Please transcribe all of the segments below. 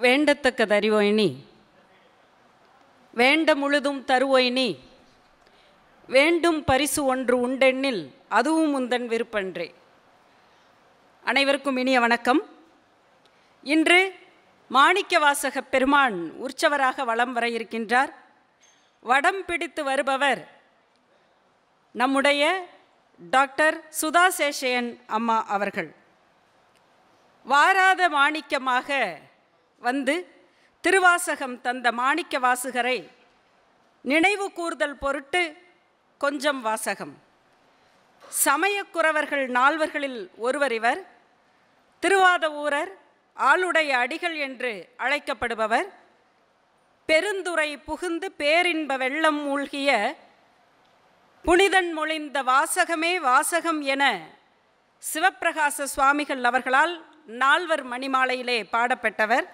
வேண்டத்தக்கதறிவோய் நீ வேண்ட முழுதும் தருவோய் நீ வேண்டும் பரிசு ஒன்று உண்டெண்ணில் அதுவும் உந்தன் விருப்பன்றே அனைவருக்கும் இனிய வணக்கம் இன்று மாணிக்க வாசக பெருமான் உற்சவராக வலம் வர இருக்கின்றார் வடம் பிடித்து வருபவர் நம்முடைய டாக்டர் சுதா சேஷையன் அம்மா அவர்கள் வாராத மாணிக்கமாக வந்து திருவாசகம் தந்த மாணிக்க வாசகரை நினைவு கூர்தல் பொருட்டு கொஞ்சம் வாசகம் சமயக்குறவர்கள் நால்வர்களில் ஒருவர் இவர் திருவாத ஊரர் ஆளுடைய அடிகள் என்று அழைக்கப்படுபவர் பெருந்துறை புகுந்து பேரின்ப வெள்ளம் மூழ்கிய புனிதன் மொழிந்த வாசகமே வாசகம் என சிவப்பிரகாச சுவாமிகள் அவர்களால் நால்வர் மணிமாலையிலே பாடப்பட்டவர்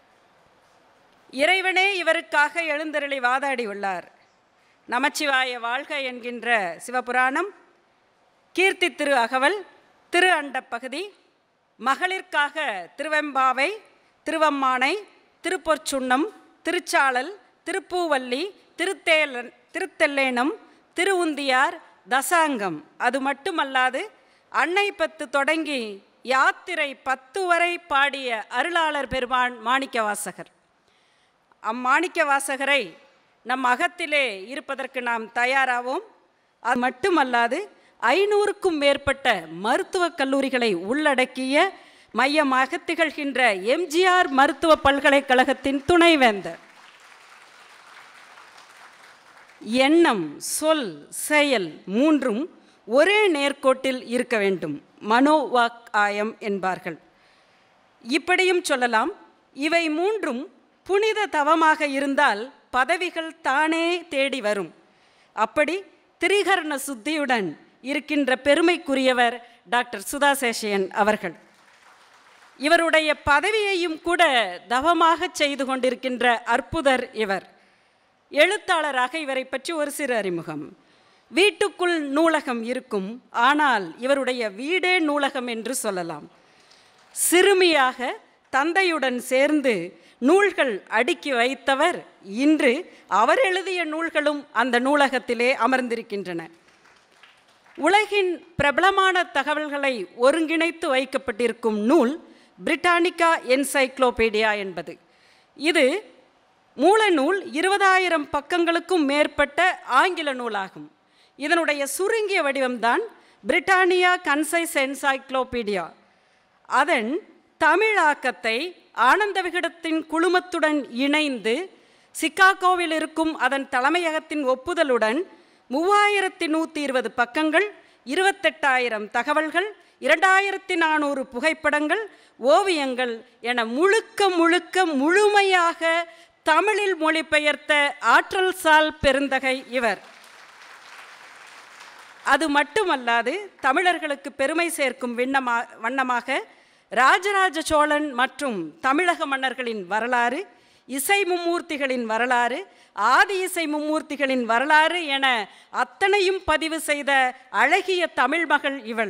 இறைவனே இவருக்காக எழுந்தருளி வாதாடியுள்ளார் நமச்சிவாய வாழ்க என்கின்ற சிவபுராணம் கீர்த்தி திரு அகவல் திரு அண்டப் பகுதி மகளிர்க்காக திருவெம்பாவை திருவம்மானை திருப்பொற்சுண்ணம் திருச்சாளல் திருப்பூவல்லி திருத்தேலன் திருத்தெல்லேனம் திருவுந்தியார் தசாங்கம் அது மட்டுமல்லாது அன்னை பத்து தொடங்கி யாத்திரை பத்து வரை பாடிய அருளாளர் பெருமான் மாணிக்க வாசகர் அம்மாணிக்க வாசகரை நம் அகத்திலே இருப்பதற்கு நாம் தயாராவோம் அது மட்டுமல்லாது ஐநூறுக்கும் மேற்பட்ட மருத்துவக் கல்லூரிகளை உள்ளடக்கிய மையமாக திகழ்கின்ற எம்ஜிஆர் மருத்துவ பல்கலைக்கழகத்தின் துணைவேந்தர் எண்ணம் சொல் செயல் மூன்றும் ஒரே நேர்கோட்டில் இருக்க வேண்டும் மனோவாக் ஆயம் என்பார்கள் இப்படியும் சொல்லலாம் இவை மூன்றும் புனித தவமாக இருந்தால் பதவிகள் தானே தேடி வரும் அப்படி திரிகரண சுத்தியுடன் இருக்கின்ற பெருமைக்குரியவர் டாக்டர் சுதா சேஷையன் அவர்கள் இவருடைய பதவியையும் கூட தவமாக செய்து கொண்டிருக்கின்ற அற்புதர் இவர் எழுத்தாளராக இவரை பற்றி ஒரு சிறு அறிமுகம் வீட்டுக்குள் நூலகம் இருக்கும் ஆனால் இவருடைய வீடே நூலகம் என்று சொல்லலாம் சிறுமியாக தந்தையுடன் சேர்ந்து நூல்கள் அடுக்கி வைத்தவர் இன்று அவர் எழுதிய நூல்களும் அந்த நூலகத்திலே அமர்ந்திருக்கின்றன உலகின் பிரபலமான தகவல்களை ஒருங்கிணைத்து வைக்கப்பட்டிருக்கும் நூல் பிரிட்டானிக்கா என்சைக்ளோபீடியா என்பது இது மூல நூல் இருபதாயிரம் பக்கங்களுக்கும் மேற்பட்ட ஆங்கில நூலாகும் இதனுடைய சுருங்கிய வடிவம்தான் பிரிட்டானியா கன்சைஸ் என்சைக்ளோபீடியா அதன் தமிழாக்கத்தை ஆனந்த விகடத்தின் குழுமத்துடன் இணைந்து சிக்காகோவில் இருக்கும் அதன் தலைமையகத்தின் ஒப்புதலுடன் மூவாயிரத்தி நூற்றி இருபது பக்கங்கள் இருபத்தெட்டாயிரம் தகவல்கள் இரண்டாயிரத்தி நானூறு புகைப்படங்கள் ஓவியங்கள் என முழுக்க முழுக்க முழுமையாக தமிழில் மொழிபெயர்த்த ஆற்றல் சால் பெருந்தகை இவர் அது மட்டுமல்லாது தமிழர்களுக்கு பெருமை சேர்க்கும் விண்ணமா வண்ணமாக ராஜராஜ சோழன் மற்றும் தமிழக மன்னர்களின் வரலாறு இசை மும்மூர்த்திகளின் வரலாறு ஆதி இசை மும்மூர்த்திகளின் வரலாறு என அத்தனையும் பதிவு செய்த அழகிய தமிழ் மகள் இவள்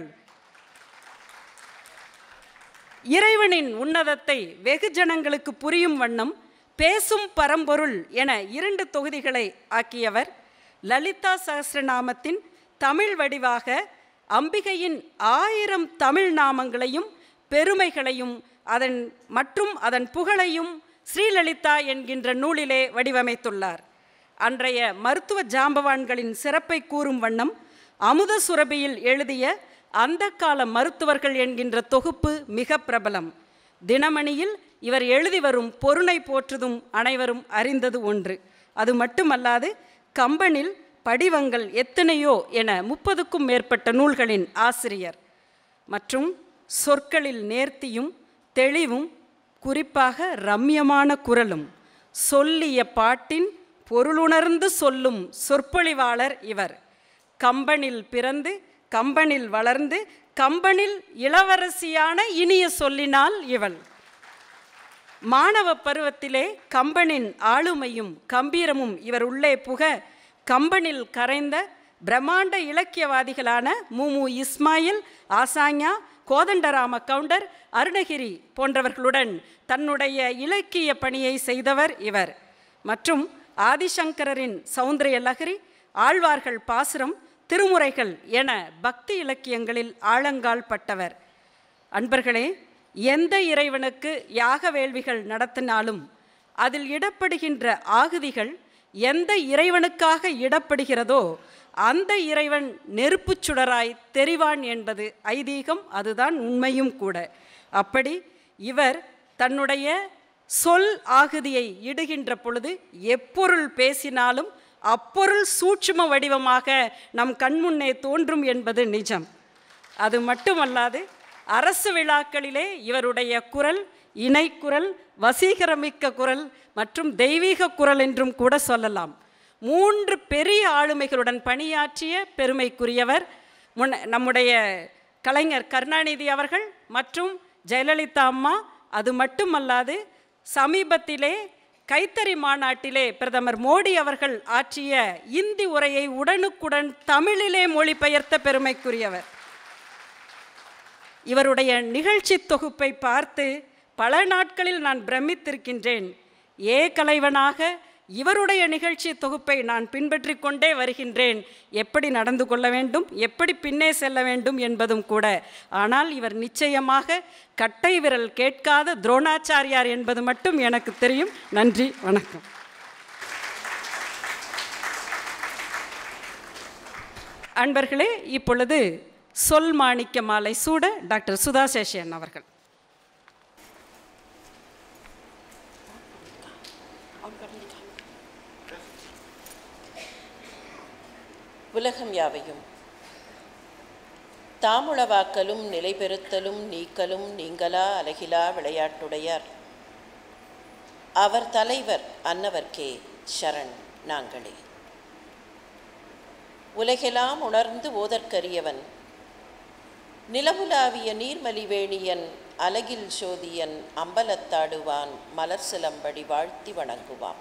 இறைவனின் உன்னதத்தை வெகுஜனங்களுக்கு புரியும் வண்ணம் பேசும் பரம்பொருள் என இரண்டு தொகுதிகளை ஆக்கியவர் லலிதா சகசிரநாமத்தின் தமிழ் வடிவாக அம்பிகையின் ஆயிரம் தமிழ் நாமங்களையும் பெருமைகளையும் அதன் மற்றும் அதன் புகழையும் ஸ்ரீலலிதா என்கின்ற நூலிலே வடிவமைத்துள்ளார் அன்றைய மருத்துவ ஜாம்பவான்களின் சிறப்பை கூறும் வண்ணம் அமுத சுரபியில் எழுதிய அந்த கால மருத்துவர்கள் என்கின்ற தொகுப்பு மிக பிரபலம் தினமணியில் இவர் எழுதி வரும் பொருணை போற்றுதும் அனைவரும் அறிந்தது ஒன்று அது மட்டுமல்லாது கம்பனில் படிவங்கள் எத்தனையோ என முப்பதுக்கும் மேற்பட்ட நூல்களின் ஆசிரியர் மற்றும் சொற்களில் நேர்த்தியும் தெளிவும் குறிப்பாக ரம்யமான குரலும் சொல்லிய பாட்டின் பொருளுணர்ந்து சொல்லும் சொற்பொழிவாளர் இவர் கம்பனில் பிறந்து கம்பனில் வளர்ந்து கம்பனில் இளவரசியான இனிய சொல்லினால் இவள் மாணவ பருவத்திலே கம்பனின் ஆளுமையும் கம்பீரமும் இவர் உள்ளே புக கம்பனில் கரைந்த பிரம்மாண்ட இலக்கியவாதிகளான முமு இஸ்மாயில் ஆசாஞா கோதண்டராம கவுண்டர் அருணகிரி போன்றவர்களுடன் தன்னுடைய இலக்கிய பணியை செய்தவர் இவர் மற்றும் ஆதிசங்கரரின் சௌந்தரிய லகரி ஆழ்வார்கள் பாசுரம் திருமுறைகள் என பக்தி இலக்கியங்களில் ஆழங்கால் பட்டவர் அன்பர்களே எந்த இறைவனுக்கு யாக வேள்விகள் நடத்தினாலும் அதில் இடப்படுகின்ற ஆகுதிகள் எந்த இறைவனுக்காக இடப்படுகிறதோ அந்த இறைவன் நெருப்புச் சுடராய் தெரிவான் என்பது ஐதீகம் அதுதான் உண்மையும் கூட அப்படி இவர் தன்னுடைய சொல் ஆகுதியை இடுகின்ற பொழுது எப்பொருள் பேசினாலும் அப்பொருள் சூட்சும வடிவமாக நம் கண்முன்னே தோன்றும் என்பது நிஜம் அது மட்டுமல்லாது அரசு விழாக்களிலே இவருடைய குரல் இணைக்குரல் வசீகரமிக்க குரல் மற்றும் தெய்வீக குரல் என்றும் கூட சொல்லலாம் மூன்று பெரிய ஆளுமைகளுடன் பணியாற்றிய பெருமைக்குரியவர் முன்ன நம்முடைய கலைஞர் கருணாநிதி அவர்கள் மற்றும் ஜெயலலிதா அம்மா அது மட்டுமல்லாது சமீபத்திலே கைத்தறி மாநாட்டிலே பிரதமர் மோடி அவர்கள் ஆற்றிய இந்தி உரையை உடனுக்குடன் தமிழிலே மொழிபெயர்த்த பெருமைக்குரியவர் இவருடைய நிகழ்ச்சி தொகுப்பை பார்த்து பல நாட்களில் நான் பிரமித்திருக்கின்றேன் ஏ கலைவனாக இவருடைய நிகழ்ச்சி தொகுப்பை நான் பின்பற்றி கொண்டே வருகின்றேன் எப்படி நடந்து கொள்ள வேண்டும் எப்படி பின்னே செல்ல வேண்டும் என்பதும் கூட ஆனால் இவர் நிச்சயமாக கட்டை விரல் கேட்காத துரோணாச்சாரியார் என்பது மட்டும் எனக்கு தெரியும் நன்றி வணக்கம் அன்பர்களே இப்பொழுது சொல் மாணிக்க மாலை சூட டாக்டர் சுதா சேஷன் அவர்கள் உலகம் யாவையும் தாமுளவாக்கலும் நிலைபெறுத்தலும் நீக்கலும் நீங்களா அலகிலா விளையாட்டுடையார் அவர் தலைவர் அன்னவர்க்கே சரண் நாங்களே உலகெல்லாம் உணர்ந்து ஓதற்கரியவன் நிலவுலாவிய நீர்மலிவேணியன் அலகில் சோதியன் அம்பலத்தாடுவான் மலர் சிலம்படி வாழ்த்தி வணங்குவான்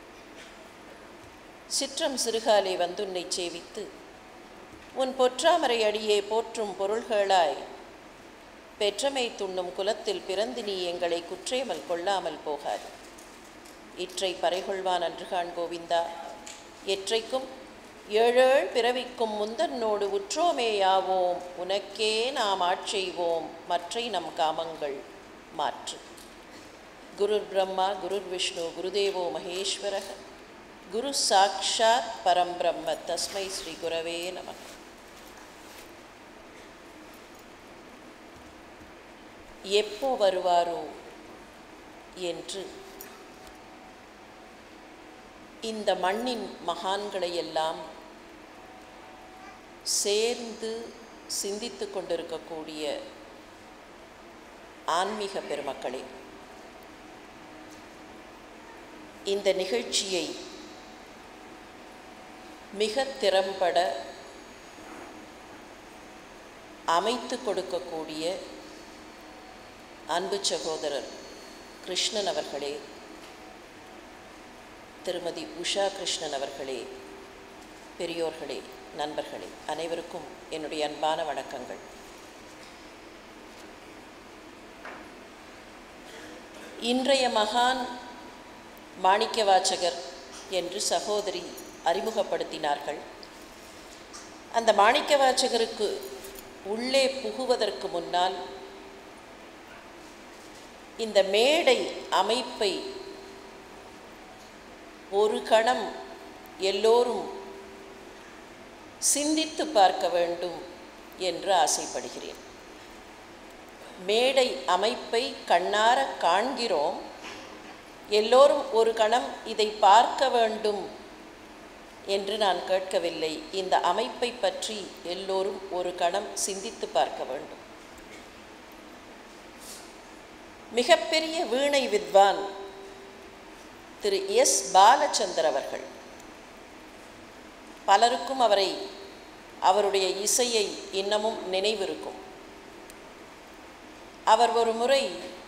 சிற்றம் சிறுகாலே வந்துன்னை சேவித்து உன் பொற்றாமரை அடியே போற்றும் பொருள்களாய் பெற்றமை துண்ணும் குலத்தில் பிறந்து நீ எங்களை குற்றேமல் கொள்ளாமல் போகாது இற்றை பறைகொள்வான் அன்றுகான் கோவிந்தா எற்றைக்கும் ஏழேழ் பிறவிக்கும் முந்தன்னோடு உற்றோமேயாவோம் உனக்கே நாம் ஆட்செய்வோம் மற்றை நம் காமங்கள் மாற்று குருர் பிரம்மா குருர் விஷ்ணு குருதேவோ மகேஸ்வரக குரு சாக்ஷாத் பரம் பிரம்ம தஸ்மை ஸ்ரீ குரவே நம எப்போ வருவாரோ என்று இந்த மண்ணின் மகான்களை எல்லாம் சேர்ந்து சிந்தித்து கொண்டிருக்கக்கூடிய ஆன்மீக பெருமக்களே இந்த நிகழ்ச்சியை மிக திறம்பட அமைத்து கொடுக்கக்கூடிய அன்பு சகோதரர் கிருஷ்ணன் அவர்களே திருமதி உஷா கிருஷ்ணன் அவர்களே பெரியோர்களே நண்பர்களே அனைவருக்கும் என்னுடைய அன்பான வணக்கங்கள் இன்றைய மகான் மாணிக்க வாசகர் என்று சகோதரி அறிமுகப்படுத்தினார்கள் அந்த மாணிக்க வாசகருக்கு உள்ளே புகுவதற்கு முன்னால் இந்த மேடை அமைப்பை ஒரு கணம் எல்லோரும் சிந்தித்து பார்க்க வேண்டும் என்று ஆசைப்படுகிறேன் மேடை அமைப்பை கண்ணார காண்கிறோம் எல்லோரும் ஒரு கணம் இதை பார்க்க வேண்டும் என்று நான் கேட்கவில்லை இந்த அமைப்பை பற்றி எல்லோரும் ஒரு கணம் சிந்தித்து பார்க்க வேண்டும் மிகப்பெரிய வீணை வித்வான் திரு எஸ் பாலச்சந்தர் அவர்கள் பலருக்கும் அவரை அவருடைய இசையை இன்னமும் நினைவிருக்கும் அவர் ஒரு முறை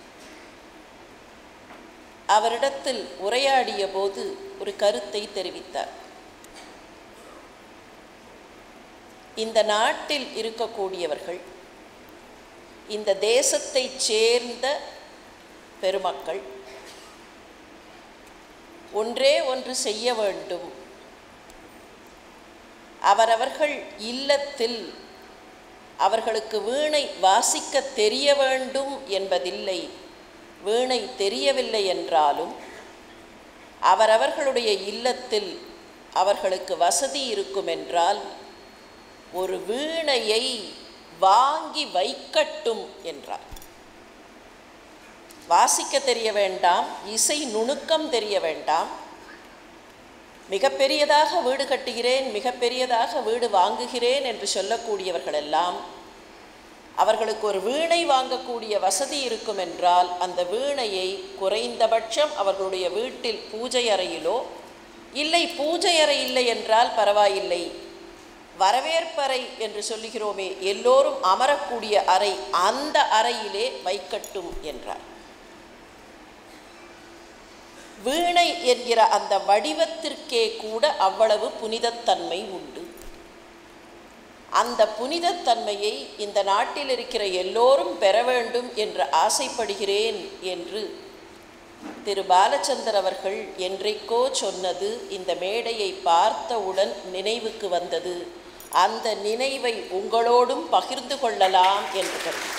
அவரிடத்தில் உரையாடிய போது ஒரு கருத்தை தெரிவித்தார் இந்த நாட்டில் இருக்கக்கூடியவர்கள் இந்த தேசத்தைச் சேர்ந்த பெருமக்கள் ஒன்றே ஒன்று செய்ய வேண்டும் அவரவர்கள் இல்லத்தில் அவர்களுக்கு வீணை வாசிக்க தெரிய வேண்டும் என்பதில்லை வீணை தெரியவில்லை என்றாலும் அவரவர்களுடைய இல்லத்தில் அவர்களுக்கு வசதி இருக்கும் என்றால் ஒரு வீணையை வாங்கி வைக்கட்டும் என்றார் வாசிக்க தெரிய வேண்டாம் இசை நுணுக்கம் தெரிய வேண்டாம் மிகப்பெரியதாக வீடு கட்டுகிறேன் மிகப்பெரியதாக வீடு வாங்குகிறேன் என்று சொல்லக்கூடியவர்களெல்லாம் அவர்களுக்கு ஒரு வீணை வாங்கக்கூடிய வசதி இருக்கும் என்றால் அந்த வீணையை குறைந்தபட்சம் அவர்களுடைய வீட்டில் பூஜை அறையிலோ இல்லை பூஜை அறை இல்லை என்றால் பரவாயில்லை வரவேற்பறை என்று சொல்லுகிறோமே எல்லோரும் அமரக்கூடிய அறை அந்த அறையிலே வைக்கட்டும் என்றார் வீணை என்கிற அந்த வடிவத்திற்கே கூட அவ்வளவு புனிதத்தன்மை உண்டு அந்த புனிதத்தன்மையை இந்த நாட்டில் இருக்கிற எல்லோரும் பெற வேண்டும் என்று ஆசைப்படுகிறேன் என்று திரு பாலச்சந்தர் அவர்கள் என்றைக்கோ சொன்னது இந்த மேடையை பார்த்தவுடன் நினைவுக்கு வந்தது அந்த நினைவை உங்களோடும் பகிர்ந்து கொள்ளலாம் என்று கருதி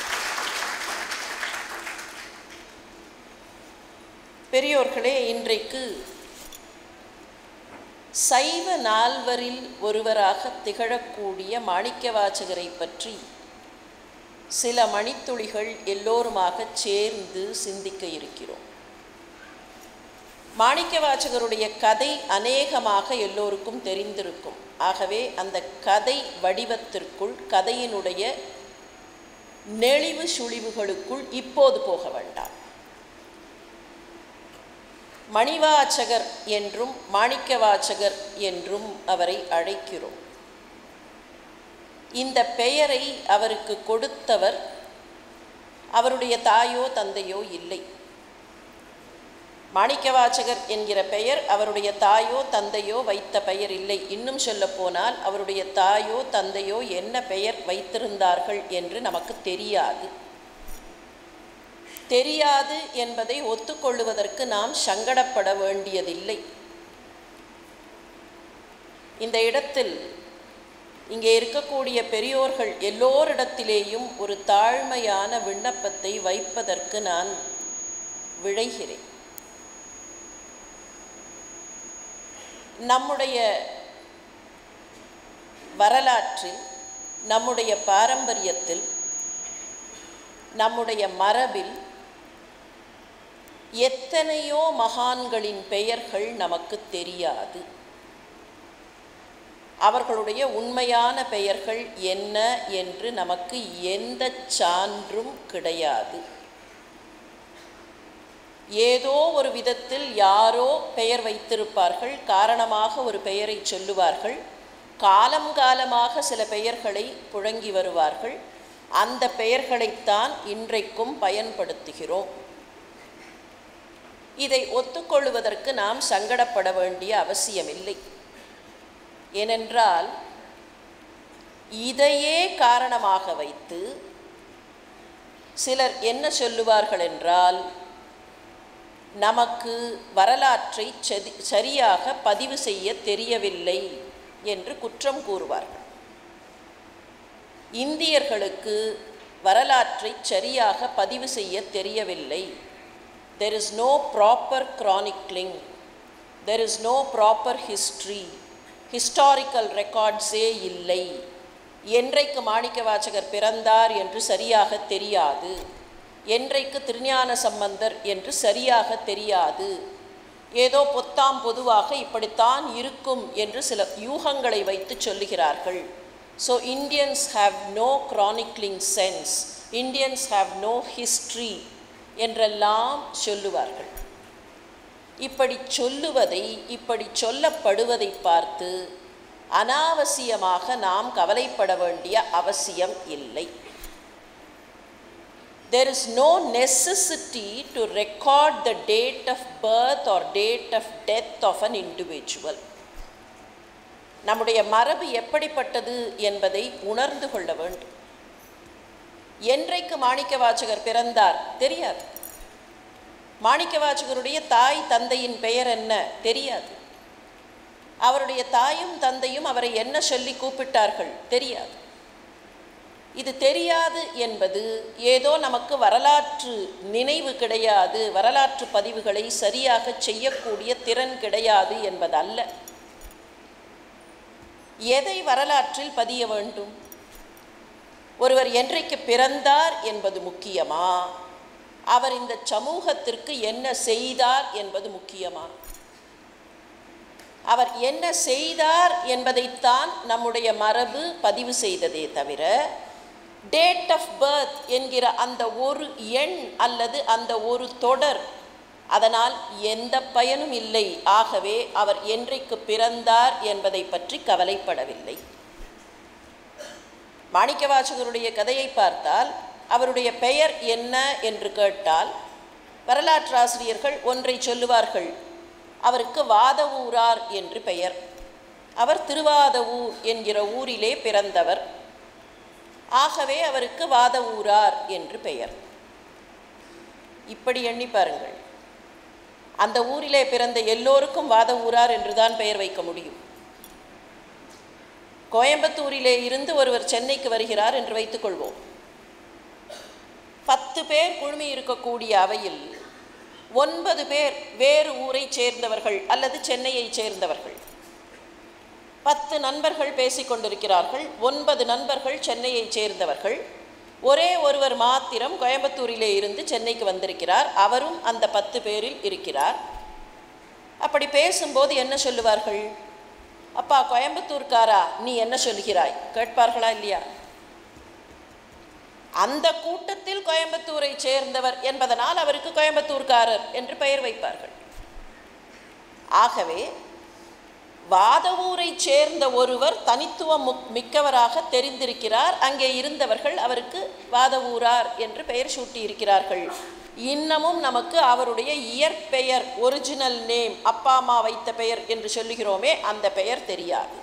பெரியோர்களே இன்றைக்கு சைவ நால்வரில் ஒருவராக திகழக்கூடிய மாணிக்கவாசகரை பற்றி சில மணித்துளிகள் எல்லோருமாக சேர்ந்து சிந்திக்க இருக்கிறோம் மாணிக்கவாசகருடைய கதை அநேகமாக எல்லோருக்கும் தெரிந்திருக்கும் ஆகவே அந்த கதை வடிவத்திற்குள் கதையினுடைய நெளிவு சுழிவுகளுக்குள் இப்போது போக வேண்டாம் மணிவாச்சகர் என்றும் மாணிக்கவாச்சகர் என்றும் அவரை அழைக்கிறோம் இந்த பெயரை அவருக்கு கொடுத்தவர் அவருடைய தாயோ தந்தையோ இல்லை மாணிக்கவாச்சகர் என்கிற பெயர் அவருடைய தாயோ தந்தையோ வைத்த பெயர் இல்லை இன்னும் சொல்லப்போனால் அவருடைய தாயோ தந்தையோ என்ன பெயர் வைத்திருந்தார்கள் என்று நமக்கு தெரியாது தெரியாது என்பதை ஒத்துக்கொள்ளுவதற்கு நாம் சங்கடப்பட வேண்டியதில்லை இந்த இடத்தில் இங்கே இருக்கக்கூடிய பெரியோர்கள் எல்லோரிடத்திலேயும் ஒரு தாழ்மையான விண்ணப்பத்தை வைப்பதற்கு நான் விழைகிறேன் நம்முடைய வரலாற்றில் நம்முடைய பாரம்பரியத்தில் நம்முடைய மரபில் எத்தனையோ மகான்களின் பெயர்கள் நமக்கு தெரியாது அவர்களுடைய உண்மையான பெயர்கள் என்ன என்று நமக்கு எந்த சான்றும் கிடையாது ஏதோ ஒரு விதத்தில் யாரோ பெயர் வைத்திருப்பார்கள் காரணமாக ஒரு பெயரை சொல்லுவார்கள் காலம் காலமாக சில பெயர்களை புழங்கி வருவார்கள் அந்த பெயர்களைத்தான் இன்றைக்கும் பயன்படுத்துகிறோம் இதை ஒத்துக்கொள்வதற்கு நாம் சங்கடப்பட வேண்டிய அவசியமில்லை ஏனென்றால் இதையே காரணமாக வைத்து சிலர் என்ன சொல்லுவார்கள் என்றால் நமக்கு வரலாற்றை செதி சரியாக பதிவு செய்ய தெரியவில்லை என்று குற்றம் கூறுவார்கள் இந்தியர்களுக்கு வரலாற்றை சரியாக பதிவு செய்ய தெரியவில்லை there is no proper chronicling there is no proper history historical ரெக்கார்ட்ஸே இல்லை என்றைக்கு மாணிக்கவாசகர் பிறந்தார் என்று சரியாக தெரியாது என்றைக்கு திருஞான சம்பந்தர் என்று சரியாக தெரியாது ஏதோ பொத்தாம் பொதுவாக இப்படித்தான் இருக்கும் என்று சில யூகங்களை வைத்து சொல்லுகிறார்கள் so Indians have no chronicling sense Indians have no history என்றெல்லாம் சொல்லுவார்கள் இப்படி சொல்லுவதை இப்படி சொல்லப்படுவதை பார்த்து அனாவசியமாக நாம் கவலைப்பட வேண்டிய அவசியம் இல்லை there is no necessity to record the date of birth or date of death of an individual நம்முடைய மரபு எப்படிப்பட்டது என்பதை உணர்ந்து கொள்ள வேண்டும் என்றைக்கு மாணிக்க வாசகர் பிறந்தார் தெரியாது மாணிக்க வாசகருடைய தாய் தந்தையின் பெயர் என்ன தெரியாது அவருடைய தாயும் தந்தையும் அவரை என்ன சொல்லி கூப்பிட்டார்கள் தெரியாது இது தெரியாது என்பது ஏதோ நமக்கு வரலாற்று நினைவு கிடையாது வரலாற்று பதிவுகளை சரியாக செய்யக்கூடிய திறன் கிடையாது என்பதல்ல எதை வரலாற்றில் பதிய வேண்டும் ஒருவர் என்றைக்கு பிறந்தார் என்பது முக்கியமா அவர் இந்த சமூகத்திற்கு என்ன செய்தார் என்பது முக்கியமா அவர் என்ன செய்தார் என்பதைத்தான் நம்முடைய மரபு பதிவு செய்ததே தவிர டேட் ஆஃப் பர்த் என்கிற அந்த ஒரு எண் அல்லது அந்த ஒரு தொடர் அதனால் எந்த பயனும் இல்லை ஆகவே அவர் என்றைக்கு பிறந்தார் என்பதை பற்றி கவலைப்படவில்லை மாணிக்கவாசகருடைய கதையை பார்த்தால் அவருடைய பெயர் என்ன என்று கேட்டால் வரலாற்றாசிரியர்கள் ஒன்றை சொல்லுவார்கள் அவருக்கு வாதவூரார் என்று பெயர் அவர் திருவாதவூர் என்கிற ஊரிலே பிறந்தவர் ஆகவே அவருக்கு வாதவூரார் என்று பெயர் இப்படி எண்ணி பாருங்கள் அந்த ஊரிலே பிறந்த எல்லோருக்கும் வாதவூரார் என்றுதான் பெயர் வைக்க முடியும் கோயம்புத்தூரிலே இருந்து ஒருவர் சென்னைக்கு வருகிறார் என்று வைத்துக்கொள்வோம் பத்து பேர் குழுமி இருக்கக்கூடிய அவையில் ஒன்பது பேர் வேறு ஊரை சேர்ந்தவர்கள் அல்லது சென்னையை சேர்ந்தவர்கள் பத்து நண்பர்கள் பேசிக்கொண்டிருக்கிறார்கள் ஒன்பது நண்பர்கள் சென்னையை சேர்ந்தவர்கள் ஒரே ஒருவர் மாத்திரம் கோயம்புத்தூரிலே இருந்து சென்னைக்கு வந்திருக்கிறார் அவரும் அந்த பத்து பேரில் இருக்கிறார் அப்படி பேசும்போது என்ன சொல்லுவார்கள் அப்பா கோயம்புத்தூர்காரா நீ என்ன சொல்கிறாய் கேட்பார்களா இல்லையா அந்த கூட்டத்தில் கோயம்புத்தூரை சேர்ந்தவர் என்பதனால் அவருக்கு கோயம்புத்தூர்காரர் என்று பெயர் வைப்பார்கள் ஆகவே வாதவூரை சேர்ந்த ஒருவர் தனித்துவம் மிக்கவராக தெரிந்திருக்கிறார் அங்கே இருந்தவர்கள் அவருக்கு வாதவூரார் என்று பெயர் சூட்டியிருக்கிறார்கள் இன்னமும் நமக்கு அவருடைய இயற்பெயர் ஒரிஜினல் நேம் அப்பா அம்மா வைத்த பெயர் என்று சொல்லுகிறோமே அந்த பெயர் தெரியாது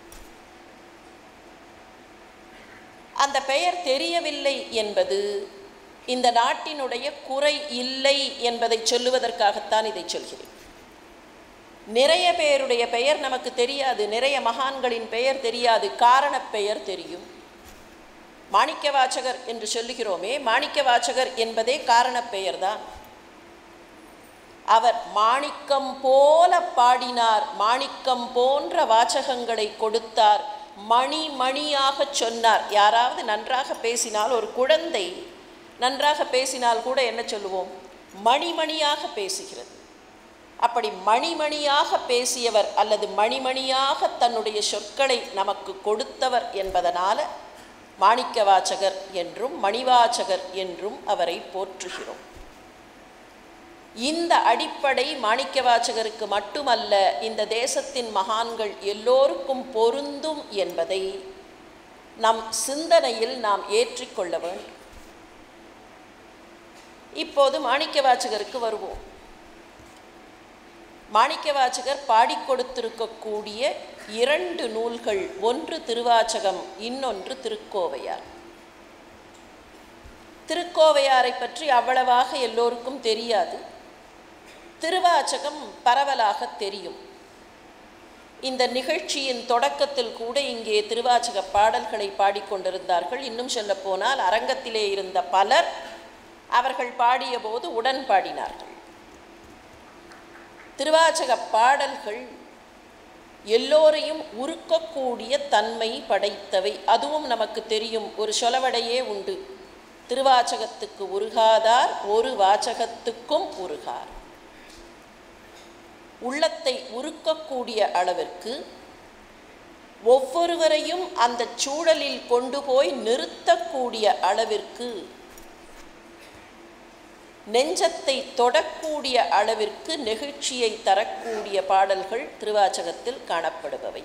அந்த பெயர் தெரியவில்லை என்பது இந்த நாட்டினுடைய குறை இல்லை என்பதை சொல்லுவதற்காகத்தான் இதை சொல்கிறேன் நிறைய பேருடைய பெயர் நமக்கு தெரியாது நிறைய மகான்களின் பெயர் தெரியாது காரணப் பெயர் தெரியும் மாணிக்க வாசகர் என்று சொல்லுகிறோமே மாணிக்க வாசகர் என்பதே காரணப் பெயர்தான் அவர் மாணிக்கம் போல பாடினார் மாணிக்கம் போன்ற வாசகங்களை கொடுத்தார் மணி மணியாக சொன்னார் யாராவது நன்றாக பேசினால் ஒரு குழந்தை நன்றாக பேசினால் கூட என்ன சொல்லுவோம் மணிமணியாக பேசுகிறது அப்படி மணிமணியாக பேசியவர் அல்லது மணிமணியாக தன்னுடைய சொற்களை நமக்கு கொடுத்தவர் என்பதனால மாணிக்க வாசகர் என்றும் மணிவாசகர் என்றும் அவரை போற்றுகிறோம் இந்த அடிப்படை மாணிக்க வாசகருக்கு மட்டுமல்ல இந்த தேசத்தின் மகான்கள் எல்லோருக்கும் பொருந்தும் என்பதை நம் சிந்தனையில் நாம் ஏற்றிக்கொள்ள வேண்டும் இப்போது மாணிக்க வாசகருக்கு வருவோம் மாணிக்கவாசகர் பாடிக் கொடுத்திருக்கக்கூடிய இரண்டு நூல்கள் ஒன்று திருவாச்சகம் இன்னொன்று திருக்கோவையார் திருக்கோவையாரை பற்றி அவ்வளவாக எல்லோருக்கும் தெரியாது திருவாச்சகம் பரவலாக தெரியும் இந்த நிகழ்ச்சியின் தொடக்கத்தில் கூட இங்கே திருவாச்சக பாடல்களை பாடிக்கொண்டிருந்தார்கள் இன்னும் சொல்லப்போனால் அரங்கத்திலே இருந்த பலர் அவர்கள் பாடியபோது உடன் பாடினார்கள் திருவாச்சக பாடல்கள் எல்லோரையும் உருக்கக்கூடிய தன்மை படைத்தவை அதுவும் நமக்கு தெரியும் ஒரு சொலவடையே உண்டு திருவாச்சகத்துக்கு உருகாதார் ஒரு வாச்சகத்துக்கும் உருகார் உள்ளத்தை உருக்கக்கூடிய அளவிற்கு ஒவ்வொருவரையும் அந்த சூழலில் கொண்டு போய் நிறுத்தக்கூடிய அளவிற்கு நெஞ்சத்தை தொடக்கூடிய அளவிற்கு நெகிழ்ச்சியை தரக்கூடிய பாடல்கள் திருவாச்சகத்தில் காணப்படுபவை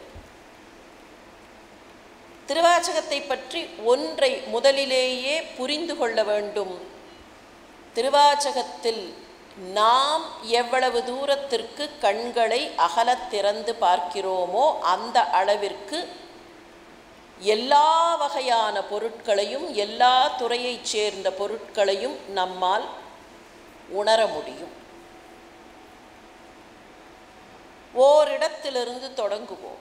திருவாச்சகத்தை பற்றி ஒன்றை முதலிலேயே புரிந்து கொள்ள வேண்டும் திருவாச்சகத்தில் நாம் எவ்வளவு தூரத்திற்கு கண்களை அகலத் திறந்து பார்க்கிறோமோ அந்த அளவிற்கு எல்லா வகையான பொருட்களையும் எல்லா துறையைச் சேர்ந்த பொருட்களையும் நம்மால் உணர முடியும் ஓரிடத்திலிருந்து தொடங்குவோம்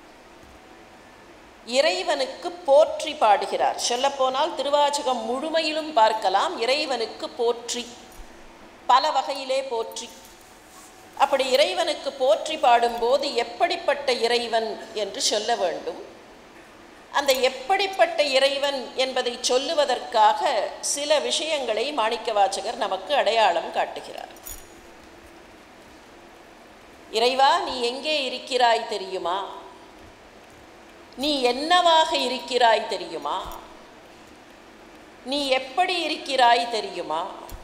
இறைவனுக்கு போற்றி பாடுகிறார் சொல்லப்போனால் திருவாச்சகம் முழுமையிலும் பார்க்கலாம் இறைவனுக்கு போற்றி பல வகையிலே போற்றி அப்படி இறைவனுக்கு போற்றி பாடும்போது எப்படிப்பட்ட இறைவன் என்று சொல்ல வேண்டும் அந்த எப்படிப்பட்ட இறைவன் என்பதை சொல்லுவதற்காக சில விஷயங்களை மாணிக்கவாச்சகர் நமக்கு அடையாளம் காட்டுகிறார் இறைவா நீ எங்கே இருக்கிறாய் தெரியுமா நீ என்னவாக இருக்கிறாய் தெரியுமா நீ எப்படி இருக்கிறாய் தெரியுமா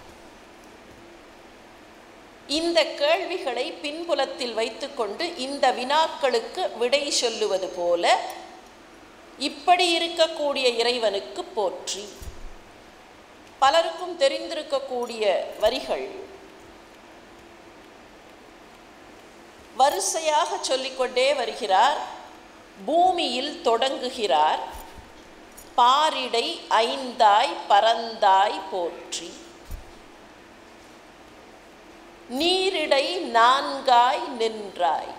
இந்த கேள்விகளை பின்புலத்தில் வைத்துக்கொண்டு இந்த வினாக்களுக்கு விடை சொல்லுவது போல இப்படி இருக்கக்கூடிய இறைவனுக்கு போற்றி பலருக்கும் தெரிந்திருக்கக்கூடிய வரிகள் வரிசையாக சொல்லிக்கொண்டே வருகிறார் பூமியில் தொடங்குகிறார் பாரிடை ஐந்தாய் பரந்தாய் போற்றி நீரிடை நான்காய் நின்றாய்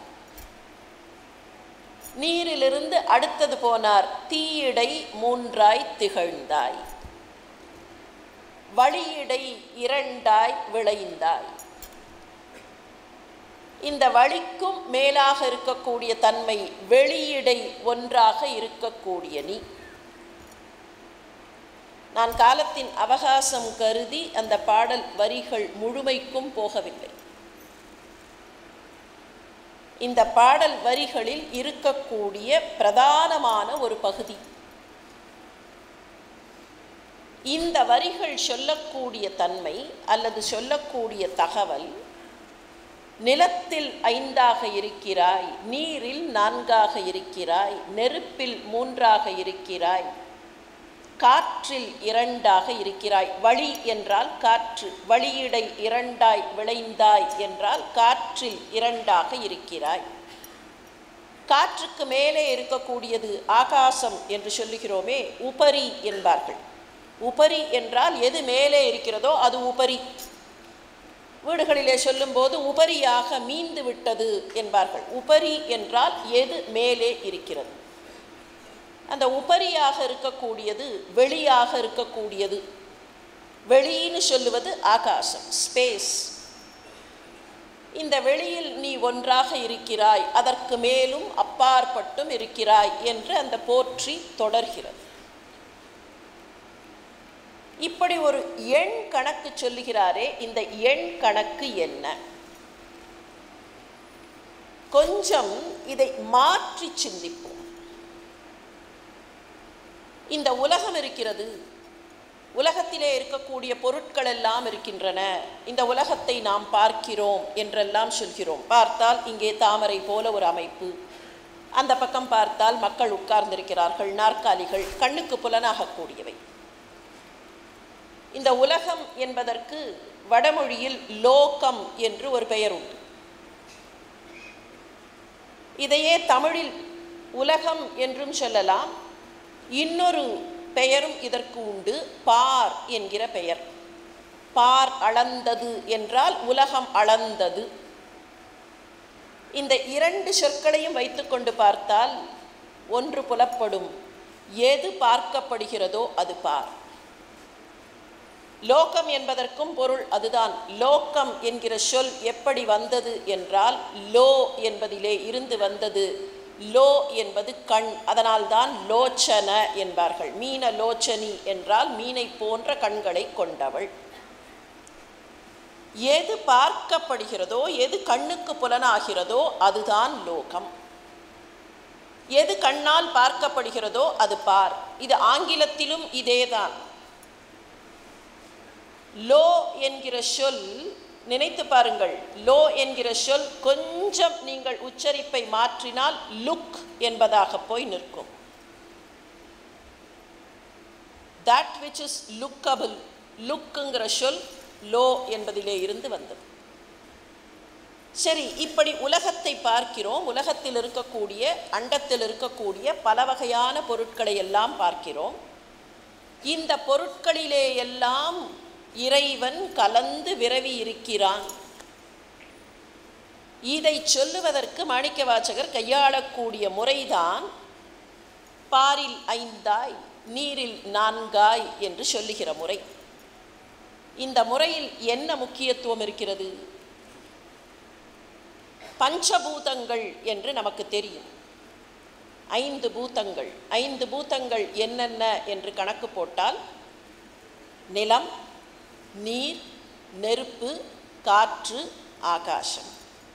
நீரிலிருந்து அடுத்தது போனார் தீயிடை மூன்றாய் திகழ்ந்தாய் வழியிடை இரண்டாய் விளைந்தாய் இந்த வழிக்கும் மேலாக இருக்கக்கூடிய தன்மை வெளியிடை ஒன்றாக இருக்கக்கூடிய நீ நான் காலத்தின் அவகாசம் கருதி அந்த பாடல் வரிகள் முழுமைக்கும் போகவில்லை இந்த பாடல் வரிகளில் இருக்கக்கூடிய பிரதானமான ஒரு பகுதி இந்த வரிகள் சொல்லக்கூடிய தன்மை அல்லது சொல்லக்கூடிய தகவல் நிலத்தில் ஐந்தாக இருக்கிறாய் நீரில் நான்காக இருக்கிறாய் நெருப்பில் மூன்றாக இருக்கிறாய் காற்றில் இரண்டாக இருக்கிறாய் வழி என்றால் காற்று வழியிடை இரண்டாய் விளைந்தாய் என்றால் காற்றில் இரண்டாக இருக்கிறாய் காற்றுக்கு மேலே இருக்கக்கூடியது ஆகாசம் என்று சொல்லுகிறோமே உபரி என்பார்கள் உபரி என்றால் எது மேலே இருக்கிறதோ அது உபரி வீடுகளிலே சொல்லும்போது உபரியாக மீந்து விட்டது என்பார்கள் உபரி என்றால் எது மேலே இருக்கிறது அந்த உபரியாக இருக்கக்கூடியது வெளியாக இருக்கக்கூடியது வெளின்னு சொல்லுவது ஆகாசம் ஸ்பேஸ் இந்த வெளியில் நீ ஒன்றாக இருக்கிறாய் அதற்கு மேலும் அப்பாற்பட்டும் இருக்கிறாய் என்று அந்த போற்றி தொடர்கிறது இப்படி ஒரு எண் கணக்கு சொல்லுகிறாரே இந்த எண் கணக்கு என்ன கொஞ்சம் இதை மாற்றி சிந்திப்போம் இந்த உலகம் இருக்கிறது உலகத்திலே இருக்கக்கூடிய பொருட்கள் எல்லாம் இருக்கின்றன இந்த உலகத்தை நாம் பார்க்கிறோம் என்றெல்லாம் சொல்கிறோம் பார்த்தால் இங்கே தாமரை போல ஒரு அமைப்பு அந்த பக்கம் பார்த்தால் மக்கள் உட்கார்ந்திருக்கிறார்கள் நாற்காலிகள் கண்ணுக்கு புலனாகக்கூடியவை இந்த உலகம் என்பதற்கு வடமொழியில் லோகம் என்று ஒரு பெயர் உண்டு இதையே தமிழில் உலகம் என்றும் சொல்லலாம் இன்னொரு பெயரும் இதற்கு உண்டு பார் என்கிற பெயர் பார் அளந்தது என்றால் உலகம் அளந்தது இந்த இரண்டு சொற்களையும் வைத்துக்கொண்டு பார்த்தால் ஒன்று புலப்படும் எது பார்க்கப்படுகிறதோ அது பார் லோகம் என்பதற்கும் பொருள் அதுதான் லோகம் என்கிற சொல் எப்படி வந்தது என்றால் லோ என்பதிலே இருந்து வந்தது லோ என்பது கண் அதனால்தான் லோச்சன என்பார்கள் மீன லோச்சனி என்றால் மீனை போன்ற கண்களை கொண்டவள் எது பார்க்கப்படுகிறதோ எது கண்ணுக்கு புலனாகிறதோ அதுதான் லோகம் எது கண்ணால் பார்க்கப்படுகிறதோ அது பார் இது ஆங்கிலத்திலும் இதேதான் லோ என்கிற சொல் நினைத்து பாருங்கள் லோ என்கிற சொல் கொஞ்சம் நீங்கள் உச்சரிப்பை மாற்றினால் லுக் என்பதாக போய் நிற்கும் தட் விச் இஸ் லுக்கபிள் லுக்குங்கிற சொல் லோ என்பதிலே இருந்து வந்தது சரி இப்படி உலகத்தை பார்க்கிறோம் உலகத்தில் இருக்கக்கூடிய அண்டத்தில் இருக்கக்கூடிய பல வகையான பொருட்களை எல்லாம் பார்க்கிறோம் இந்த பொருட்களிலே எல்லாம் இறைவன் கலந்து விரவி இருக்கிறான் இதை சொல்லுவதற்கு மாணிக்க வாசகர் கையாளக்கூடிய முறைதான் பாரில் ஐந்தாய் நீரில் நான்காய் என்று சொல்லுகிற முறை இந்த முறையில் என்ன முக்கியத்துவம் இருக்கிறது பஞ்சபூதங்கள் என்று நமக்கு தெரியும் ஐந்து பூதங்கள் ஐந்து பூதங்கள் என்னென்ன என்று கணக்கு போட்டால் நிலம் நீர் நெருப்பு காற்று ஆகாசம்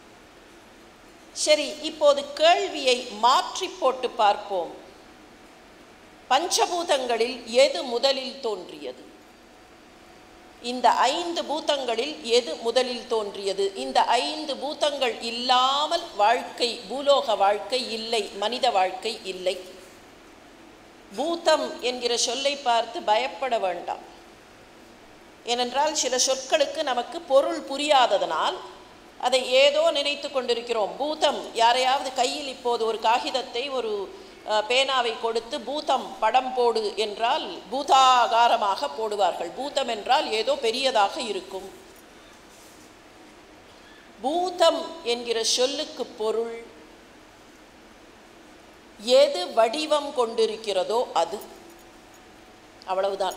சரி இப்போது கேள்வியை மாற்றி போட்டு பார்ப்போம் பஞ்சபூதங்களில் எது முதலில் தோன்றியது இந்த ஐந்து பூதங்களில் எது முதலில் தோன்றியது இந்த ஐந்து பூதங்கள் இல்லாமல் வாழ்க்கை பூலோக வாழ்க்கை இல்லை மனித வாழ்க்கை இல்லை பூதம் என்கிற சொல்லை பார்த்து பயப்பட வேண்டாம் ஏனென்றால் சில சொற்களுக்கு நமக்கு பொருள் புரியாததனால் அதை ஏதோ நினைத்து கொண்டிருக்கிறோம் பூதம் யாரையாவது கையில் இப்போது ஒரு காகிதத்தை ஒரு அஹ், பேனாவை கொடுத்து பூதம் படம் போடு என்றால் பூதாகாரமாக போடுவார்கள் பூதம் என்றால் ஏதோ பெரியதாக இருக்கும் பூதம் என்கிற சொல்லுக்கு பொருள் எது வடிவம் கொண்டிருக்கிறதோ அது அவ்வளவுதான்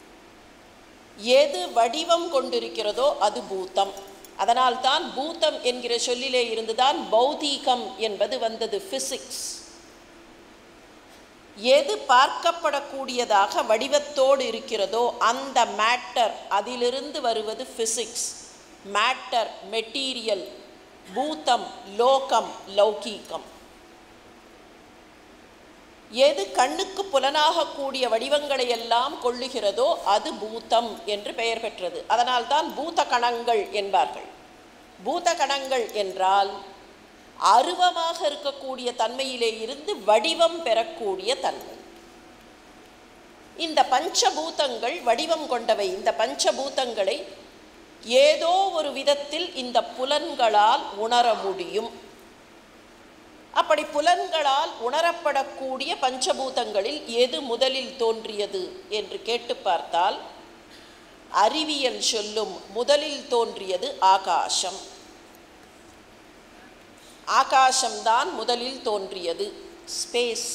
எது வடிவம் கொண்டிருக்கிறதோ அது பூதம் அதனால்தான் பூதம் என்கிற சொல்லிலே இருந்துதான் பௌதீகம் என்பது வந்தது பிசிக்ஸ் எது பார்க்கப்படக்கூடியதாக வடிவத்தோடு இருக்கிறதோ அந்த மேட்டர் அதிலிருந்து வருவது பிசிக்ஸ் மேட்டர் மெட்டீரியல் பூதம் லோகம் லௌகீகம் எது கண்ணுக்கு புலனாகக்கூடிய வடிவங்களை எல்லாம் கொள்ளுகிறதோ அது பூதம் என்று பெயர் பெற்றது அதனால்தான் பூத கணங்கள் என்பார்கள் பூத கணங்கள் என்றால் அருவமாக இருக்கக்கூடிய தன்மையிலே இருந்து வடிவம் பெறக்கூடிய தன்மை இந்த பஞ்சபூதங்கள் வடிவம் கொண்டவை இந்த பஞ்சபூதங்களை ஏதோ ஒரு விதத்தில் இந்த புலன்களால் உணர முடியும் அப்படி புலன்களால் உணரப்படக்கூடிய பஞ்சபூதங்களில் எது முதலில் தோன்றியது என்று கேட்டு பார்த்தால் அறிவியல் சொல்லும் முதலில் தோன்றியது ஆகாசம் ஆகாசம்தான் முதலில் தோன்றியது ஸ்பேஸ்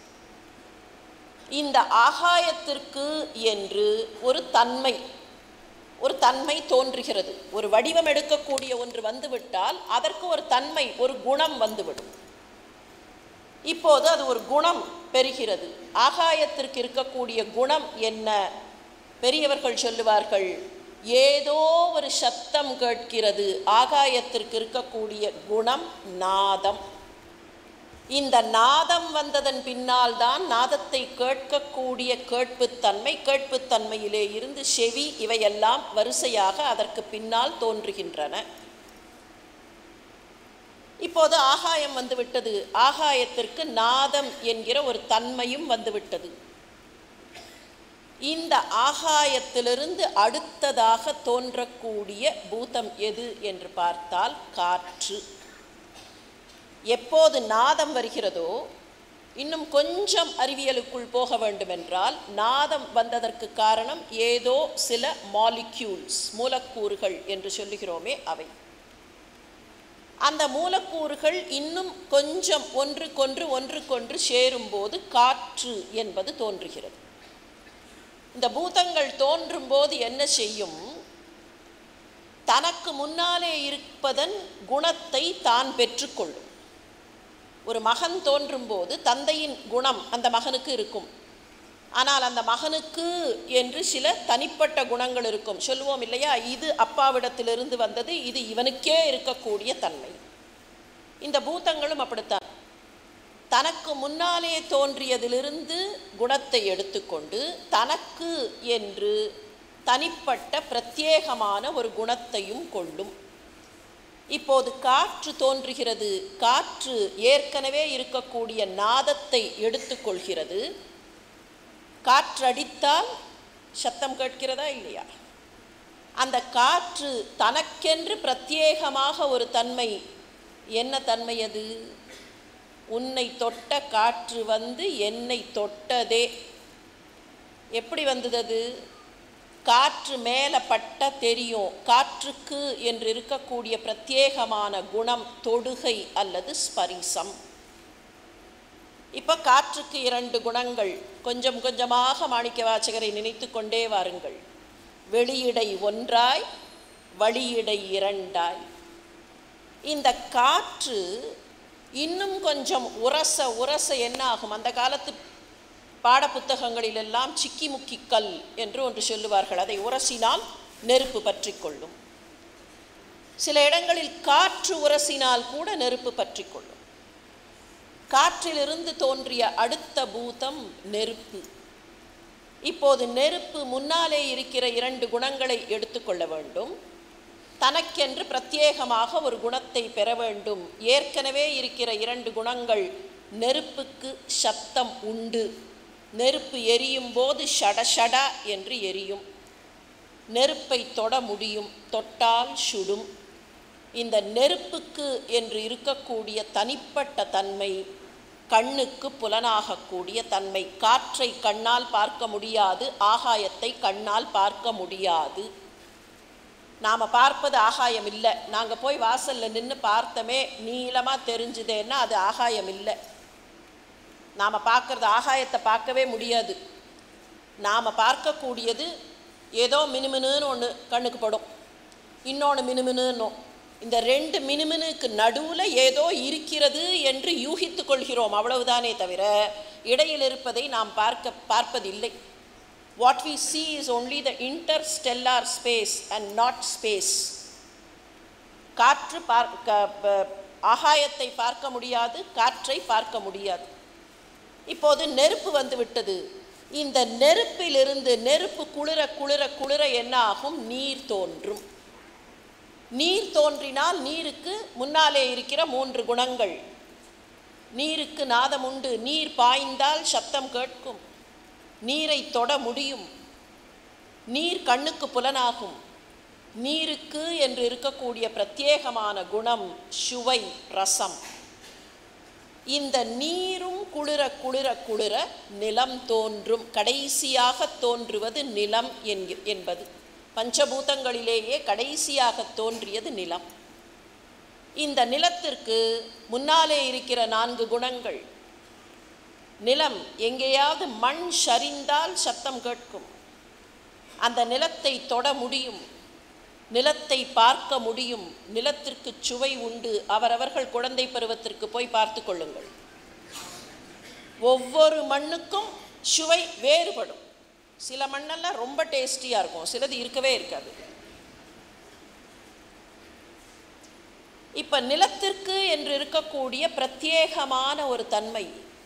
இந்த ஆகாயத்திற்கு என்று ஒரு தன்மை ஒரு தன்மை தோன்றுகிறது ஒரு வடிவம் எடுக்கக்கூடிய ஒன்று வந்துவிட்டால் அதற்கு ஒரு தன்மை ஒரு குணம் வந்துவிடும் இப்போது அது ஒரு குணம் பெறுகிறது ஆகாயத்திற்கு இருக்கக்கூடிய குணம் என்ன பெரியவர்கள் சொல்லுவார்கள் ஏதோ ஒரு சத்தம் கேட்கிறது ஆகாயத்திற்கு இருக்கக்கூடிய குணம் நாதம் இந்த நாதம் வந்ததன் பின்னால் தான் நாதத்தை கேட்கக்கூடிய கேட்புத்தன்மை கேட்புத்தன்மையிலே இருந்து செவி இவையெல்லாம் வரிசையாக அதற்கு பின்னால் தோன்றுகின்றன இப்போது ஆகாயம் வந்துவிட்டது ஆகாயத்திற்கு நாதம் என்கிற ஒரு தன்மையும் வந்துவிட்டது இந்த ஆகாயத்திலிருந்து அடுத்ததாக தோன்றக்கூடிய பூதம் எது என்று பார்த்தால் காற்று எப்போது நாதம் வருகிறதோ இன்னும் கொஞ்சம் அறிவியலுக்குள் போக வேண்டுமென்றால் நாதம் வந்ததற்கு காரணம் ஏதோ சில மாலிக்யூல்ஸ் மூலக்கூறுகள் என்று சொல்லுகிறோமே அவை அந்த மூலக்கூறுகள் இன்னும் கொஞ்சம் ஒன்றுக்கொன்று ஒன்றுக்கொன்று சேரும்போது காற்று என்பது தோன்றுகிறது இந்த பூதங்கள் தோன்றும் போது என்ன செய்யும் தனக்கு முன்னாலே இருப்பதன் குணத்தை தான் பெற்றுக்கொள்ளும் ஒரு மகன் தோன்றும் போது தந்தையின் குணம் அந்த மகனுக்கு இருக்கும் ஆனால் அந்த மகனுக்கு என்று சில தனிப்பட்ட குணங்கள் இருக்கும் சொல்லுவோம் இல்லையா இது அப்பாவிடத்திலிருந்து வந்தது இது இவனுக்கே இருக்கக்கூடிய தன்மை இந்த பூதங்களும் அப்படித்தான் தனக்கு முன்னாலே தோன்றியதிலிருந்து குணத்தை எடுத்துக்கொண்டு தனக்கு என்று தனிப்பட்ட பிரத்யேகமான ஒரு குணத்தையும் கொள்ளும் இப்போது காற்று தோன்றுகிறது காற்று ஏற்கனவே இருக்கக்கூடிய நாதத்தை எடுத்துக்கொள்கிறது காற்றடித்தால் சத்தம் கேட்கிறதா இல்லையா அந்த காற்று தனக்கென்று பிரத்யேகமாக ஒரு தன்மை என்ன தன்மை அது உன்னை தொட்ட காற்று வந்து என்னை தொட்டதே எப்படி வந்தது அது காற்று மேலே பட்ட தெரியும் காற்றுக்கு என்று இருக்கக்கூடிய பிரத்யேகமான குணம் தொடுகை அல்லது ஸ்பரிசம் இப்போ காற்றுக்கு இரண்டு குணங்கள் கொஞ்சம் கொஞ்சமாக மாணிக்க வாசகரை நினைத்து கொண்டே வாருங்கள் வெளியிடை ஒன்றாய் வழியிடை இரண்டாய் இந்த காற்று இன்னும் கொஞ்சம் உரச உரச என்ன ஆகும் அந்த காலத்து பாடப்புத்தகங்களிலெல்லாம் சிக்கி முக்கி கல் என்று ஒன்று சொல்லுவார்கள் அதை உரசினால் நெருப்பு பற்றி கொள்ளும் சில இடங்களில் காற்று உரசினால் கூட நெருப்பு பற்றி கொள்ளும் காற்றிலிருந்து தோன்றிய அடுத்த பூதம் நெருப்பு இப்போது நெருப்பு முன்னாலே இருக்கிற இரண்டு குணங்களை எடுத்துக்கொள்ள வேண்டும் தனக்கென்று பிரத்யேகமாக ஒரு குணத்தை பெற வேண்டும் ஏற்கனவே இருக்கிற இரண்டு குணங்கள் நெருப்புக்கு சத்தம் உண்டு நெருப்பு எரியும் போது ஷட ஷட என்று எரியும் நெருப்பை தொட முடியும் தொட்டால் சுடும் இந்த நெருப்புக்கு என்று இருக்கக்கூடிய தனிப்பட்ட தன்மை கண்ணுக்கு புலனாகக்கூடிய தன்மை காற்றை கண்ணால் பார்க்க முடியாது ஆகாயத்தை கண்ணால் பார்க்க முடியாது நாம் பார்ப்பது ஆகாயம் இல்லை நாங்கள் போய் வாசலில் நின்று பார்த்தோமே நீளமாக தெரிஞ்சுதேன்னா அது ஆகாயம் இல்லை நாம் பார்க்குறது ஆகாயத்தை பார்க்கவே முடியாது நாம் பார்க்கக்கூடியது ஏதோ மினுமினுன்னு ஒன்று கண்ணுக்கு படும் இன்னொன்று மினுமினுன்னும் இந்த ரெண்டு மினுமினுக்கு நடுவில் ஏதோ இருக்கிறது என்று யூகித்து கொள்கிறோம் அவ்வளவுதானே தவிர இடையில் இருப்பதை நாம் பார்க்க பார்ப்பதில்லை what we see is only the interstellar space and not space காற்று பார்க்க ப- ஆகாயத்தை பார்க்க முடியாது காற்றை பார்க்க முடியாது இப்போது நெருப்பு வந்து விட்டது இந்த நெருப்பிலிருந்து நெருப்பு குளிர குளிர குளிர என்ன ஆகும் நீர் தோன்றும் நீர் தோன்றினால் நீருக்கு முன்னாலே இருக்கிற மூன்று குணங்கள் நீருக்கு நாதம் உண்டு நீர் பாய்ந்தால் சத்தம் கேட்கும் நீரை தொட முடியும் நீர் கண்ணுக்கு புலனாகும் நீருக்கு என்று இருக்கக்கூடிய பிரத்யேகமான குணம் சுவை ரசம் இந்த நீரும் குளிர குளிர குளிர நிலம் தோன்றும் கடைசியாக தோன்றுவது நிலம் என்க- என்பது பஞ்சபூதங்களிலேயே கடைசியாக தோன்றியது நிலம் இந்த நிலத்திற்கு முன்னாலே இருக்கிற நான்கு குணங்கள் நிலம் எங்கேயாவது மண் சரிந்தால் சத்தம் கேட்கும் அந்த நிலத்தை தொட முடியும் நிலத்தை பார்க்க முடியும் நிலத்திற்கு சுவை உண்டு அவரவர்கள் குழந்தை பருவத்திற்கு போய் பார்த்து கொள்ளுங்கள் ஒவ்வொரு மண்ணுக்கும் சுவை வேறுபடும் சில மண்ணெல்லாம் ரொம்ப டேஸ்டியாக இருக்கும் சிலது இருக்கவே இருக்காது இப்போ நிலத்திற்கு என்று இருக்கக்கூடிய பிரத்யேகமான ஒரு தன்மை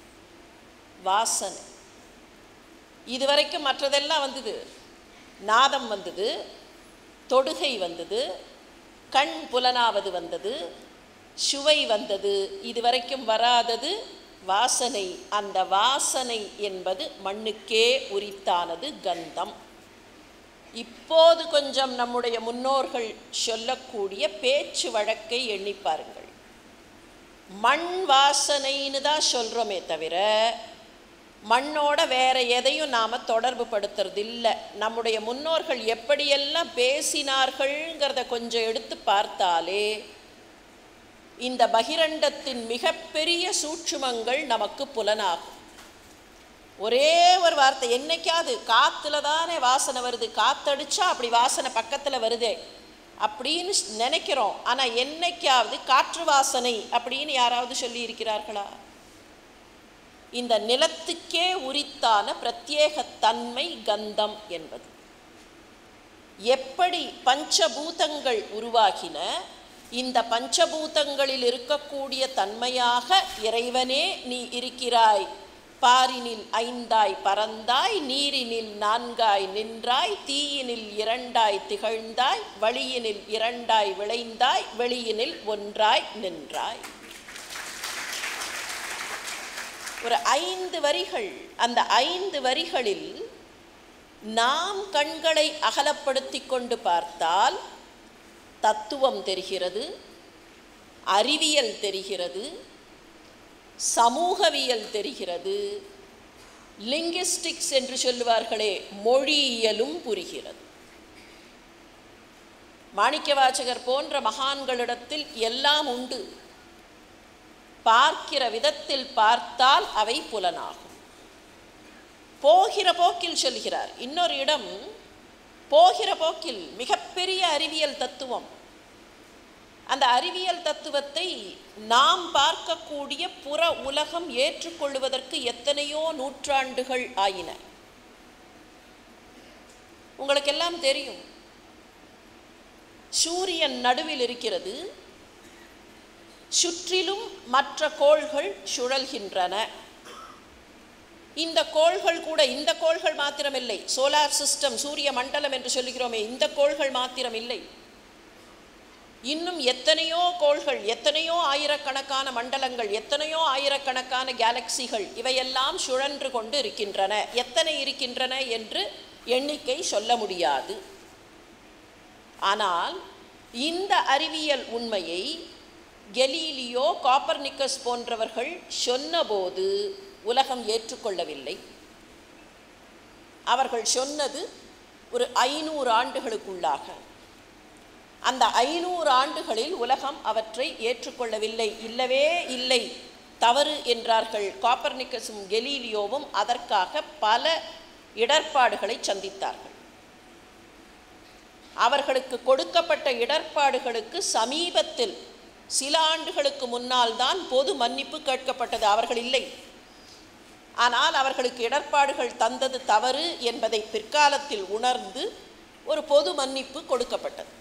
வாசனை இதுவரைக்கும் மற்றதெல்லாம் வந்தது நாதம் வந்தது தொடுகை வந்தது கண் புலனாவது வந்தது சுவை வந்தது இதுவரைக்கும் வராதது வாசனை அந்த வாசனை என்பது மண்ணுக்கே உரித்தானது கந்தம் இப்போது கொஞ்சம் நம்முடைய முன்னோர்கள் சொல்லக்கூடிய பேச்சு வழக்கை எண்ணி பாருங்கள் மண் வாசனைன்னு தான் சொல்கிறோமே தவிர மண்ணோட வேற எதையும் நாம் தொடர்பு படுத்துறது இல்லை நம்முடைய முன்னோர்கள் எப்படியெல்லாம் பேசினார்கள்ங்கிறத கொஞ்சம் எடுத்து பார்த்தாலே இந்த பகிரண்டத்தின் மிகப்பெரிய சூட்சுமங்கள் நமக்கு புலனாகும் ஒரே ஒரு வார்த்தை என்னைக்காவது காத்துல தானே வாசனை வருது காத்தடிச்சா அப்படி வாசனை பக்கத்தில் வருதே அப்படின்னு ஸ்- நினைக்கிறோம் ஆனால் என்னைக்காவது காற்று வாசனை அப்படின்னு யாராவது சொல்லி இருக்கிறார்களா இந்த நிலத்துக்கே உரித்தான பிரத்யேக தன்மை கந்தம் என்பது எப்படி பஞ்சபூதங்கள் உருவாகின இந்த பஞ்சபூதங்களில் இருக்கக்கூடிய தன்மையாக இறைவனே நீ இருக்கிறாய் பாரினில் ஐந்தாய் பறந்தாய் நீரினில் நான்காய் நின்றாய் தீயினில் இரண்டாய் திகழ்ந்தாய் வழியினில் இரண்டாய் விளைந்தாய் வெளியினில் ஒன்றாய் நின்றாய் ஒரு ஐந்து வரிகள் அந்த ஐந்து வரிகளில் நாம் கண்களை அகலப்படுத்தி கொண்டு பார்த்தால் தத்துவம் தெரிகிறது அறிவியல் தெரிகிறது சமூகவியல் தெரிகிறது லிங்கிஸ்டிக்ஸ் என்று சொல்லுவார்களே மொழியியலும் புரிகிறது மாணிக்கவாசகர் போன்ற மகான்களிடத்தில் எல்லாம் உண்டு பார்க்கிற விதத்தில் பார்த்தால் அவை புலனாகும் போகிற போக்கில் சொல்கிறார் இன்னொரு இடம் போகிற போக்கில் மிகப்பெரிய அறிவியல் தத்துவம் அந்த அறிவியல் தத்துவத்தை நாம் பார்க்கக்கூடிய புற உலகம் ஏற்றுக்கொள்வதற்கு எத்தனையோ நூற்றாண்டுகள் ஆயின உங்களுக்கெல்லாம் தெரியும் சூரியன் நடுவில் இருக்கிறது சுற்றிலும் மற்ற கோள்கள் சுழல்கின்றன இந்த கோள்கள் கூட இந்த கோள்கள் மாத்திரமில்லை சோலார் சிஸ்டம் சூரிய மண்டலம் என்று சொல்லுகிறோமே இந்த கோள்கள் மாத்திரம் இல்லை இன்னும் எத்தனையோ கோள்கள் எத்தனையோ ஆயிரக்கணக்கான மண்டலங்கள் எத்தனையோ ஆயிரக்கணக்கான கேலக்சிகள் இவையெல்லாம் சுழன்று கொண்டு இருக்கின்றன எத்தனை இருக்கின்றன என்று எண்ணிக்கை சொல்ல முடியாது ஆனால் இந்த அறிவியல் உண்மையை கெலீலியோ காப்பர்னிக்கஸ் போன்றவர்கள் சொன்னபோது உலகம் ஏற்றுக்கொள்ளவில்லை அவர்கள் சொன்னது ஒரு ஐநூறு ஆண்டுகளுக்குள்ளாக அந்த ஐநூறு ஆண்டுகளில் உலகம் அவற்றை ஏற்றுக்கொள்ளவில்லை இல்லவே இல்லை தவறு என்றார்கள் காப்பர்னிக்கஸும் கெலீலியோவும் அதற்காக பல இடர்பாடுகளை சந்தித்தார்கள் அவர்களுக்கு கொடுக்கப்பட்ட இடர்பாடுகளுக்கு சமீபத்தில் சில ஆண்டுகளுக்கு முன்னால் தான் பொது மன்னிப்பு கேட்கப்பட்டது அவர்கள் இல்லை ஆனால் அவர்களுக்கு இடர்பாடுகள் தந்தது தவறு என்பதை பிற்காலத்தில் உணர்ந்து ஒரு பொது மன்னிப்பு கொடுக்கப்பட்டது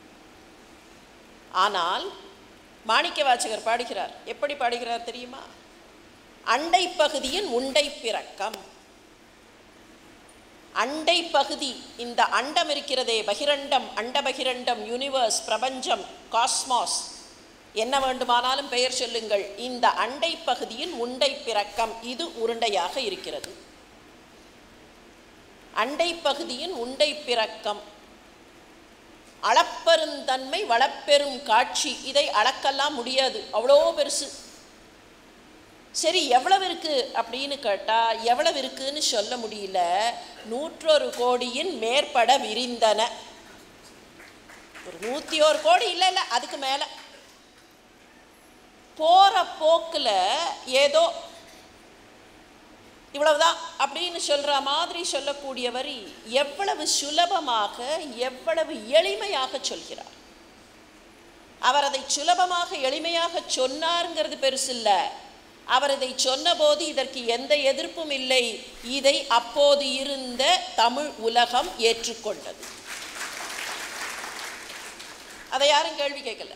ஆனால் மாணிக்க வாசகர் பாடுகிறார் எப்படி பாடுகிறார் தெரியுமா அண்டை பகுதியின் உண்டை பிறக்கம் அண்டை பகுதி இந்த அண்டம் இருக்கிறதே பகிரண்டம் அண்ட பகிரண்டம் யூனிவர்ஸ் பிரபஞ்சம் காஸ்மாஸ் என்ன வேண்டுமானாலும் பெயர் சொல்லுங்கள் இந்த அண்டை பகுதியின் உண்டை பிறக்கம் இது உருண்டையாக இருக்கிறது அண்டை பகுதியின் உண்டை பிறக்கம் அளப்பெருந்தன்மை வளப்பெரும் காட்சி இதை அளக்கெல்லாம் முடியாது அவ்வளோ பெருசு சரி எவ்வளவு இருக்கு அப்படின்னு கேட்டால் எவ்வளவு இருக்குன்னு சொல்ல முடியல நூற்றொரு கோடியின் மேற்பட விரிந்தன ஒரு நூற்றி ஒரு கோடி இல்லை இல்லை அதுக்கு மேலே போகிற போக்கில் ஏதோ இவ்வளவுதான் அப்படின்னு சொல்கிற மாதிரி சொல்லக்கூடிய வரி எவ்வளவு சுலபமாக எவ்வளவு எளிமையாக சொல்கிறார் அவர் அதை சுலபமாக எளிமையாக சொன்னாருங்கிறது பெருசு இல்லை அவர் இதை சொன்னபோது இதற்கு எந்த எதிர்ப்பும் இல்லை இதை அப்போது இருந்த தமிழ் உலகம் ஏற்றுக்கொண்டது அதை யாரும் கேள்வி கேட்கல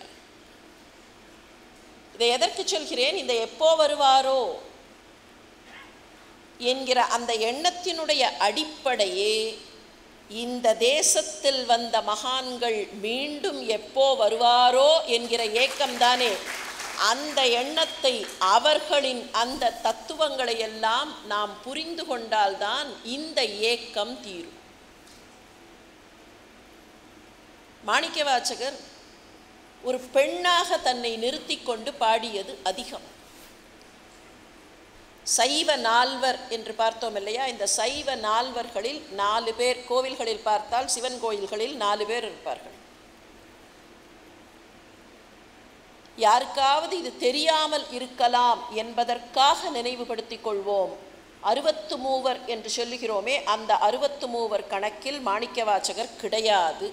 இதை எதற்கு சொல்கிறேன் இந்த எப்போ வருவாரோ என்கிற அந்த எண்ணத்தினுடைய அடிப்படையே இந்த தேசத்தில் வந்த மகான்கள் மீண்டும் எப்போ வருவாரோ என்கிற ஏக்கம்தானே அந்த எண்ணத்தை அவர்களின் அந்த தத்துவங்களை எல்லாம் நாம் புரிந்து கொண்டால்தான் இந்த ஏக்கம் தீரும் மாணிக்கவாச்சகர் ஒரு பெண்ணாக தன்னை நிறுத்தி கொண்டு பாடியது அதிகம் சைவ நால்வர் என்று பார்த்தோம் இல்லையா இந்த சைவ நால்வர்களில் நாலு பேர் கோவில்களில் பார்த்தால் சிவன் கோயில்களில் நாலு பேர் இருப்பார்கள் யாருக்காவது இது தெரியாமல் இருக்கலாம் என்பதற்காக நினைவுபடுத்திக் கொள்வோம் அறுபத்து மூவர் என்று சொல்லுகிறோமே அந்த அறுபத்து மூவர் கணக்கில் மாணிக்கவாச்சகர் கிடையாது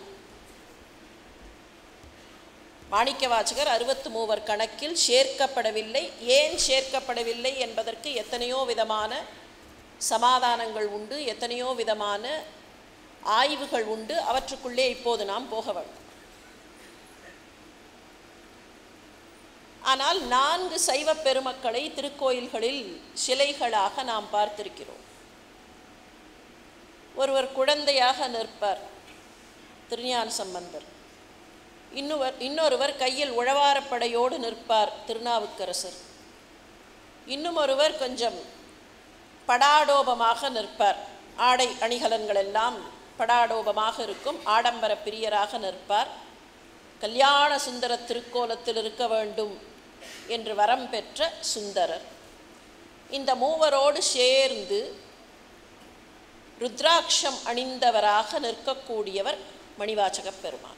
மாணிக்கவாச்சகர் அறுபத்து மூவர் கணக்கில் சேர்க்கப்படவில்லை ஏன் சேர்க்கப்படவில்லை என்பதற்கு எத்தனையோ விதமான சமாதானங்கள் உண்டு எத்தனையோ விதமான ஆய்வுகள் உண்டு அவற்றுக்குள்ளே இப்போது நாம் போக வேண்டும் ஆனால் நான்கு சைவ பெருமக்களை திருக்கோயில்களில் சிலைகளாக நாம் பார்த்திருக்கிறோம் ஒருவர் குழந்தையாக நிற்பார் திருஞான சம்பந்தர் இன்னொருவர் இன்னொருவர் கையில் உழவாரப்படையோடு நிற்பார் திருநாவுக்கரசர் இன்னும் ஒருவர் கொஞ்சம் படாடோபமாக நிற்பார் ஆடை அணிகலன்கள் எல்லாம் படாடோபமாக இருக்கும் ஆடம்பர பிரியராக நிற்பார் கல்யாண சுந்தர திருக்கோலத்தில் இருக்க வேண்டும் என்று வரம் பெற்ற சுந்தரர் இந்த மூவரோடு சேர்ந்து ருத்ராட்சம் அணிந்தவராக நிற்கக்கூடியவர் மணிவாச்சகப் பெருமான்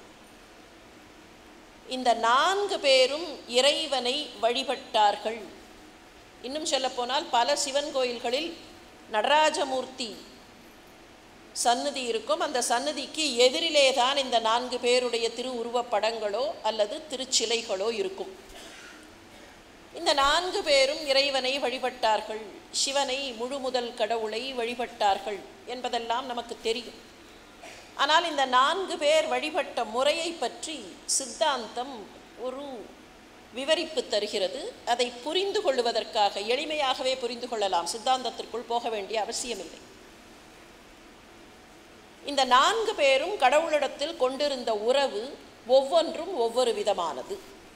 இந்த நான்கு பேரும் இறைவனை வழிபட்டார்கள் இன்னும் சொல்லப்போனால் பல சிவன் கோயில்களில் நடராஜமூர்த்தி சந்நிதி இருக்கும் அந்த சந்நிதிக்கு எதிரிலே தான் இந்த நான்கு பேருடைய திரு உருவப்படங்களோ அல்லது திருச்சிலைகளோ இருக்கும் இந்த நான்கு பேரும் இறைவனை வழிபட்டார்கள் சிவனை முழுமுதல் கடவுளை வழிபட்டார்கள் என்பதெல்லாம் நமக்கு தெரியும் ஆனால் இந்த நான்கு பேர் வழிபட்ட முறையை பற்றி சித்தாந்தம் ஒரு விவரிப்பு தருகிறது அதை புரிந்து கொள்வதற்காக எளிமையாகவே புரிந்து கொள்ளலாம் சித்தாந்தத்திற்குள் போக வேண்டிய அவசியமில்லை இந்த நான்கு பேரும் கடவுளிடத்தில் கொண்டிருந்த உறவு ஒவ்வொன்றும் ஒவ்வொரு விதமானது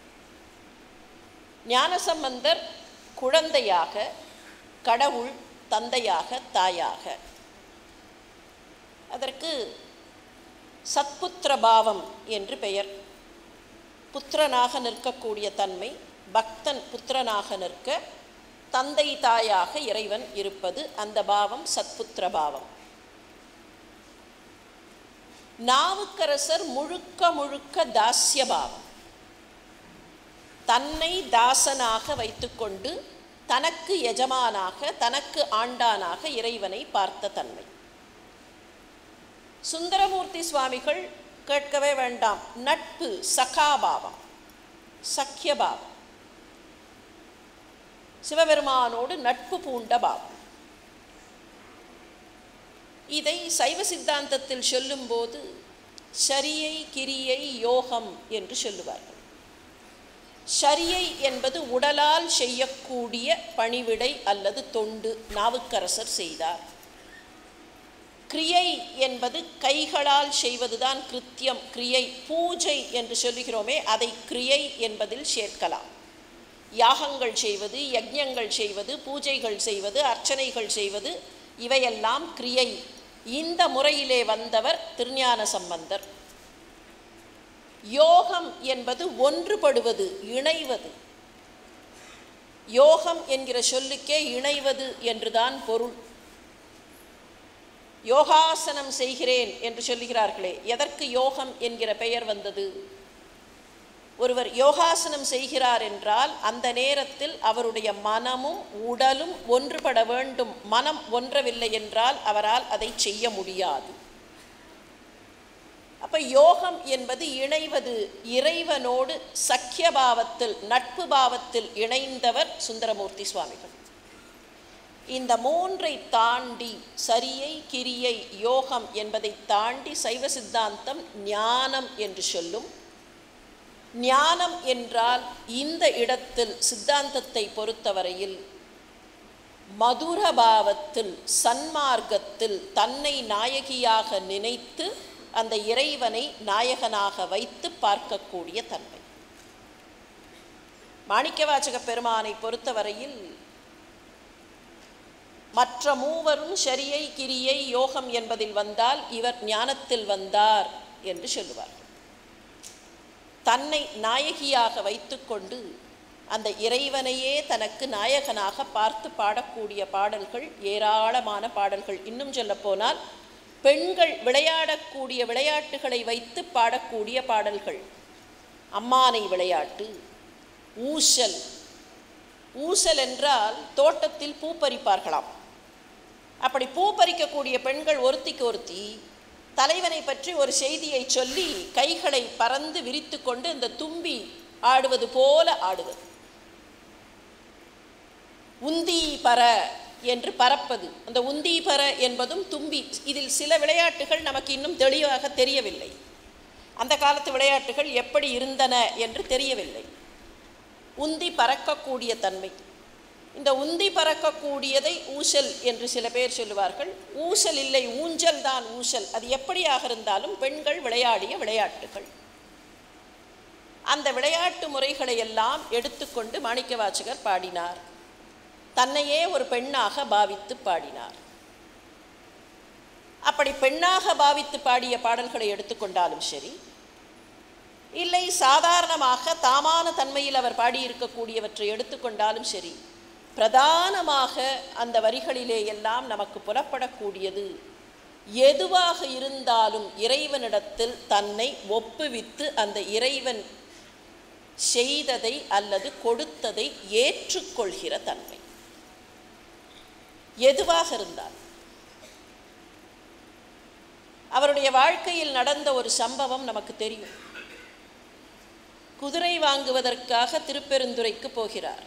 ஞானசம்பந்தர் குழந்தையாக கடவுள் தந்தையாக தாயாக அதற்கு சத்புத்திர பாவம் என்று பெயர் புத்திரனாக நிற்கக்கூடிய தன்மை பக்தன் புத்திரனாக நிற்க தந்தை தாயாக இறைவன் இருப்பது அந்த பாவம் சத்புத்திர பாவம் நாவுக்கரசர் முழுக்க முழுக்க தாஸ்ய பாவம் தன்னை தாசனாக வைத்துக்கொண்டு தனக்கு எஜமானாக தனக்கு ஆண்டானாக இறைவனை பார்த்த தன்மை சுந்தரமூர்த்தி சுவாமிகள் கேட்கவே வேண்டாம் நட்பு சகாபாவம் சக்கியபாவம் சிவபெருமானோடு நட்பு பூண்ட பாவம் இதை சைவ சித்தாந்தத்தில் சொல்லும்போது சரியை கிரியை யோகம் என்று சொல்லுவார்கள் ஷரியை என்பது உடலால் செய்யக்கூடிய பணிவிடை அல்லது தொண்டு நாவுக்கரசர் செய்தார் கிரியை என்பது கைகளால் செய்வதுதான் கிருத்தியம் கிரியை பூஜை என்று சொல்லுகிறோமே அதை கிரியை என்பதில் சேர்க்கலாம் யாகங்கள் செய்வது யஜ்ஞங்கள் செய்வது பூஜைகள் செய்வது அர்ச்சனைகள் செய்வது இவையெல்லாம் கிரியை இந்த முறையிலே வந்தவர் திருஞான சம்பந்தர் யோகம் என்பது ஒன்றுபடுவது இணைவது யோகம் என்கிற சொல்லுக்கே இணைவது என்றுதான் பொருள் யோகாசனம் செய்கிறேன் என்று சொல்லுகிறார்களே எதற்கு யோகம் என்கிற பெயர் வந்தது ஒருவர் யோகாசனம் செய்கிறார் என்றால் அந்த நேரத்தில் அவருடைய மனமும் உடலும் ஒன்றுபட வேண்டும் மனம் ஒன்றவில்லை என்றால் அவரால் அதை செய்ய முடியாது அப்ப யோகம் என்பது இணைவது இறைவனோடு சக்கிய பாவத்தில் நட்பு பாவத்தில் இணைந்தவர் சுந்தரமூர்த்தி சுவாமிகள் இந்த மூன்றை தாண்டி சரியை கிரியை யோகம் என்பதை தாண்டி சைவ சித்தாந்தம் ஞானம் என்று சொல்லும் ஞானம் என்றால் இந்த இடத்தில் சித்தாந்தத்தை பொறுத்தவரையில் மதுரபாவத்தில் சன்மார்க்கத்தில் தன்னை நாயகியாக நினைத்து அந்த இறைவனை நாயகனாக வைத்து பார்க்கக்கூடிய தன்மை மாணிக்கவாச்சக பெருமானை பொறுத்தவரையில் மற்ற மூவரும் சரியை கிரியை யோகம் என்பதில் வந்தால் இவர் ஞானத்தில் வந்தார் என்று சொல்லுவார் தன்னை நாயகியாக வைத்துக்கொண்டு அந்த இறைவனையே தனக்கு நாயகனாக பார்த்து பாடக்கூடிய பாடல்கள் ஏராளமான பாடல்கள் இன்னும் சொல்லப்போனால் பெண்கள் விளையாடக்கூடிய விளையாட்டுகளை வைத்து பாடக்கூடிய பாடல்கள் அம்மானை விளையாட்டு ஊசல் ஊசல் என்றால் தோட்டத்தில் பூ பறிப்பார்களாம் அப்படி பூ பறிக்கக்கூடிய பெண்கள் ஒருத்திக்கு ஒருத்தி தலைவனை பற்றி ஒரு செய்தியை சொல்லி கைகளை பறந்து விரித்து கொண்டு இந்த தும்பி ஆடுவது போல ஆடுவது உந்தி பற என்று பறப்பது அந்த உந்தி பற என்பதும் தும்பி இதில் சில விளையாட்டுகள் நமக்கு இன்னும் தெளிவாக தெரியவில்லை அந்த காலத்து விளையாட்டுகள் எப்படி இருந்தன என்று தெரியவில்லை உந்தி பறக்கக்கூடிய தன்மை இந்த உந்தி பறக்கக்கூடியதை ஊசல் என்று சில பேர் சொல்லுவார்கள் ஊசல் இல்லை ஊஞ்சல் தான் ஊசல் அது எப்படியாக இருந்தாலும் பெண்கள் விளையாடிய விளையாட்டுகள் அந்த விளையாட்டு முறைகளை எல்லாம் எடுத்துக்கொண்டு மாணிக்கவாசகர் பாடினார் தன்னையே ஒரு பெண்ணாக பாவித்து பாடினார் அப்படி பெண்ணாக பாவித்து பாடிய பாடல்களை எடுத்துக்கொண்டாலும் சரி இல்லை சாதாரணமாக தாமான தன்மையில் அவர் பாடியிருக்கக்கூடியவற்றை எடுத்துக்கொண்டாலும் சரி பிரதானமாக அந்த வரிகளிலே எல்லாம் நமக்கு புலப்படக்கூடியது எதுவாக இருந்தாலும் இறைவனிடத்தில் தன்னை ஒப்புவித்து அந்த இறைவன் செய்ததை அல்லது கொடுத்ததை ஏற்றுக்கொள்கிற தன்மை எதுவாக இருந்தால் அவருடைய வாழ்க்கையில் நடந்த ஒரு சம்பவம் நமக்கு தெரியும் குதிரை வாங்குவதற்காக திருப்பெருந்துறைக்கு போகிறார்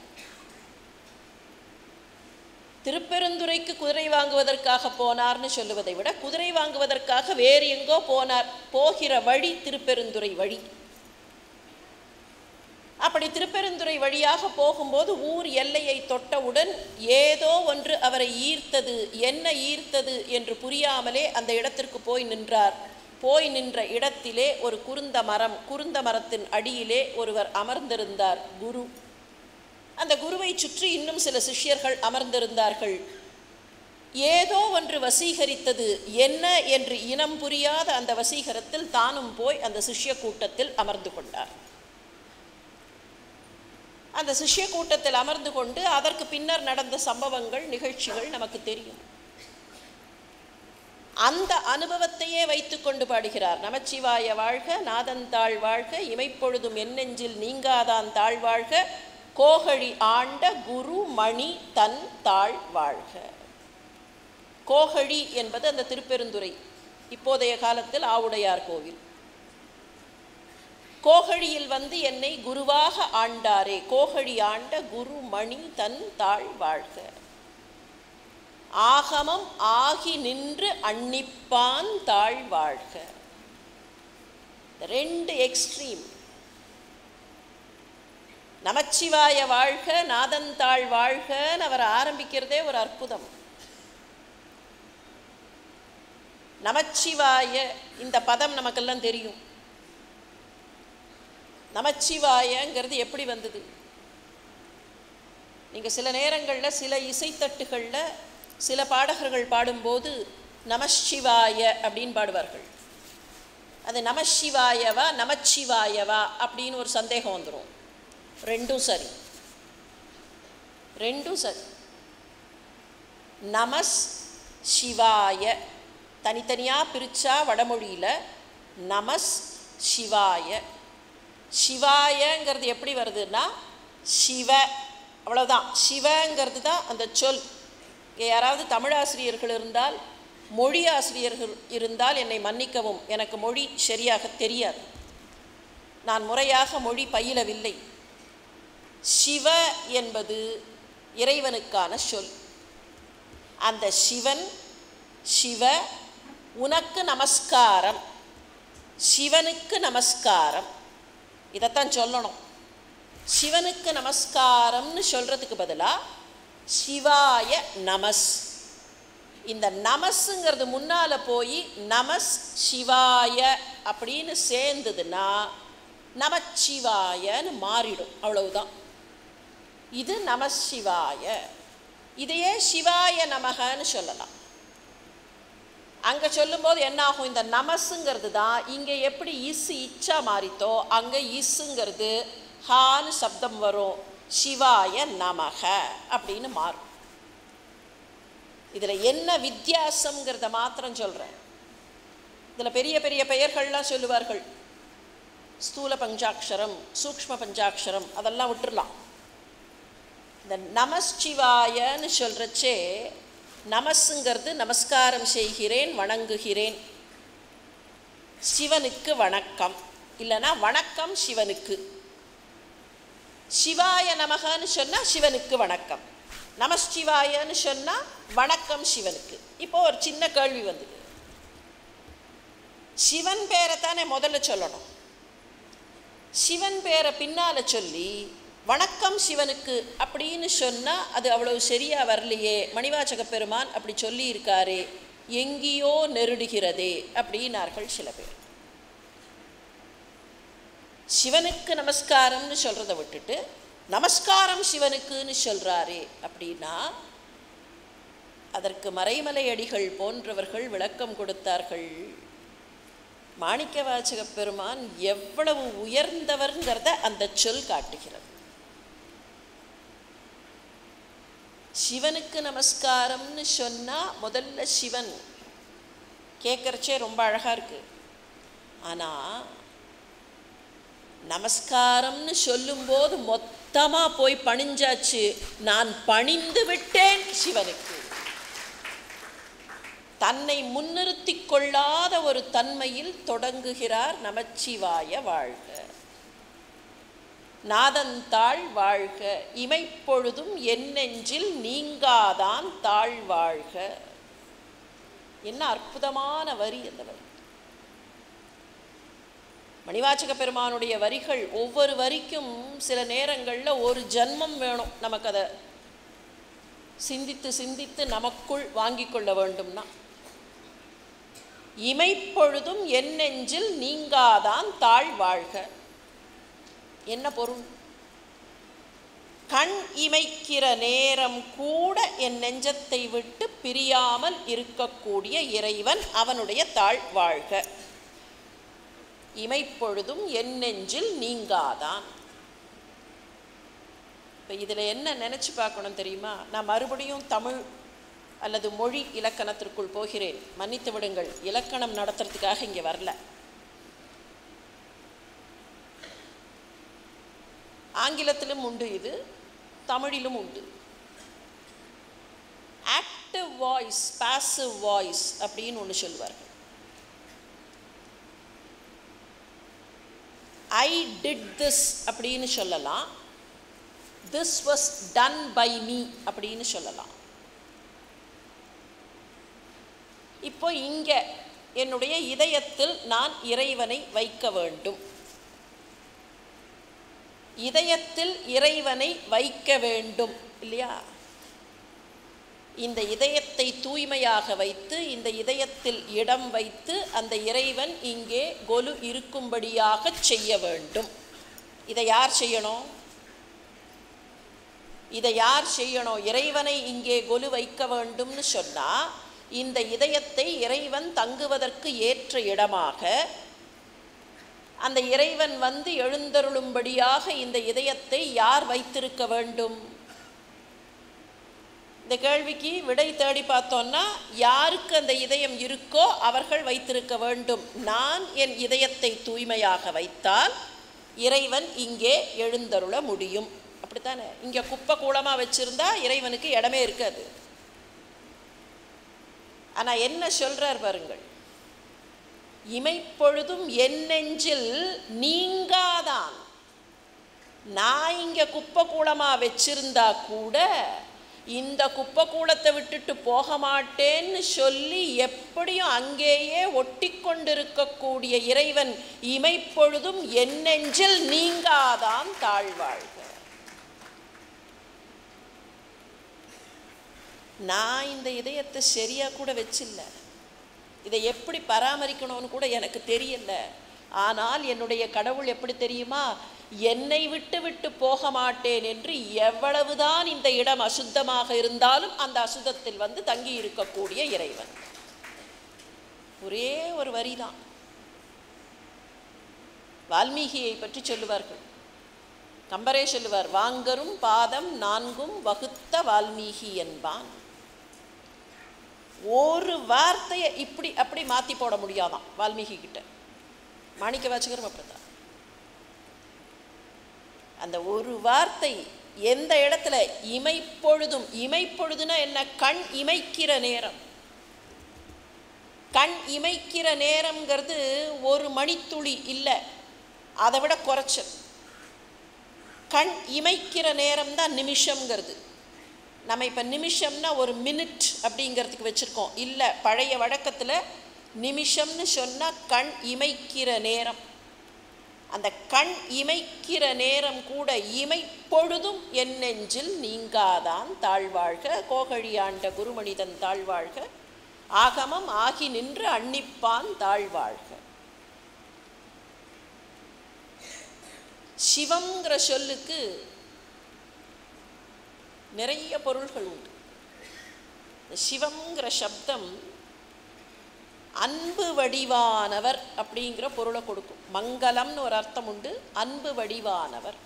திருப்பெருந்துறைக்கு குதிரை வாங்குவதற்காக போனார்னு சொல்லுவதை விட குதிரை வாங்குவதற்காக வேறு எங்கோ போனார் போகிற வழி திருப்பெருந்துறை வழி அப்படி திருப்பெருந்துறை வழியாக போகும்போது ஊர் எல்லையை தொட்டவுடன் ஏதோ ஒன்று அவரை ஈர்த்தது என்ன ஈர்த்தது என்று புரியாமலே அந்த இடத்திற்கு போய் நின்றார் போய் நின்ற இடத்திலே ஒரு குருந்த மரம் குருந்த மரத்தின் அடியிலே ஒருவர் அமர்ந்திருந்தார் குரு அந்த குருவை சுற்றி இன்னும் சில சிஷ்யர்கள் அமர்ந்திருந்தார்கள் ஏதோ ஒன்று வசீகரித்தது என்ன என்று இனம் புரியாத அந்த வசீகரத்தில் தானும் போய் அந்த சிஷ்ய கூட்டத்தில் அமர்ந்து கொண்டார் அந்த சிஷ்ய கூட்டத்தில் அமர்ந்து கொண்டு அதற்கு பின்னர் நடந்த சம்பவங்கள் நிகழ்ச்சிகள் நமக்கு தெரியும் அந்த அனுபவத்தையே வைத்துக்கொண்டு பாடுகிறார் நமச்சிவாய வாழ்க நாதந்தாள் வாழ்க இமைப்பொழுதும் என்னெஞ்சில் நீங்காதான் தாழ் வாழ்க கோகழி ஆண்ட குரு மணி தன் தாழ் வாழ்க கோகழி என்பது அந்த திருப்பெருந்துறை இப்போதைய காலத்தில் ஆவுடையார் கோவில் கோகழியில் வந்து என்னை குருவாக ஆண்டாரே கோகழி ஆண்ட குரு மணி தன் தாழ் வாழ்க ஆகமம் ஆகி நின்று அன்னிப்பான் தாழ் வாழ்க ரெண்டு எக்ஸ்ட்ரீம் நமச்சிவாய வாழ்க நாதந்தாள் வாழ்கன்னு அவர் ஆரம்பிக்கிறதே ஒரு அற்புதம் நமச்சிவாய இந்த பதம் நமக்கெல்லாம் தெரியும் நமச்சிவாயங்கிறது எப்படி வந்தது நீங்கள் சில நேரங்களில் சில இசைத்தட்டுகளில் சில பாடகர்கள் பாடும்போது நமசிவாய அப்படின்னு பாடுவார்கள் அது நமசிவாயவா நமச்சிவாயவா அப்படின்னு ஒரு சந்தேகம் வந்துடும் ரெண்டும் சரி ரெண்டும் சரி நமஸ் சிவாய தனித்தனியாக பிரித்தா வடமொழியில் நமஸ் சிவாய சிவாயங்கிறது எப்படி வருதுன்னா சிவ அவ்வளோதான் சிவங்கிறது தான் அந்த சொல் இங்கே யாராவது தமிழாசிரியர்கள் இருந்தால் மொழி ஆசிரியர்கள் இருந்தால் என்னை மன்னிக்கவும் எனக்கு மொழி சரியாக தெரியாது நான் முறையாக மொழி பயிலவில்லை சிவ என்பது இறைவனுக்கான சொல் அந்த சிவன் சிவ உனக்கு நமஸ்காரம் சிவனுக்கு நமஸ்காரம் இதைத்தான் சொல்லணும் சிவனுக்கு நமஸ்காரம்னு சொல்கிறதுக்கு பதிலாக சிவாய நமஸ் இந்த நமஸுங்கிறது முன்னால் போய் நமஸ் சிவாய அப்படின்னு சேர்ந்ததுன்னா நமச்சிவாயன்னு மாறிடும் அவ்வளவுதான் இது நமசிவாய இதையே சிவாய நமகன்னு சொல்லலாம் அங்கே சொல்லும்போது என்ன ஆகும் இந்த நமஸுங்கிறது தான் இங்கே எப்படி இசு இச்சா மாறித்தோ அங்கே இசுங்கிறது ஹான்னு சப்தம் வரும் சிவாய நமக அப்படின்னு மாறும் இதில் என்ன வித்தியாசங்கிறத மாத்திரம் சொல்கிறேன் இதில் பெரிய பெரிய பெயர்கள்லாம் சொல்லுவார்கள் ஸ்தூல பஞ்சாட்சரம் சூக்ஷ்ம பஞ்சாட்சரம் அதெல்லாம் விட்டுறலாம் இந்த நமஸ்சிவாயன்னு சொல்கிறச்சே நமஸுங்கிறது நமஸ்காரம் செய்கிறேன் வணங்குகிறேன் சிவனுக்கு வணக்கம் இல்லைன்னா வணக்கம் சிவனுக்கு சிவாய நமகன்னு சொன்னால் சிவனுக்கு வணக்கம் நமஸ்சிவாயன்னு சொன்னால் வணக்கம் சிவனுக்கு இப்போ ஒரு சின்ன கேள்வி வந்தது சிவன் பேரை தானே முதல்ல சொல்லணும் சிவன் பேரை பின்னால் சொல்லி வணக்கம் சிவனுக்கு அப்படின்னு சொன்னால் அது அவ்வளவு சரியாக வரலையே மணிவாச்சக பெருமான் அப்படி சொல்லியிருக்காரே எங்கேயோ நெருடுகிறதே அப்படின்னார்கள் சில பேர் சிவனுக்கு நமஸ்காரம்னு சொல்கிறத விட்டுட்டு நமஸ்காரம் சிவனுக்குன்னு சொல்கிறாரே அப்படின்னா அதற்கு மறைமலை அடிகள் போன்றவர்கள் விளக்கம் கொடுத்தார்கள் மாணிக்க வாசக பெருமான் எவ்வளவு உயர்ந்தவர்ங்கிறத அந்த சொல் காட்டுகிறது சிவனுக்கு நமஸ்காரம்னு சொன்னால் முதல்ல சிவன் கேட்குறச்சே ரொம்ப அழகாக இருக்கு ஆனால் நமஸ்காரம்னு சொல்லும்போது மொத்தமாக போய் பணிஞ்சாச்சு நான் பணிந்து விட்டேன் சிவனுக்கு தன்னை முன்னிறுத்தி கொள்ளாத ஒரு தன்மையில் தொடங்குகிறார் நமச்சிவாய வாழ்க நாதந்தாள் வாழ்க இமைப்பொழுதும் என் நெஞ்சில் நீங்காதான் தாழ் வாழ்க என்ன அற்புதமான வரி அந்த வரி மணிவாச்சக பெருமானுடைய வரிகள் ஒவ்வொரு வரிக்கும் சில நேரங்களில் ஒரு ஜன்மம் வேணும் நமக்கு அதை சிந்தித்து சிந்தித்து நமக்குள் வாங்கிக் கொள்ள வேண்டும்னா இமைப்பொழுதும் என் நெஞ்சில் நீங்காதான் தாழ் வாழ்க என்ன பொருள் கண் இமைக்கிற நேரம் கூட என் நெஞ்சத்தை விட்டு பிரியாமல் இருக்கக்கூடிய இறைவன் அவனுடைய தாழ் வாழ்க இமைப்பொழுதும் என் நெஞ்சில் நீங்காதான் இப்போ இதில் என்ன நினச்சி பார்க்கணும் தெரியுமா நான் மறுபடியும் தமிழ் அல்லது மொழி இலக்கணத்திற்குள் போகிறேன் மன்னித்து விடுங்கள் இலக்கணம் நடத்துறதுக்காக இங்கே வரல ஆங்கிலத்திலும் உண்டு இது தமிழிலும் உண்டு ஆக்டிவ் வாய்ஸ் பாசிவ் வாய்ஸ் அப்படின்னு ஒன்று சொல்லுவார்கள் ஐ டிட் திஸ் அப்படின்னு சொல்லலாம் this was done by me அப்படின்னு சொல்லலாம் இப்போ இங்கே என்னுடைய இதயத்தில் நான் இறைவனை வைக்க வேண்டும் இதயத்தில் இறைவனை வைக்க வேண்டும் இல்லையா இந்த இதயத்தை தூய்மையாக வைத்து இந்த இதயத்தில் இடம் வைத்து அந்த இறைவன் இங்கே கொலு இருக்கும்படியாக செய்ய வேண்டும் இதை யார் செய்யணும் இதை யார் செய்யணும் இறைவனை இங்கே கொலு வைக்க வேண்டும்னு சொன்னால் இந்த இதயத்தை இறைவன் தங்குவதற்கு ஏற்ற இடமாக அந்த இறைவன் வந்து எழுந்தருளும்படியாக இந்த இதயத்தை யார் வைத்திருக்க வேண்டும் இந்த கேள்விக்கு விடை தேடி பார்த்தோன்னா யாருக்கு அந்த இதயம் இருக்கோ அவர்கள் வைத்திருக்க வேண்டும் நான் என் இதயத்தை தூய்மையாக வைத்தால் இறைவன் இங்கே எழுந்தருள முடியும் அப்படித்தானே இங்கே குப்பை கூலமாக வச்சுருந்தா இறைவனுக்கு இடமே இருக்காது ஆனால் என்ன சொல்கிறார் பாருங்கள் இமைப்பொழுதும் என் நெஞ்சில் நீங்காதான் நான் இங்கே குப்பை கூலமாக வச்சிருந்தா கூட இந்த குப்பை கூலத்தை விட்டுட்டு போக மாட்டேன்னு சொல்லி எப்படியும் அங்கேயே ஒட்டி கொண்டிருக்கக்கூடிய இறைவன் இமைப்பொழுதும் என் நெஞ்சில் நீங்காதான் தாழ்வாழ்க நான் இந்த இதயத்தை சரியாக கூட வச்சில்ல இதை எப்படி பராமரிக்கணும்னு கூட எனக்கு தெரியல ஆனால் என்னுடைய கடவுள் எப்படி தெரியுமா என்னை விட்டு விட்டு போக மாட்டேன் என்று எவ்வளவுதான் இந்த இடம் அசுத்தமாக இருந்தாலும் அந்த அசுத்தத்தில் வந்து தங்கி இருக்கக்கூடிய இறைவன் ஒரே ஒரு வரிதான் வால்மீகியை பற்றி சொல்லுவார்கள் கம்பரே சொல்லுவார் வாங்கரும் பாதம் நான்கும் வகுத்த வால்மீகி என்பான் ஒரு வார்த்தையை இப்படி அப்படி மாற்றி போட முடியாதான் வால்மீகி கிட்ட மாணிக்க வாச்சகரும் அப்படித்தான் அந்த ஒரு வார்த்தை எந்த இடத்துல இமைப்பொழுதும் இமைப்பொழுதுனா என்ன கண் இமைக்கிற நேரம் கண் இமைக்கிற நேரம்ங்கிறது ஒரு மணித்துளி இல்லை அதை விட குறைச்சல் கண் இமைக்கிற நேரம் தான் நிமிஷம்ங்கிறது நம்ம இப்போ நிமிஷம்னா ஒரு மினிட் அப்படிங்கிறதுக்கு வச்சுருக்கோம் இல்லை பழைய வழக்கத்தில் நிமிஷம்னு சொன்னால் கண் இமைக்கிற நேரம் அந்த கண் இமைக்கிற நேரம் கூட இமைப்பொழுதும் என் நெஞ்சில் நீங்காதான் தாழ்வாழ்க கோகழி ஆண்ட குருமனிதன் தாழ்வாழ்க ஆகமம் ஆகி நின்று அன்னிப்பான் தாழ்வாழ்க சிவங்கிற சொல்லுக்கு நிறைய பொருள்கள் உண்டு இந்த சிவம்ங்கிற சப்தம் அன்பு வடிவானவர் அப்படிங்கிற பொருளை கொடுக்கும் மங்களம்னு ஒரு அர்த்தம் உண்டு அன்பு வடிவானவர்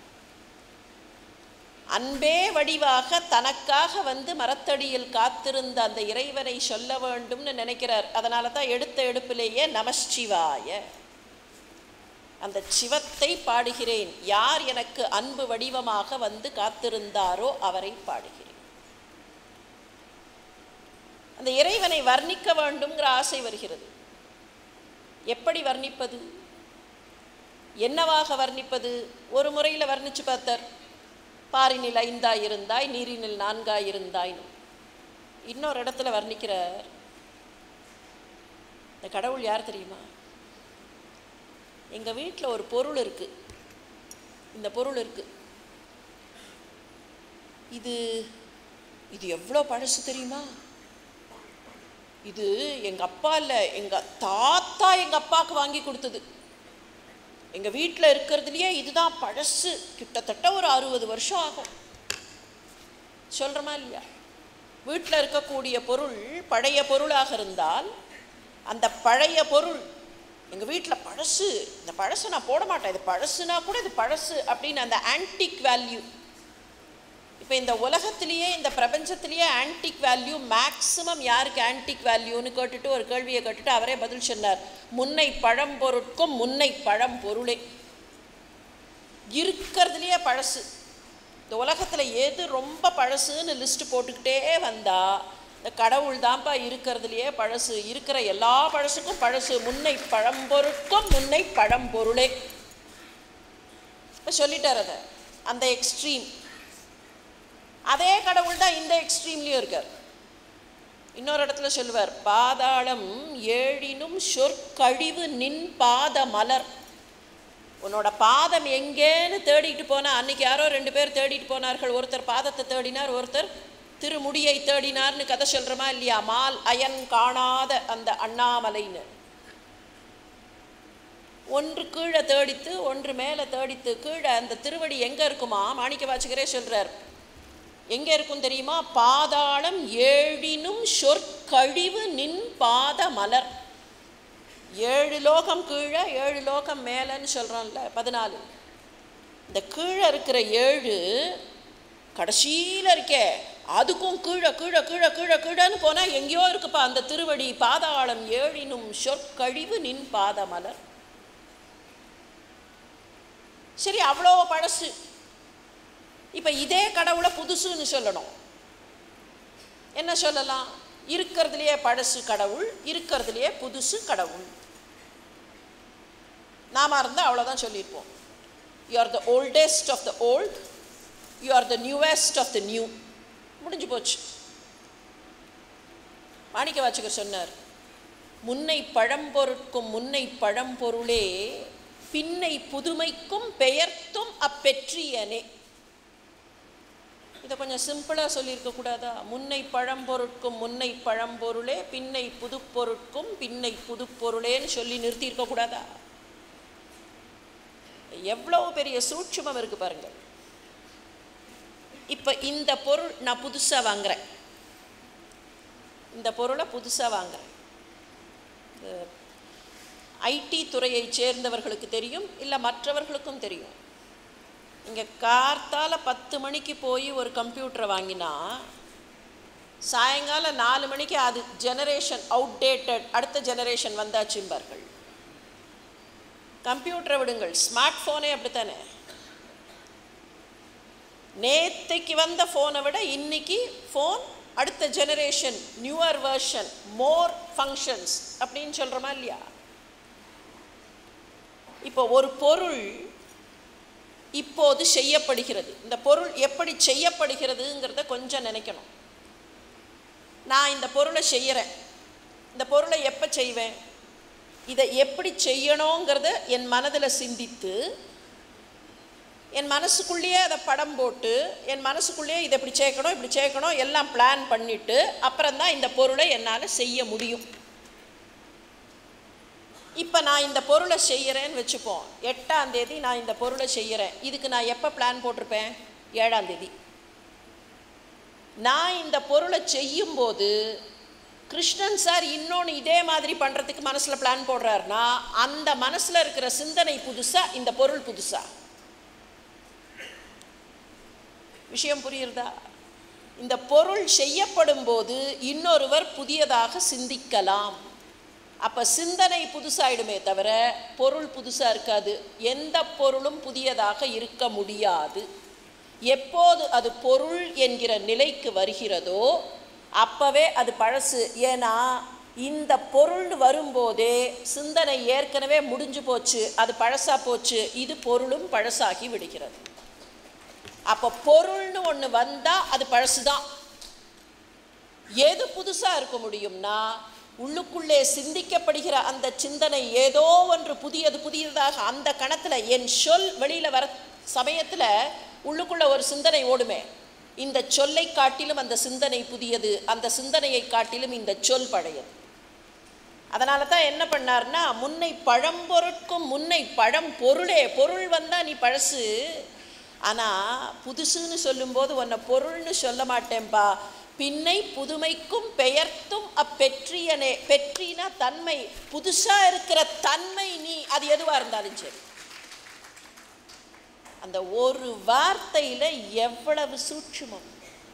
அன்பே வடிவாக தனக்காக வந்து மரத்தடியில் காத்திருந்த அந்த இறைவனை சொல்ல வேண்டும்னு நினைக்கிறார் அதனால தான் எடுத்த எடுப்பிலேயே நமசிவாய அந்த சிவத்தை பாடுகிறேன் யார் எனக்கு அன்பு வடிவமாக வந்து காத்திருந்தாரோ அவரை பாடுகிறேன் அந்த இறைவனை வர்ணிக்க வேண்டும்ங்கிற ஆசை வருகிறது எப்படி வர்ணிப்பது என்னவாக வர்ணிப்பது ஒரு முறையில் வர்ணிச்சு பார்த்தார் பாரினில் ஐந்தாய் இருந்தாய் நீரினில் நான்காய் இருந்தாய் இன்னொரு இடத்துல வர்ணிக்கிறார் இந்த கடவுள் யார் தெரியுமா எங்கள் வீட்டில் ஒரு பொருள் இருக்கு இந்த பொருள் இருக்கு இது இது எவ்வளோ பழசு தெரியுமா இது எங்கள் அப்பா இல்லை எங்கள் தாத்தா எங்கள் அப்பாவுக்கு வாங்கி கொடுத்தது எங்கள் வீட்டில் இருக்கிறதுலையே இதுதான் பழசு கிட்டத்தட்ட ஒரு அறுபது வருஷம் ஆகும் சொல்கிறோமா இல்லையா வீட்டில் இருக்கக்கூடிய பொருள் பழைய பொருளாக இருந்தால் அந்த பழைய பொருள் எங்கள் வீட்டில் பழசு இந்த பழசு நான் போட மாட்டேன் இது பழசுனா கூட இது பழசு அப்படின்னு அந்த ஆன்டிக் வேல்யூ இப்போ இந்த உலகத்திலேயே இந்த பிரபஞ்சத்திலேயே ஆன்டிக் வேல்யூ மேக்ஸிமம் யாருக்கு ஆன்டிக் வேல்யூன்னு கேட்டுட்டு ஒரு கேள்வியை கேட்டுட்டு அவரே பதில் சொன்னார் முன்னை பழம்பொருட்கும் முன்னை பழம்பொருளே இருக்கிறதுலையே பழசு இந்த உலகத்தில் எது ரொம்ப பழசுன்னு லிஸ்ட் போட்டுக்கிட்டே வந்தா இந்த கடவுள் தான்ப்பா இருக்கிறதுலையே பழசு இருக்கிற எல்லா பழசுக்கும் பழசு முன்னை பழம்பொருட்கும் முன்னை பழம்பொருளே இப்போ சொல்லிட்டார் அதை அந்த எக்ஸ்ட்ரீம் அதே கடவுள் தான் இந்த எக்ஸ்ட்ரீம்லேயும் இருக்கார் இன்னொரு இடத்துல சொல்லுவார் பாதாளம் ஏழினும் சொற்கழிவு நின் பாத மலர் உன்னோட பாதம் எங்கேன்னு தேடிட்டு போனா அன்னைக்கு யாரோ ரெண்டு பேர் தேடிட்டு போனார்கள் ஒருத்தர் பாதத்தை தேடினார் ஒருத்தர் திருமுடியை தேடினார்னு கதை சொல்கிறோமா இல்லையா மால் அயன் காணாத அந்த அண்ணாமலைன்னு ஒன்று கீழே தேடித்து ஒன்று மேலே தேடித்து கீழே அந்த திருவடி எங்கே இருக்குமா மாணிக்க வாச்சகரே சொல்கிறார் எங்கே இருக்கும் தெரியுமா பாதாளம் ஏழினும் சொற்கழிவு நின் பாத மலர் ஏழு லோகம் கீழே ஏழு லோகம் மேலேன்னு சொல்கிறோம்ல பதினாலு இந்த கீழே இருக்கிற ஏழு கடைசியில் இருக்கே அதுக்கும் கீழே கீழே கீழே கீழே கீழேன்னு போனால் எங்கேயோ இருக்குப்பா அந்த திருவடி பாதாளம் ஏழினும் சொற்கழிவு நின் பாத மலர் சரி அவ்வளோ பழசு இப்போ இதே கடவுளை புதுசுன்னு சொல்லணும் என்ன சொல்லலாம் இருக்கிறதுலையே பழசு கடவுள் இருக்கிறதுலையே புதுசு கடவுள் நாம இருந்தால் அவ்வளோதான் சொல்லியிருப்போம் you are the oldest of the old you are the newest of the new முடிஞ்சு போச்சு மாணிக்க வாச்சகர் சொன்னார் முன்னை பழம்பொருட்கும் முன்னை பழம்பொருளே பின்னை புதுமைக்கும் பெயர்த்தும் அப்பெற்றியனே இதை கொஞ்சம் சிம்பிளாக சொல்லியிருக்க கூடாதா முன்னை பழம்பொருட்கும் முன்னை பழம்பொருளே பின்னை புதுப்பொருட்கும் பின்னை புதுப்பொருளேன்னு சொல்லி நிறுத்தியிருக்க கூடாதா எவ்வளோ பெரிய சூட்சுமம் இருக்கு பாருங்க இப்போ இந்த பொருள் நான் புதுசாக வாங்குறேன் இந்த பொருளை புதுசாக வாங்குறேன் ஐடி துறையை சேர்ந்தவர்களுக்கு தெரியும் இல்லை மற்றவர்களுக்கும் தெரியும் இங்கே கார்த்தால் பத்து மணிக்கு போய் ஒரு கம்ப்யூட்டரை வாங்கினா சாயங்காலம் நாலு மணிக்கு அது ஜெனரேஷன் அவுட்டேட்டட் அடுத்த ஜெனரேஷன் வந்தாச்சும்பார்கள் கம்ப்யூட்டரை விடுங்கள் ஸ்மார்ட் ஃபோனே அப்படித்தானே நேத்தைக்கு வந்த ஃபோனை விட இன்னைக்கு ஃபோன் அடுத்த generation newer version more functions அப்படின்னு சொல்கிறோமா இல்லையா இப்போ ஒரு பொருள் இப்போது செய்யப்படுகிறது இந்த பொருள் எப்படி செய்யப்படுகிறதுங்கிறத கொஞ்சம் நினைக்கணும் நான் இந்த பொருளை செய்கிறேன் இந்த பொருளை எப்போ செய்வேன் இதை எப்படி செய்யணுங்கிறத என் மனதில் சிந்தித்து என் மனசுக்குள்ளேயே அதை படம் போட்டு என் மனசுக்குள்ளேயே இதை இப்படி சேர்க்கணும் இப்படி சேர்க்கணும் எல்லாம் பிளான் பண்ணிவிட்டு அப்புறம்தான் இந்த பொருளை என்னால் செய்ய முடியும் இப்போ நான் இந்த பொருளை செய்கிறேன்னு வச்சுப்போம் எட்டாம் தேதி நான் இந்த பொருளை செய்கிறேன் இதுக்கு நான் எப்போ பிளான் போட்டிருப்பேன் ஏழாம் தேதி நான் இந்த பொருளை செய்யும்போது கிருஷ்ணன் சார் இன்னொன்று இதே மாதிரி பண்ணுறதுக்கு மனசில் பிளான் போடுறாருன்னா அந்த மனசில் இருக்கிற சிந்தனை புதுசா இந்த பொருள் புதுசா விஷயம் புரியுறதா இந்த பொருள் செய்யப்படும் போது இன்னொருவர் புதியதாக சிந்திக்கலாம் அப்போ சிந்தனை புதுசாயிடுமே தவிர பொருள் புதுசாக இருக்காது எந்த பொருளும் புதியதாக இருக்க முடியாது எப்போது அது பொருள் என்கிற நிலைக்கு வருகிறதோ அப்பவே அது பழசு ஏன்னா இந்த பொருள்னு வரும்போதே சிந்தனை ஏற்கனவே முடிஞ்சு போச்சு அது பழசா போச்சு இது பொருளும் பழசாகி விடுகிறது அப்போ பொருள்னு ஒன்று வந்தால் அது பழசு தான் எது புதுசாக இருக்க முடியும்னா உள்ளுக்குள்ளே சிந்திக்கப்படுகிற அந்த சிந்தனை ஏதோ ஒன்று புதியது புதியதாக அந்த கணத்தில் என் சொல் வெளியில் வர சமயத்தில் உள்ளுக்குள்ள ஒரு சிந்தனை ஓடுமே இந்த சொல்லை காட்டிலும் அந்த சிந்தனை புதியது அந்த சிந்தனையை காட்டிலும் இந்த சொல் பழையது அதனால தான் என்ன பண்ணார்னா முன்னை பழம்பொருட்கும் முன்னை பழம் பொருளே பொருள் வந்தால் நீ பழசு ஆனால் புதுசுன்னு சொல்லும்போது உன்னை பொருள்னு சொல்ல மாட்டேன்பா பின்னை புதுமைக்கும் பெயர்த்தும் அப்பெற்றியனே பெற்றினா தன்மை புதுசாக இருக்கிற தன்மை நீ அது எதுவாக இருந்தாலும் சரி அந்த ஒரு வார்த்தையில் எவ்வளவு சூட்சுமம்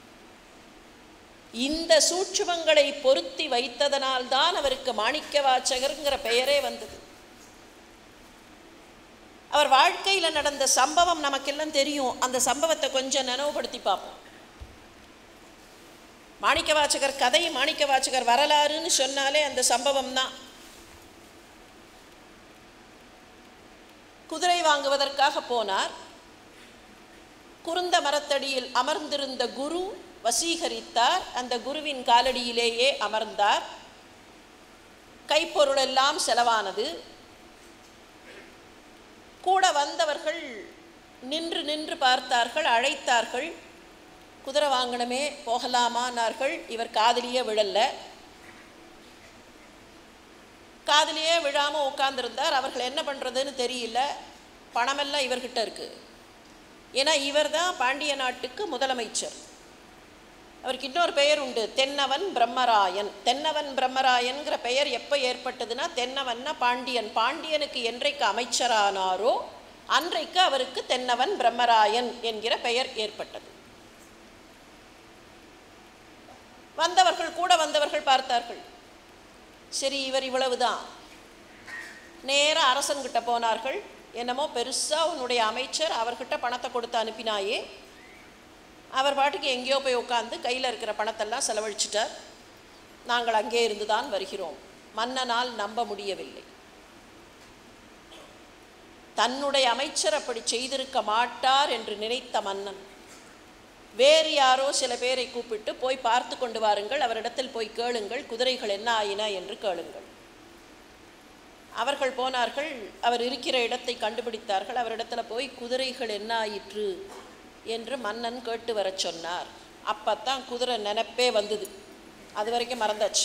இந்த சூட்சுமங்களை பொருத்தி வைத்ததனால்தான் அவருக்கு மாணிக்க வாச்சகருங்கிற பெயரே வந்தது அவர் வாழ்க்கையில் நடந்த சம்பவம் நமக்கெல்லாம் தெரியும் அந்த சம்பவத்தை கொஞ்சம் நினைவுபடுத்தி பார்ப்போம் மாணிக்க வாச்சகர் கதை மாணிக்க வாச்சகர் வரலாறுன்னு சொன்னாலே அந்த சம்பவம் தான் குதிரை வாங்குவதற்காக போனார் குருந்த மரத்தடியில் அமர்ந்திருந்த குரு வசீகரித்தார் அந்த குருவின் காலடியிலேயே அமர்ந்தார் கைப்பொருளெல்லாம் செலவானது கூட வந்தவர்கள் நின்று நின்று பார்த்தார்கள் அழைத்தார்கள் குதிரை வாங்கணுமே போகலாமான்னார்கள் இவர் காதிலேயே விழல காதிலேயே விழாமல் உட்கார்ந்திருந்தார் அவர்கள் என்ன பண்ணுறதுன்னு தெரியல பணமெல்லாம் இவர்கிட்ட இருக்குது ஏன்னா இவர் தான் பாண்டிய நாட்டுக்கு முதலமைச்சர் அவருக்கு இன்னொரு பெயர் உண்டு தென்னவன் பிரம்மராயன் தென்னவன் பிரம்மராயன்கிற பெயர் எப்போ ஏற்பட்டதுன்னா தென்னவன்னா பாண்டியன் பாண்டியனுக்கு என்றைக்கு அமைச்சரானாரோ அன்றைக்கு அவருக்கு தென்னவன் பிரம்மராயன் என்கிற பெயர் ஏற்பட்டது வந்தவர்கள் கூட வந்தவர்கள் பார்த்தார்கள் சரி இவர் இவ்வளவுதான் நேராக அரசன்கிட்ட போனார்கள் என்னமோ பெருசாக உன்னுடைய அமைச்சர் அவர்கிட்ட பணத்தை கொடுத்து அனுப்பினாயே அவர் பாட்டுக்கு எங்கேயோ போய் உட்காந்து கையில் இருக்கிற பணத்தெல்லாம் செலவழிச்சிட்டார் நாங்கள் அங்கே இருந்து தான் வருகிறோம் மன்னனால் நம்ப முடியவில்லை தன்னுடைய அமைச்சர் அப்படி செய்திருக்க மாட்டார் என்று நினைத்த மன்னன் வேறு யாரோ சில பேரை கூப்பிட்டு போய் பார்த்து கொண்டு வாருங்கள் அவரிடத்தில் போய் கேளுங்கள் குதிரைகள் என்ன ஆயின என்று கேளுங்கள் அவர்கள் போனார்கள் அவர் இருக்கிற இடத்தை கண்டுபிடித்தார்கள் அவரிடத்தில் போய் குதிரைகள் என்ன ஆயிற்று என்று மன்னன் கேட்டு வரச் சொன்னார் அப்பத்தான் குதிரை நினைப்பே வந்தது அது வரைக்கும் மறந்தாச்சு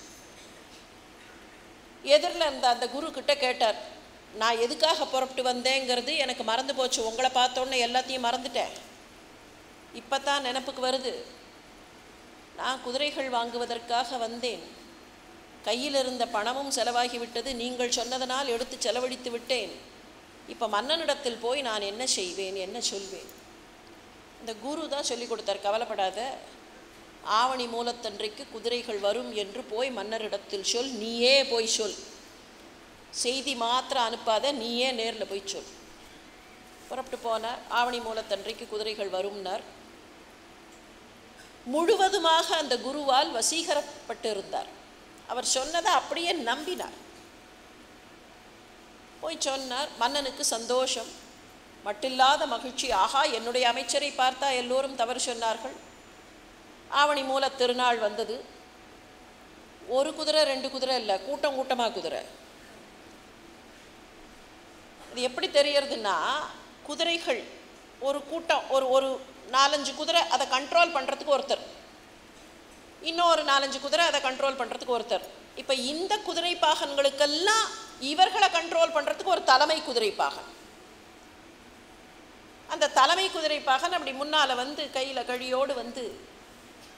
எதிரில் இருந்த அந்த குரு கிட்ட கேட்டார் நான் எதுக்காக புறப்பட்டு வந்தேங்கிறது எனக்கு மறந்து போச்சு உங்களை பார்த்தோன்னே எல்லாத்தையும் மறந்துட்டேன் இப்போ தான் நினப்புக்கு வருது நான் குதிரைகள் வாங்குவதற்காக வந்தேன் கையில் இருந்த பணமும் செலவாகிவிட்டது நீங்கள் சொன்னதனால் எடுத்து செலவழித்து விட்டேன் இப்போ மன்னனிடத்தில் போய் நான் என்ன செய்வேன் என்ன சொல்வேன் இந்த குரு தான் சொல்லி கொடுத்தார் கவலைப்படாத ஆவணி மூலத்தன்றைக்கு குதிரைகள் வரும் என்று போய் மன்னரிடத்தில் சொல் நீயே போய் சொல் செய்தி மாத்திரம் அனுப்பாத நீயே நேரில் போய் சொல் புறப்பட்டு போனார் ஆவணி மூலத்தன்றைக்கு குதிரைகள் வரும்னார் முழுவதுமாக அந்த குருவால் வசீகரப்பட்டு இருந்தார் அவர் சொன்னதை அப்படியே நம்பினார் போய் சொன்னார் மன்னனுக்கு சந்தோஷம் மட்டில்லாத மகிழ்ச்சி ஆஹா என்னுடைய அமைச்சரை பார்த்தா எல்லோரும் தவறு சொன்னார்கள் ஆவணி மூல திருநாள் வந்தது ஒரு குதிரை ரெண்டு குதிரை இல்லை கூட்டம் கூட்டமாக குதிரை இது எப்படி தெரியறதுன்னா குதிரைகள் ஒரு கூட்டம் ஒரு ஒரு நாலஞ்சு குதிரை அதை கண்ட்ரோல் பண்ணுறதுக்கு ஒருத்தர் இன்னொரு நாலஞ்சு குதிரை அதை கண்ட்ரோல் பண்ணுறதுக்கு ஒருத்தர் இப்போ இந்த குதிரை பாகன்களுக்கெல்லாம் இவர்களை கண்ட்ரோல் பண்ணுறதுக்கு ஒரு தலைமை குதிரை பாகன் அந்த தலைமை குதிரை பாகன் அப்படி முன்னால் வந்து கையில் கழியோடு வந்து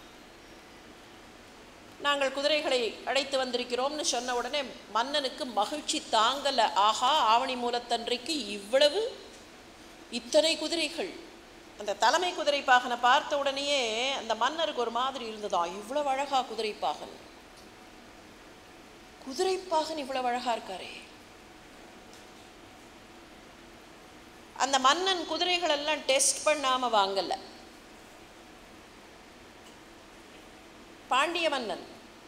நாங்கள் குதிரைகளை அழைத்து வந்திருக்கிறோம்னு சொன்ன உடனே மன்னனுக்கு மகிழ்ச்சி தாங்கலை ஆஹா ஆவணி மூலத்தன்றைக்கு இவ்வளவு இத்தனை குதிரைகள் அந்த தலைமை குதிரை பாகனை பார்த்த உடனேயே அந்த மன்னருக்கு ஒரு மாதிரி இருந்ததா இவ்வளவு அழகா குதிரைப்பாகன் குதிரைப்பாகன் இவ்வளவு அழகா இருக்காரே அந்த மன்னன் குதிரைகள் எல்லாம் டெஸ்ட் பண்ணாம வாங்கல பாண்டிய மன்னன்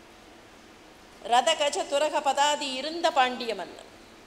ரத கஜ துரக பதாதி இருந்த பாண்டிய மன்னன்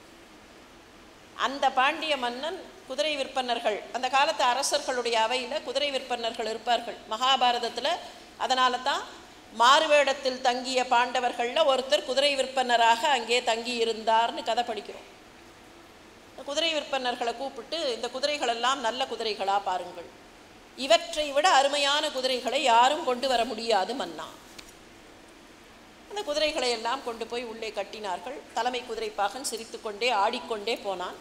அந்த பாண்டிய மன்னன் குதிரை விற்பனர்கள் அந்த காலத்து அரசர்களுடைய அவையில் குதிரை விற்பனர்கள் இருப்பார்கள் மகாபாரதத்தில் அதனால தான் மாறுவேடத்தில் தங்கிய பாண்டவர்களில் ஒருத்தர் குதிரை விற்பனராக அங்கே தங்கி இருந்தார்னு கதை படிக்கிறோம் குதிரை விற்பனர்களை கூப்பிட்டு இந்த குதிரைகள் எல்லாம் நல்ல குதிரைகளா பாருங்கள் இவற்றை விட அருமையான குதிரைகளை யாரும் கொண்டு வர முடியாது மன்னா அந்த குதிரைகளை எல்லாம் கொண்டு போய் உள்ளே கட்டினார்கள் தலைமை குதிரைப்பாகன் சிரித்துக்கொண்டே ஆடிக்கொண்டே போனான்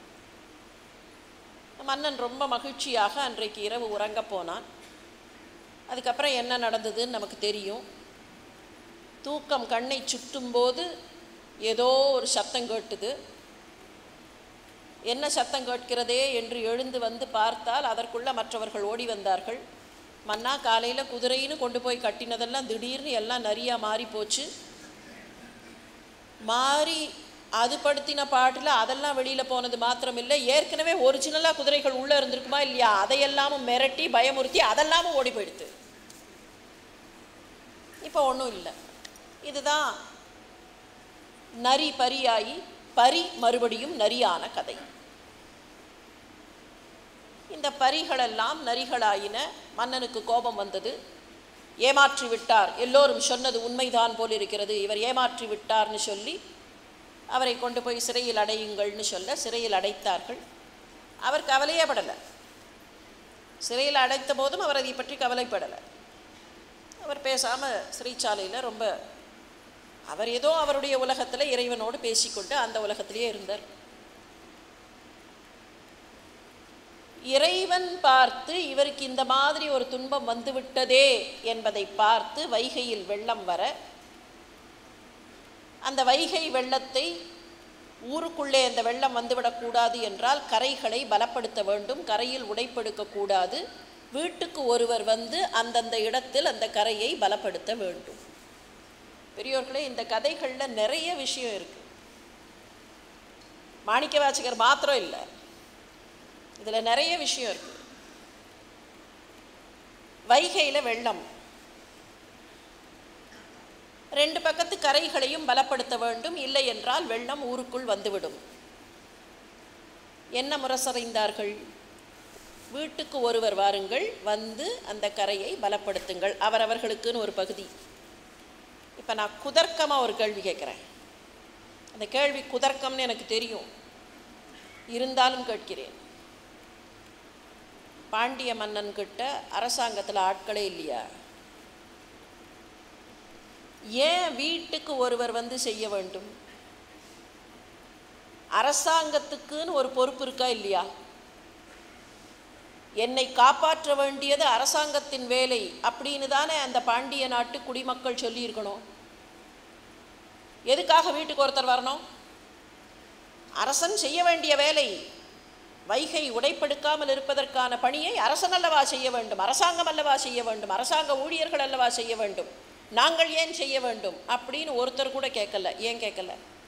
மன்னன் ரொம்ப மகிழ்ச்சியாக அன்றைக்கு இரவு உறங்க போனான் அதுக்கப்புறம் என்ன நடந்ததுன்னு நமக்கு தெரியும் தூக்கம் கண்ணை சுட்டும்போது ஏதோ ஒரு சத்தம் கேட்டுது என்ன சத்தம் கேட்கிறதே என்று எழுந்து வந்து பார்த்தால் அதற்குள்ள மற்றவர்கள் ஓடி வந்தார்கள் மன்னா காலையில் குதிரைன்னு கொண்டு போய் கட்டினதெல்லாம் திடீர்னு எல்லாம் நிறையா மாறி போச்சு மாறி அது படுத்தின பாட்டில் அதெல்லாம் வெளியில் போனது மாத்திரமில்லை ஏற்கனவே ஒரிஜினலாக குதிரைகள் உள்ளே இருந்திருக்குமா இல்லையா அதையெல்லாமும் மிரட்டி பயமுறுத்தி அதெல்லாமும் ஓடி போயிடுது இப்போ ஒன்றும் இல்லை இதுதான் நரி பரியாயி பரி மறுபடியும் நரியான கதை இந்த பரிகளெல்லாம் நரிகளாயின மன்னனுக்கு கோபம் வந்தது ஏமாற்றி விட்டார் எல்லோரும் சொன்னது உண்மைதான் போல் இருக்கிறது இவர் ஏமாற்றி விட்டார்னு சொல்லி அவரை கொண்டு போய் சிறையில் அடையுங்கள்னு சொல்ல சிறையில் அடைத்தார்கள் அவர் கவலையே படலை சிறையில் அடைத்த போதும் அவர் அதை பற்றி கவலைப்படலை அவர் பேசாமல் சிறைச்சாலையில் ரொம்ப அவர் ஏதோ அவருடைய உலகத்தில் இறைவனோடு பேசிக்கொண்டு அந்த உலகத்திலேயே இருந்தார் இறைவன் பார்த்து இவருக்கு இந்த மாதிரி ஒரு துன்பம் வந்துவிட்டதே என்பதை பார்த்து வைகையில் வெள்ளம் வர அந்த வைகை வெள்ளத்தை ஊருக்குள்ளே அந்த வெள்ளம் வந்துவிடக்கூடாது என்றால் கரைகளை பலப்படுத்த வேண்டும் கரையில் உடைப்படுக்கக்கூடாது வீட்டுக்கு ஒருவர் வந்து அந்தந்த இடத்தில் அந்த கரையை பலப்படுத்த வேண்டும் பெரியோர்களே இந்த கதைகளில் நிறைய விஷயம் இருக்கு மாணிக்க வாசகர் மாத்திரம் இல்லை இதில் நிறைய விஷயம் இருக்கு வைகையில் வெள்ளம் ரெண்டு பக்கத்து கரைகளையும் பலப்படுத்த வேண்டும் இல்லை என்றால் வெள்ளம் ஊருக்குள் வந்துவிடும் என்ன முரசறைந்தார்கள் வீட்டுக்கு ஒருவர் வாருங்கள் வந்து அந்த கரையை பலப்படுத்துங்கள் அவரவர்களுக்குன்னு ஒரு பகுதி இப்போ நான் குதர்க்கமாக ஒரு கேள்வி கேட்குறேன் அந்த கேள்வி குதர்க்கம்னு எனக்கு தெரியும் இருந்தாலும் கேட்கிறேன் பாண்டிய மன்னன் கிட்ட அரசாங்கத்தில் ஆட்களே இல்லையா ஏன் வீட்டுக்கு ஒருவர் வந்து செய்ய வேண்டும் அரசாங்கத்துக்குன்னு ஒரு பொறுப்பு இருக்கா இல்லையா என்னை காப்பாற்ற வேண்டியது அரசாங்கத்தின் வேலை அப்படின்னு தானே அந்த பாண்டிய நாட்டு குடிமக்கள் சொல்லியிருக்கணும் எதுக்காக வீட்டுக்கு ஒருத்தர் வரணும் அரசன் செய்ய வேண்டிய வேலை வைகை உடைப்படுக்காமல் இருப்பதற்கான பணியை அரசன் அல்லவா செய்ய வேண்டும் அரசாங்கம் அல்லவா செய்ய வேண்டும் அரசாங்க ஊழியர்கள் அல்லவா செய்ய வேண்டும் நாங்கள் ஏன் செய்ய வேண்டும் அப்படின்னு ஒருத்தர் கூட கேட்கல ஏன் கேட்கல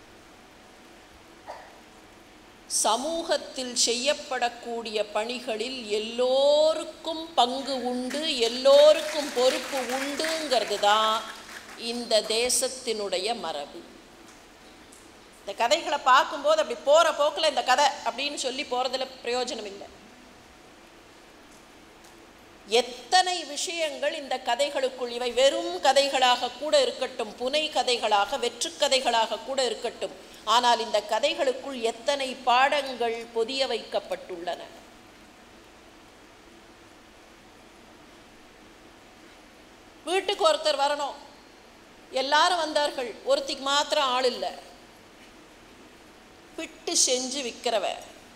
சமூகத்தில் செய்யப்படக்கூடிய பணிகளில் எல்லோருக்கும் பங்கு உண்டு எல்லோருக்கும் பொறுப்பு உண்டுங்கிறது தான் இந்த தேசத்தினுடைய மரபு இந்த கதைகளை பார்க்கும்போது அப்படி போகிற போக்கில் இந்த கதை அப்படின்னு சொல்லி போகிறதுல பிரயோஜனம் இல்லை எத்தனை விஷயங்கள் இந்த கதைகளுக்குள் இவை வெறும் கதைகளாக கூட இருக்கட்டும் புனை கதைகளாக வெற்றுக்கதைகளாக கூட இருக்கட்டும் ஆனால் இந்த கதைகளுக்குள் எத்தனை பாடங்கள் பொதிய வைக்கப்பட்டுள்ளன வீட்டுக்கு ஒருத்தர் வரணும் எல்லாரும் வந்தார்கள் ஒருத்திக்கு மாத்திரம் ஆள் இல்லை பிட்டு செஞ்சு விற்கிறவ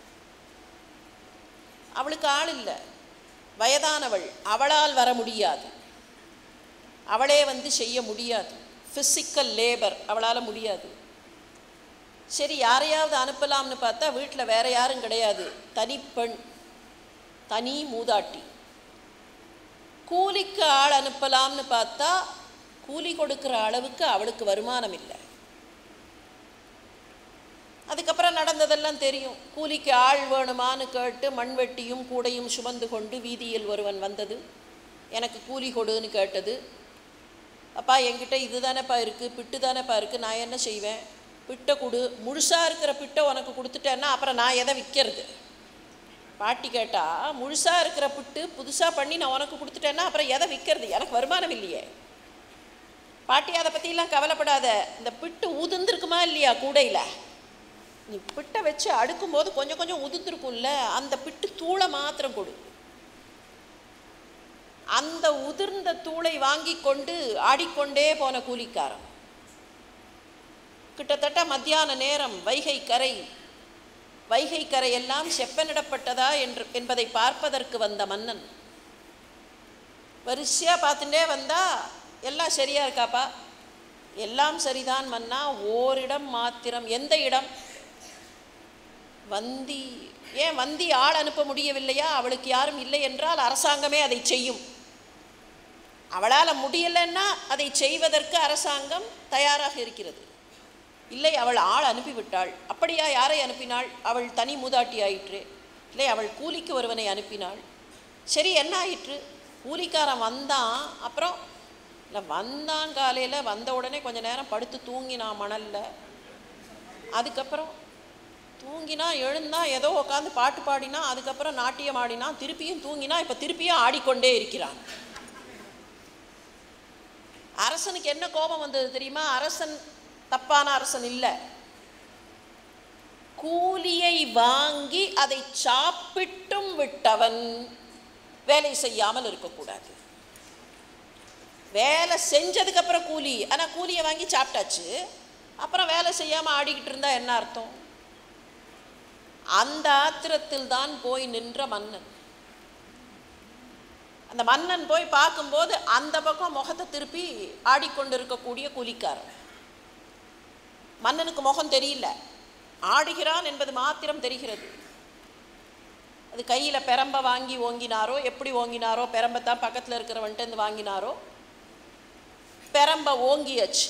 அவளுக்கு ஆள் இல்லை வயதானவள் அவளால் வர முடியாது அவளே வந்து செய்ய முடியாது ஃபிசிக்கல் லேபர் அவளால் முடியாது சரி யாரையாவது அனுப்பலாம்னு பார்த்தா வீட்டில் வேற யாரும் கிடையாது தனிப்பெண் தனி மூதாட்டி கூலிக்கு ஆள் அனுப்பலாம்னு பார்த்தா கூலி கொடுக்குற அளவுக்கு அவளுக்கு வருமானம் இல்லை அதுக்கப்புறம் நடந்ததெல்லாம் தெரியும் கூலிக்கு ஆள் வேணுமான்னு கேட்டு மண்வெட்டியும் கூடையும் சுமந்து கொண்டு வீதியில் ஒருவன் வந்தது எனக்கு கூலி கொடுன்னு கேட்டது அப்பா என்கிட்ட இது தானேப்பா இருக்குது பிட்டு தானேப்பா இருக்குது நான் என்ன செய்வேன் பிட்டை கொடு முழுசாக இருக்கிற பிட்டை உனக்கு கொடுத்துட்டேன்னா அப்புறம் நான் எதை விற்கிறது பாட்டி கேட்டால் முழுசாக இருக்கிற பிட்டு புதுசாக பண்ணி நான் உனக்கு கொடுத்துட்டேன்னா அப்புறம் எதை விற்கிறது எனக்கு வருமானம் இல்லையே பாட்டி அதை பற்றிலாம் கவலைப்படாத இந்த பிட்டு உதிர்ந்துருக்குமா இல்லையா கூடையில் நீ பிட்டை வச்சு அடுக்கும்போது கொஞ்சம் கொஞ்சம் உதிர்ந்துருக்கும்ல அந்த பிட்டு தூளை மாத்திரம் கொடு அந்த உதிர்ந்த தூளை வாங்கி கொண்டு ஆடிக்கொண்டே போன கூலிக்காரன் கிட்டத்தட்ட மத்தியான நேரம் வைகை கரை வைகை கரையெல்லாம் செப்பனிடப்பட்டதா என்று என்பதை பார்ப்பதற்கு வந்த மன்னன் வரிசையாக பார்த்துட்டே வந்தா எல்லாம் சரியா இருக்காப்பா எல்லாம் சரிதான் மன்னா ஓரிடம் மாத்திரம் எந்த இடம் வந்தி ஏன் வந்தி ஆள் அனுப்ப முடியவில்லையா அவளுக்கு யாரும் இல்லை என்றால் அரசாங்கமே அதை செய்யும் அவளால் முடியலைன்னா அதை செய்வதற்கு அரசாங்கம் தயாராக இருக்கிறது இல்லை அவள் ஆள் அனுப்பிவிட்டாள் அப்படியா யாரை அனுப்பினாள் அவள் தனி மூதாட்டி ஆயிற்று இல்லை அவள் கூலிக்கு ஒருவனை அனுப்பினாள் சரி என்ன ஆயிற்று கூலிக்காரன் வந்தான் அப்புறம் இல்லை வந்தான் காலையில் வந்த உடனே கொஞ்ச நேரம் படுத்து தூங்கினான் மணலில் அதுக்கப்புறம் தூங்கினா எழுந்தா ஏதோ உட்காந்து பாட்டு பாடினா அதுக்கப்புறம் நாட்டியம் ஆடினா திருப்பியும் தூங்கினா இப்போ திருப்பியும் ஆடிக்கொண்டே இருக்கிறான் அரசனுக்கு என்ன கோபம் வந்தது தெரியுமா அரசன் தப்பான அரசன் இல்லை கூலியை வாங்கி அதை சாப்பிட்டும் விட்டவன் வேலை செய்யாமல் இருக்கக்கூடாது வேலை செஞ்சதுக்கு அப்புறம் கூலி ஆனால் கூலியை வாங்கி சாப்பிட்டாச்சு அப்புறம் வேலை செய்யாமல் ஆடிக்கிட்டு இருந்தா என்ன அர்த்தம் அந்த ஆத்திரத்தில் தான் போய் நின்ற மன்னன் அந்த மன்னன் போய் பார்க்கும்போது அந்த பக்கம் முகத்தை திருப்பி ஆடிக்கொண்டு இருக்கக்கூடிய கூலிக்காரன் மன்னனுக்கு முகம் தெரியல ஆடுகிறான் என்பது மாத்திரம் தெரிகிறது அது கையில் பெரம்ப வாங்கி ஓங்கினாரோ எப்படி ஓங்கினாரோ பெரம்பத்தான் பக்கத்தில் இருக்கிறவன்ட்டு வாங்கினாரோ பெரம்ப ஓங்கியாச்சு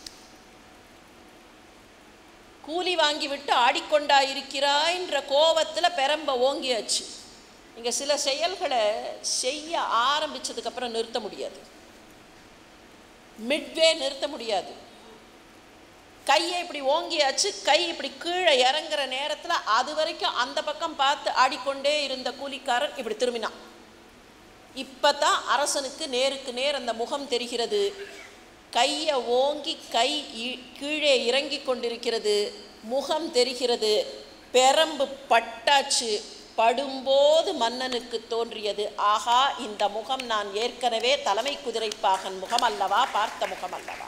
கூலி வாங்கி விட்டு ஆடிக்கொண்டா இருக்கிறாய்ன்ற கோவத்தில் பெரம்ப ஓங்கியாச்சு இங்கே சில செயல்களை செய்ய ஆரம்பித்ததுக்கப்புறம் நிறுத்த முடியாது மிட்வே நிறுத்த முடியாது கையை இப்படி ஓங்கியாச்சு கை இப்படி கீழே இறங்குற நேரத்தில் அது வரைக்கும் அந்த பக்கம் பார்த்து ஆடிக்கொண்டே இருந்த கூலிக்காரன் இப்படி திரும்பினான் இப்போ தான் அரசனுக்கு நேருக்கு நேர் அந்த முகம் தெரிகிறது கையை ஓங்கி கை இ- கீழே இறங்கி கொண்டிருக்கிறது முகம் தெரிகிறது பெரம்பு பட்டாச்சு படும்போது மன்னனுக்கு தோன்றியது ஆஹா இந்த முகம் நான் ஏற்கனவே தலைமை குதிரைப்பாகன் முகம் அல்லவா பார்த்த முகம் அல்லவா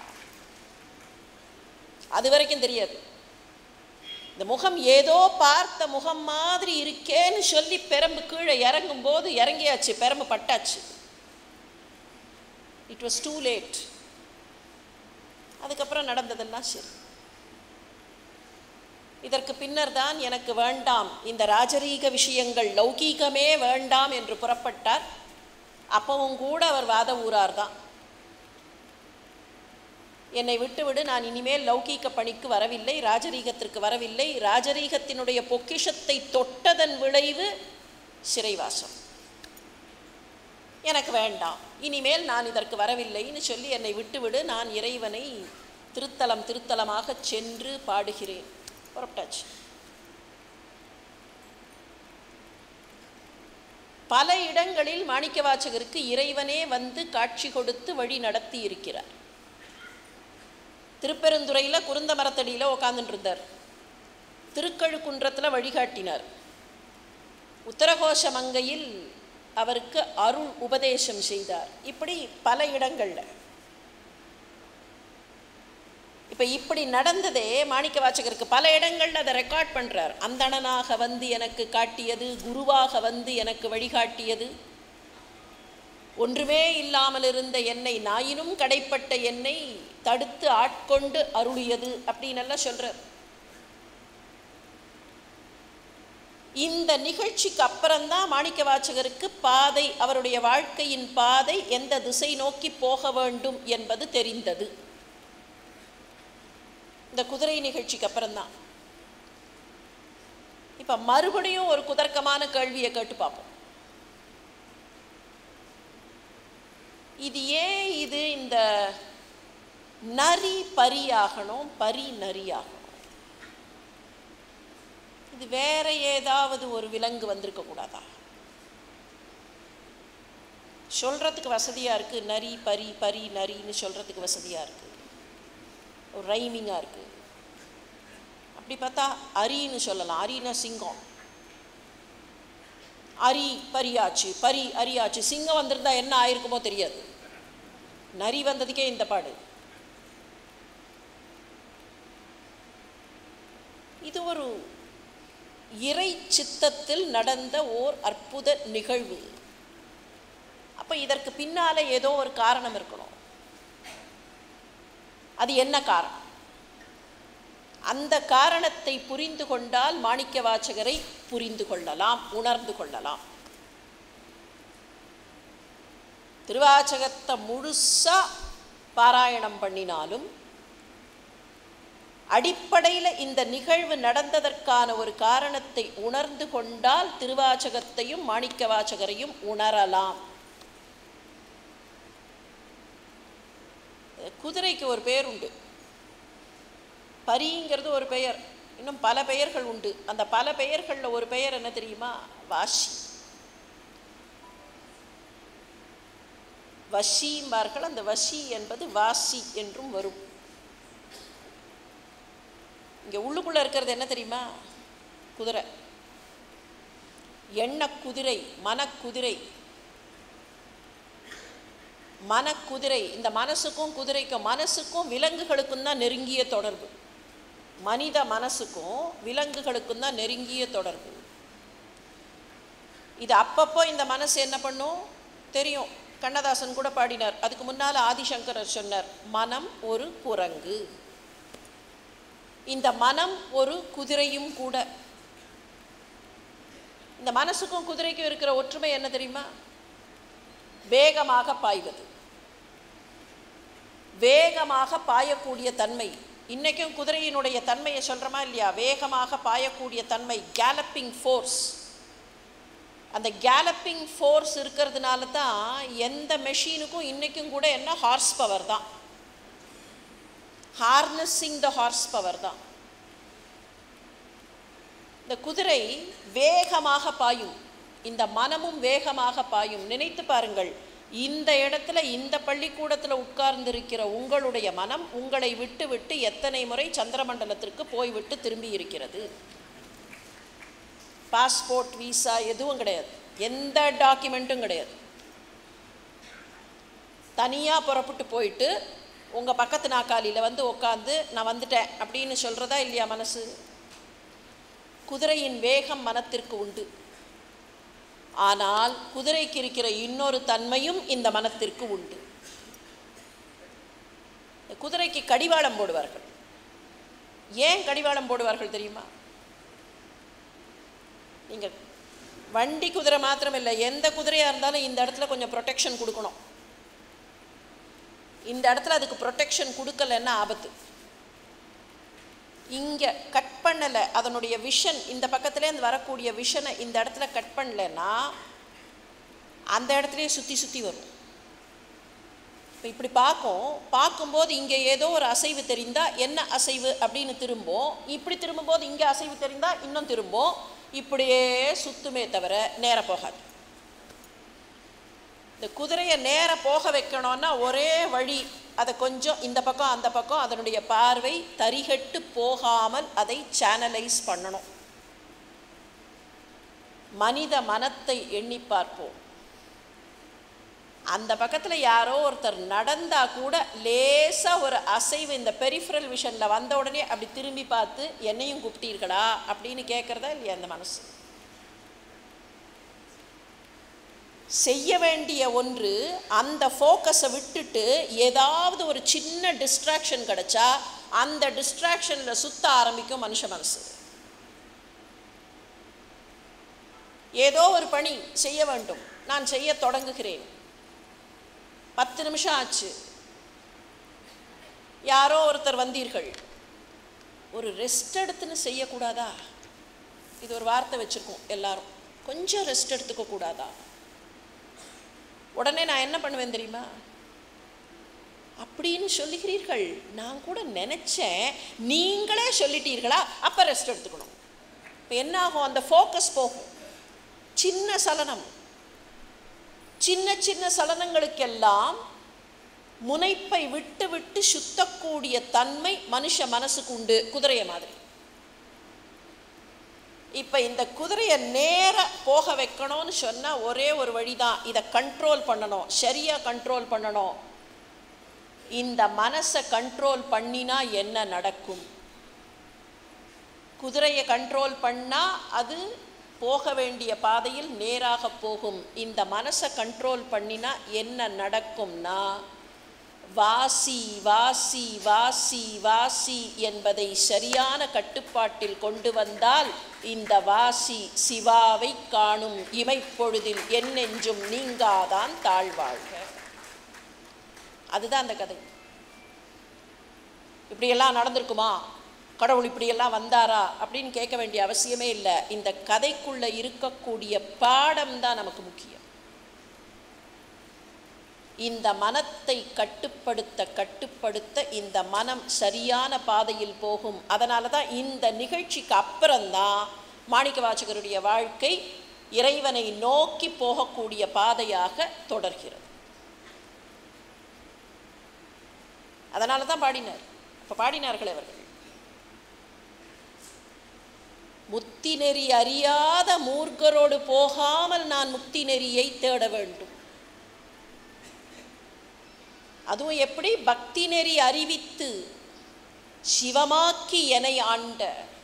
அது வரைக்கும் தெரியாது இந்த முகம் ஏதோ பார்த்த முகம் மாதிரி இருக்கேன்னு சொல்லி பெரம்பு கீழே இறங்கும் போது இறங்கியாச்சு பெரம்பு பட்டாச்சு இட் வாஸ் டூ லேட் அதுக்கப்புறம் நடந்ததெல்லாம் சரி இதற்கு பின்னர் தான் எனக்கு வேண்டாம் இந்த ராஜரீக விஷயங்கள் லௌகீகமே வேண்டாம் என்று புறப்பட்டார் அப்பவும் கூட அவர் வாத ஊரார் தான் என்னை விட்டுவிடு நான் இனிமேல் லௌகீக பணிக்கு வரவில்லை ராஜரீகத்திற்கு வரவில்லை ராஜரீகத்தினுடைய பொக்கிஷத்தை தொட்டதன் விளைவு சிறைவாசம் எனக்கு வேண்டாம் இனிமேல் நான் இதற்கு வரவில்லைன்னு சொல்லி என்னை விட்டுவிடு நான் இறைவனை திருத்தலம் திருத்தலமாக சென்று பாடுகிறேன் புறப்பட்டாச்சு பல இடங்களில் மாணிக்கவாசகருக்கு இறைவனே வந்து காட்சி கொடுத்து வழி நடத்தி இருக்கிறார் திருப்பெருந்துறையில் குருந்த மரத்தடியில் உட்காந்துட்டு இருந்தார் திருக்கழுக்குன்றத்தில் வழிகாட்டினார் உத்தரகோஷ மங்கையில் அவருக்கு அருள் உபதேசம் செய்தார் இப்படி பல இடங்கள்ல இப்போ இப்படி நடந்ததே மாணிக்க வாசகருக்கு பல இடங்கள்ல அதை ரெக்கார்ட் பண்றார் அந்தணனாக வந்து எனக்கு காட்டியது குருவாக வந்து எனக்கு வழிகாட்டியது ஒன்றுமே இல்லாமல் இருந்த என்னை நாயினும் கடைப்பட்ட என்னை தடுத்து ஆட்கொண்டு அருளியது அப்படின்னு எல்லாம் சொல்றார் இந்த நிகழ்ச்சிக்கு அப்புறம்தான் மாணிக்க வாசகருக்கு பாதை அவருடைய வாழ்க்கையின் பாதை எந்த திசை நோக்கி போக வேண்டும் என்பது தெரிந்தது இந்த குதிரை நிகழ்ச்சிக்கு அப்புறம்தான் இப்ப மறுபடியும் ஒரு குதர்க்கமான கேள்வியை கேட்டு பார்ப்போம் இது ஏன் இது இந்த நரி பரியாகணும் பரி நரியாகணும் இது வேற ஏதாவது ஒரு விலங்கு வந்திருக்க கூடாதா சொல்றதுக்கு வசதியா இருக்கு நரி பரி பரி நரின்னு சொல்றதுக்கு வசதியா இருக்கு ஒரு ரைமிங்கா இருக்கு அப்படி பார்த்தா அரின்னு சொல்லலாம் அரினா சிங்கம் அரி பரியாச்சு பரி அரியாச்சு சிங்கம் வந்திருந்தா என்ன ஆயிருக்குமோ தெரியாது நரி வந்ததுக்கே இந்த பாடு இது ஒரு இறை சித்தத்தில் நடந்த ஓர் அற்புத நிகழ்வு அப்ப இதற்கு பின்னால ஏதோ ஒரு காரணம் இருக்கணும் அது என்ன காரணம் அந்த காரணத்தை புரிந்து கொண்டால் மாணிக்க வாசகரை புரிந்து கொள்ளலாம் உணர்ந்து கொள்ளலாம் திருவாச்சகத்தை முழுசா பாராயணம் பண்ணினாலும் அடிப்படையில் இந்த நிகழ்வு நடந்ததற்கான ஒரு காரணத்தை உணர்ந்து கொண்டால் திருவாச்சகத்தையும் மாணிக்க வாசகரையும் உணரலாம் குதிரைக்கு ஒரு பெயர் உண்டு பரிங்கிறது ஒரு பெயர் இன்னும் பல பெயர்கள் உண்டு அந்த பல பெயர்களில் ஒரு பெயர் என்ன தெரியுமா வாஷி வஷிம்பார்கள் அந்த வஷி என்பது வாசி என்றும் வரும் இங்கே உள்ளுக்குள்ளே இருக்கிறது என்ன தெரியுமா குதிரை எண்ண குதிரை மனக்குதிரை மனக்குதிரை இந்த மனசுக்கும் குதிரைக்கும் மனசுக்கும் விலங்குகளுக்கும் தான் நெருங்கிய தொடர்பு மனித மனசுக்கும் விலங்குகளுக்கும் தான் நெருங்கிய தொடர்பு இது அப்பப்போ இந்த மனசு என்ன பண்ணும் தெரியும் கண்ணதாசன் கூட பாடினார் அதுக்கு முன்னால் ஆதிசங்கரர் சொன்னார் மனம் ஒரு குரங்கு இந்த மனம் ஒரு குதிரையும் கூட இந்த மனசுக்கும் குதிரைக்கும் இருக்கிற ஒற்றுமை என்ன தெரியுமா வேகமாக பாய்வது வேகமாக பாயக்கூடிய தன்மை இன்றைக்கும் குதிரையினுடைய தன்மையை சொல்கிறோமா இல்லையா வேகமாக பாயக்கூடிய தன்மை கேலப்பிங் ஃபோர்ஸ் அந்த கேலப்பிங் ஃபோர்ஸ் இருக்கிறதுனால தான் எந்த மெஷினுக்கும் இன்றைக்கும் கூட என்ன ஹார்ஸ் பவர் தான் ஹார்னஸிங் த ஹார்ஸ் பவர் தான் இந்த குதிரை வேகமாக பாயும் இந்த மனமும் வேகமாக பாயும் நினைத்து பாருங்கள் இந்த இடத்துல இந்த பள்ளிக்கூடத்தில் உட்கார்ந்திருக்கிற உங்களுடைய மனம் உங்களை விட்டு விட்டு எத்தனை முறை சந்திரமண்டலத்திற்கு போய்விட்டு திரும்பி இருக்கிறது பாஸ்போர்ட் வீசா எதுவும் கிடையாது எந்த டாக்குமெண்ட்டும் கிடையாது தனியாக புறப்பட்டு போயிட்டு உங்கள் பக்கத்து நாக்காலியில் வந்து உட்காந்து நான் வந்துட்டேன் அப்படின்னு சொல்கிறதா இல்லையா மனசு குதிரையின் வேகம் மனத்திற்கு உண்டு ஆனால் குதிரைக்கு இருக்கிற இன்னொரு தன்மையும் இந்த மனத்திற்கு உண்டு குதிரைக்கு கடிவாளம் போடுவார்கள் ஏன் கடிவாளம் போடுவார்கள் தெரியுமா நீங்கள் வண்டி குதிரை மாத்திரம் இல்லை எந்த குதிரையாக இருந்தாலும் இந்த இடத்துல கொஞ்சம் ப்ரொடெக்ஷன் கொடுக்கணும் இந்த இடத்துல அதுக்கு ப்ரொடெக்ஷன் கொடுக்கலன்னா ஆபத்து இங்கே கட் பண்ணலை அதனுடைய விஷன் இந்த பக்கத்துலேருந்து வரக்கூடிய விஷனை இந்த இடத்துல கட் பண்ணலைன்னா அந்த இடத்துலையே சுற்றி சுற்றி வரும் இப்போ இப்படி பார்க்கும் பார்க்கும்போது இங்கே ஏதோ ஒரு அசைவு தெரிந்தால் என்ன அசைவு அப்படின்னு திரும்பும் இப்படி திரும்பும்போது இங்கே அசைவு தெரிந்தால் இன்னும் திரும்பும் இப்படியே சுத்துமே தவிர நேர போகாது இந்த குதிரையை நேர போக வைக்கணும்னா ஒரே வழி அதை கொஞ்சம் இந்த பக்கம் அந்த பக்கம் அதனுடைய பார்வை தரிகட்டு போகாமல் அதை சேனலைஸ் பண்ணணும் மனித மனத்தை எண்ணி பார்ப்போம் அந்த பக்கத்தில் யாரோ ஒருத்தர் நடந்தா கூட லேசாக ஒரு அசைவு இந்த பெரிஃபரல் விஷனில் வந்த உடனே அப்படி திரும்பி பார்த்து என்னையும் கூப்பிட்டீர்களா அப்படின்னு கேட்குறதா இல்லையா அந்த மனசு செய்ய வேண்டிய ஒன்று அந்த ஃபோக்கஸை விட்டுட்டு ஏதாவது ஒரு சின்ன டிஸ்ட்ராக்ஷன் கிடைச்சா அந்த டிஸ்ட்ராக்ஷனில் சுத்த ஆரம்பிக்கும் மனுஷ மனசு ஏதோ ஒரு பணி செய்ய வேண்டும் நான் செய்ய தொடங்குகிறேன் பத்து நிமிஷம் ஆச்சு யாரோ ஒருத்தர் வந்தீர்கள் ஒரு ரெஸ்ட் எடுத்துன்னு செய்யக்கூடாதா இது ஒரு வார்த்தை வச்சுருக்கோம் எல்லாரும் கொஞ்சம் ரெஸ்ட் எடுத்துக்க கூடாதா உடனே நான் என்ன பண்ணுவேன் தெரியுமா அப்படின்னு சொல்லுகிறீர்கள் நான் கூட நினச்சேன் நீங்களே சொல்லிட்டீர்களா அப்போ ரெஸ்ட் எடுத்துக்கணும் இப்போ என்ன ஆகும் அந்த ஃபோக்கஸ் போகும் சின்ன சலனம் சின்ன சின்ன சலனங்களுக்கெல்லாம் முனைப்பை விட்டு விட்டு சுத்தக்கூடிய தன்மை மனுஷ மனசுக்கு உண்டு குதிரைய மாதிரி இப்போ இந்த குதிரையை நேராக போக வைக்கணும்னு சொன்னால் ஒரே ஒரு வழி தான் இதை கண்ட்ரோல் பண்ணணும் சரியாக கண்ட்ரோல் பண்ணணும் இந்த மனசை கண்ட்ரோல் பண்ணினா என்ன நடக்கும் குதிரையை கண்ட்ரோல் பண்ணால் அது போக வேண்டிய பாதையில் நேராக போகும் இந்த மனசை கண்ட்ரோல் பண்ணினா என்ன நடக்கும்னா வாசி வாசி வாசி வாசி என்பதை சரியான கட்டுப்பாட்டில் கொண்டு வந்தால் இந்த வாசி சிவாவை காணும் இமைப்பொழுதில் என்னென்றும் நீங்காதான் தாழ்வாழ்க அதுதான் அந்த கதை இப்படியெல்லாம் நடந்திருக்குமா கடவுள் இப்படியெல்லாம் வந்தாரா அப்படின்னு கேட்க வேண்டிய அவசியமே இல்லை இந்த கதைக்குள்ளே இருக்கக்கூடிய பாடம் தான் நமக்கு முக்கியம் இந்த மனத்தை கட்டுப்படுத்த கட்டுப்படுத்த இந்த மனம் சரியான பாதையில் போகும் அதனால தான் இந்த நிகழ்ச்சிக்கு அப்புறம்தான் மாணிக்க வாசகருடைய வாழ்க்கை இறைவனை நோக்கி போகக்கூடிய பாதையாக தொடர்கிறது அதனால தான் பாடினார் இப்போ பாடினார்கள் அவர்கள் முத்தி நெறி அறியாத மூர்க்கரோடு போகாமல் நான் முக்தி நெறியை தேட வேண்டும் அதுவும் எப்படி பக்தி நெறி அறிவித்து சிவமாக்கி எனை ஆண்ட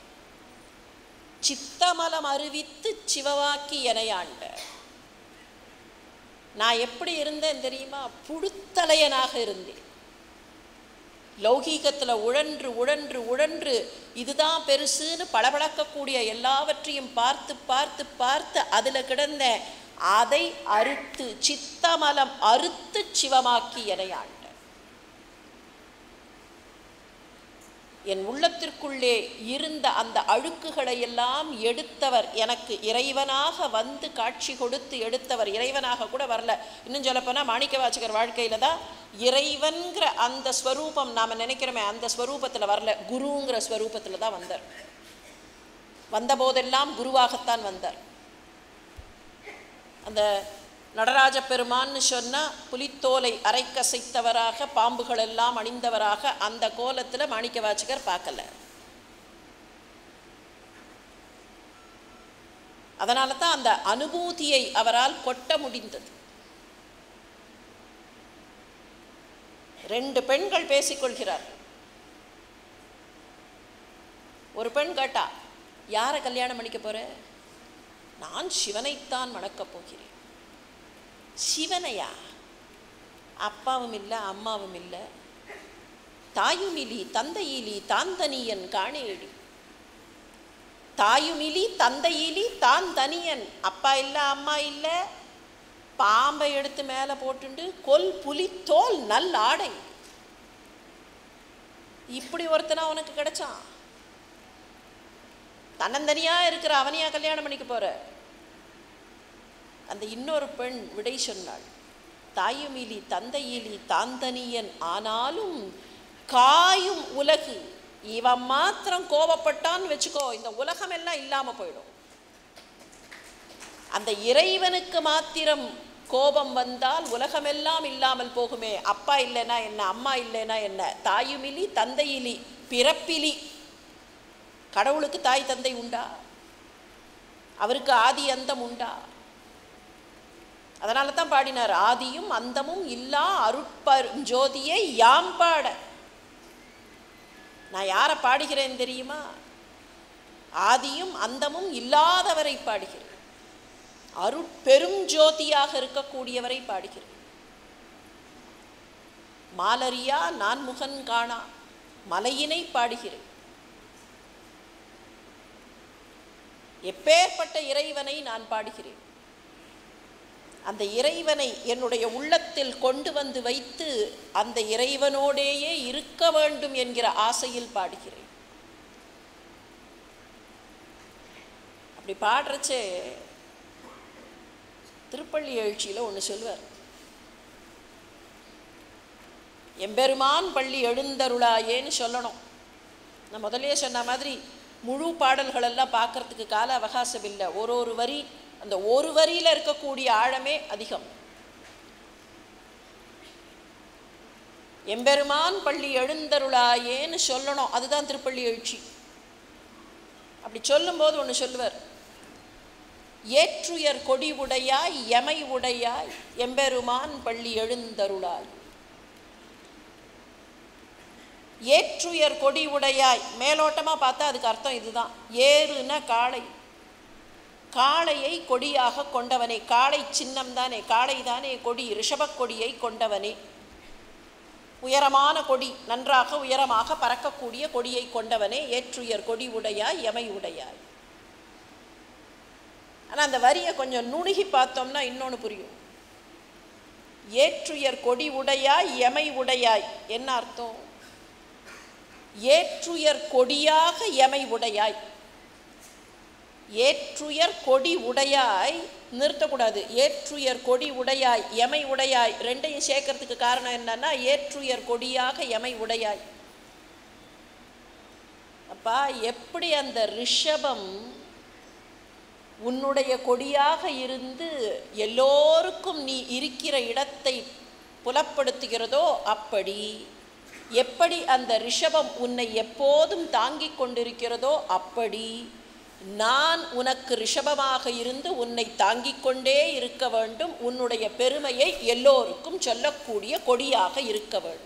சித்தமலம் அறிவித்து சிவமாக்கி எனை ஆண்ட நான் எப்படி இருந்தேன் தெரியுமா புழுத்தலையனாக இருந்தேன் லௌகீகத்தில் உழன்று உழன்று உழன்று இதுதான் பெருசுன்னு பளபளக்கக்கூடிய எல்லாவற்றையும் பார்த்து பார்த்து பார்த்து அதில் கிடந்த அதை அறுத்து சித்தமலம் அறுத்து சிவமாக்கி எனையாண்ட என் உள்ளத்திற்குள்ளே இருந்த அந்த அழுக்குகளை எல்லாம் எடுத்தவர் எனக்கு இறைவனாக வந்து காட்சி கொடுத்து எடுத்தவர் இறைவனாக கூட வரல இன்னும் சொல்லப்போனால் மாணிக்க வாசகர் வாழ்க்கையில் தான் இறைவன்கிற அந்த ஸ்வரூபம் நாம் நினைக்கிறோமே அந்த ஸ்வரூபத்தில் வரல குருங்கிற ஸ்வரூபத்தில் தான் வந்தார் வந்தபோதெல்லாம் குருவாகத்தான் வந்தார் அந்த நடராஜ பெருமான்னு சொன்னால் புலித்தோலை அரைக்கசைத்தவராக பாம்புகள் எல்லாம் அணிந்தவராக அந்த கோலத்தில் மாணிக்க வாசகர் பார்க்கல அதனால தான் அந்த அனுபூதியை அவரால் கொட்ட முடிந்தது ரெண்டு பெண்கள் பேசிக்கொள்கிறார் ஒரு பெண் கேட்டா யாரை கல்யாணம் பண்ணிக்க போற நான் சிவனைத்தான் மணக்கப் போகிறேன் சிவனையா அப்பாவும் இல்லை அம்மாவும் இல்லை தாயுமிலி தந்தையிலி தாந்தனியன் காணேடி தாயுமிலி தந்தையிலி தான் தனியன் அப்பா இல்லை அம்மா இல்லை பாம்பை எடுத்து மேலே போட்டுண்டு கொல் புலி தோல் நல் ஆடை இப்படி ஒருத்தனா உனக்கு கிடைச்சான் தன்னந்தனியாக இருக்கிற அவனையா கல்யாணம் பண்ணிக்க போற அந்த இன்னொரு பெண் விடை சொன்னாள் தாயுமிலி தந்தையிலி தாந்தனியன் ஆனாலும் காயும் உலகு இவன் மாத்திரம் கோபப்பட்டான்னு வச்சுக்கோ இந்த உலகம் எல்லாம் இல்லாமல் போயிடும் அந்த இறைவனுக்கு மாத்திரம் கோபம் வந்தால் உலகமெல்லாம் இல்லாமல் போகுமே அப்பா இல்லைனா என்ன அம்மா இல்லைனா என்ன தாயுமிலி தந்தையிலி பிறப்பிலி கடவுளுக்கு தாய் தந்தை உண்டா அவருக்கு ஆதி அந்தம் உண்டா அதனால தான் பாடினார் ஆதியும் அந்தமும் இல்லா அருட்பரும் ஜோதியை யாம் பாட நான் யாரை பாடுகிறேன் தெரியுமா ஆதியும் அந்தமும் இல்லாதவரை பாடுகிறேன் அருட்பெரும் ஜோதியாக இருக்கக்கூடியவரை பாடுகிறேன் மாலரியா நான்முகன் காணா மலையினை பாடுகிறேன் எப்பேற்பட்ட இறைவனை நான் பாடுகிறேன் அந்த இறைவனை என்னுடைய உள்ளத்தில் கொண்டு வந்து வைத்து அந்த இறைவனோடேயே இருக்க வேண்டும் என்கிற ஆசையில் பாடுகிறேன் அப்படி பாடுறச்சே திருப்பள்ளி எழுச்சியில் ஒன்று சொல்லுவார் எம்பெருமான் பள்ளி எழுந்தருளாயேன்னு சொல்லணும் நான் முதலே சொன்ன மாதிரி முழு பாடல்களெல்லாம் பார்க்கறதுக்கு கால அவகாசம் இல்லை ஒரு ஒரு வரி அந்த ஒரு வரியில் இருக்கக்கூடிய ஆழமே அதிகம் எம்பெருமான் பள்ளி எழுந்தருளாயேன்னு சொல்லணும் அதுதான் திருப்பள்ளி எழுச்சி அப்படி சொல்லும்போது ஒன்று சொல்லுவார் ஏற்றுயர் கொடி உடையாய் எமை உடையாய் எம்பெருமான் பள்ளி எழுந்தருளாய் ஏற்றுயர் கொடி உடையாய் மேலோட்டமாக பார்த்தா அதுக்கு அர்த்தம் இதுதான் ஏறுன காளை காளையை கொடியாக கொண்டவனே காளை சின்னம் தானே காளை தானே கொடி ரிஷபக் கொடியை கொண்டவனே உயரமான கொடி நன்றாக உயரமாக பறக்கக்கூடிய கொடியை கொண்டவனே ஏற்றுயர் கொடி உடையாய் எமை உடையாய் ஆனால் அந்த வரியை கொஞ்சம் நுணுகி பார்த்தோம்னா இன்னொன்று புரியும் ஏற்றுயர் கொடி உடையாய் எமை உடையாய் என்ன அர்த்தம் ஏற்றுயர் கொடியாக எமை உடையாய் ஏற்றுயர் கொடி உடையாய் நிறுத்தக்கூடாது ஏற்றுயர் கொடி உடையாய் எமை உடையாய் ரெண்டையும் சேர்க்கறதுக்கு காரணம் என்னன்னா ஏற்றுயர் கொடியாக எமை உடையாய் அப்பா எப்படி அந்த ரிஷபம் உன்னுடைய கொடியாக இருந்து எல்லோருக்கும் நீ இருக்கிற இடத்தை புலப்படுத்துகிறதோ அப்படி எப்படி அந்த ரிஷபம் உன்னை எப்போதும் தாங்கிக் கொண்டிருக்கிறதோ அப்படி நான் உனக்கு ரிஷபமாக இருந்து உன்னை தாங்கிக் கொண்டே இருக்க வேண்டும் உன்னுடைய பெருமையை எல்லோருக்கும் சொல்லக்கூடிய கொடியாக இருக்க வேண்டும்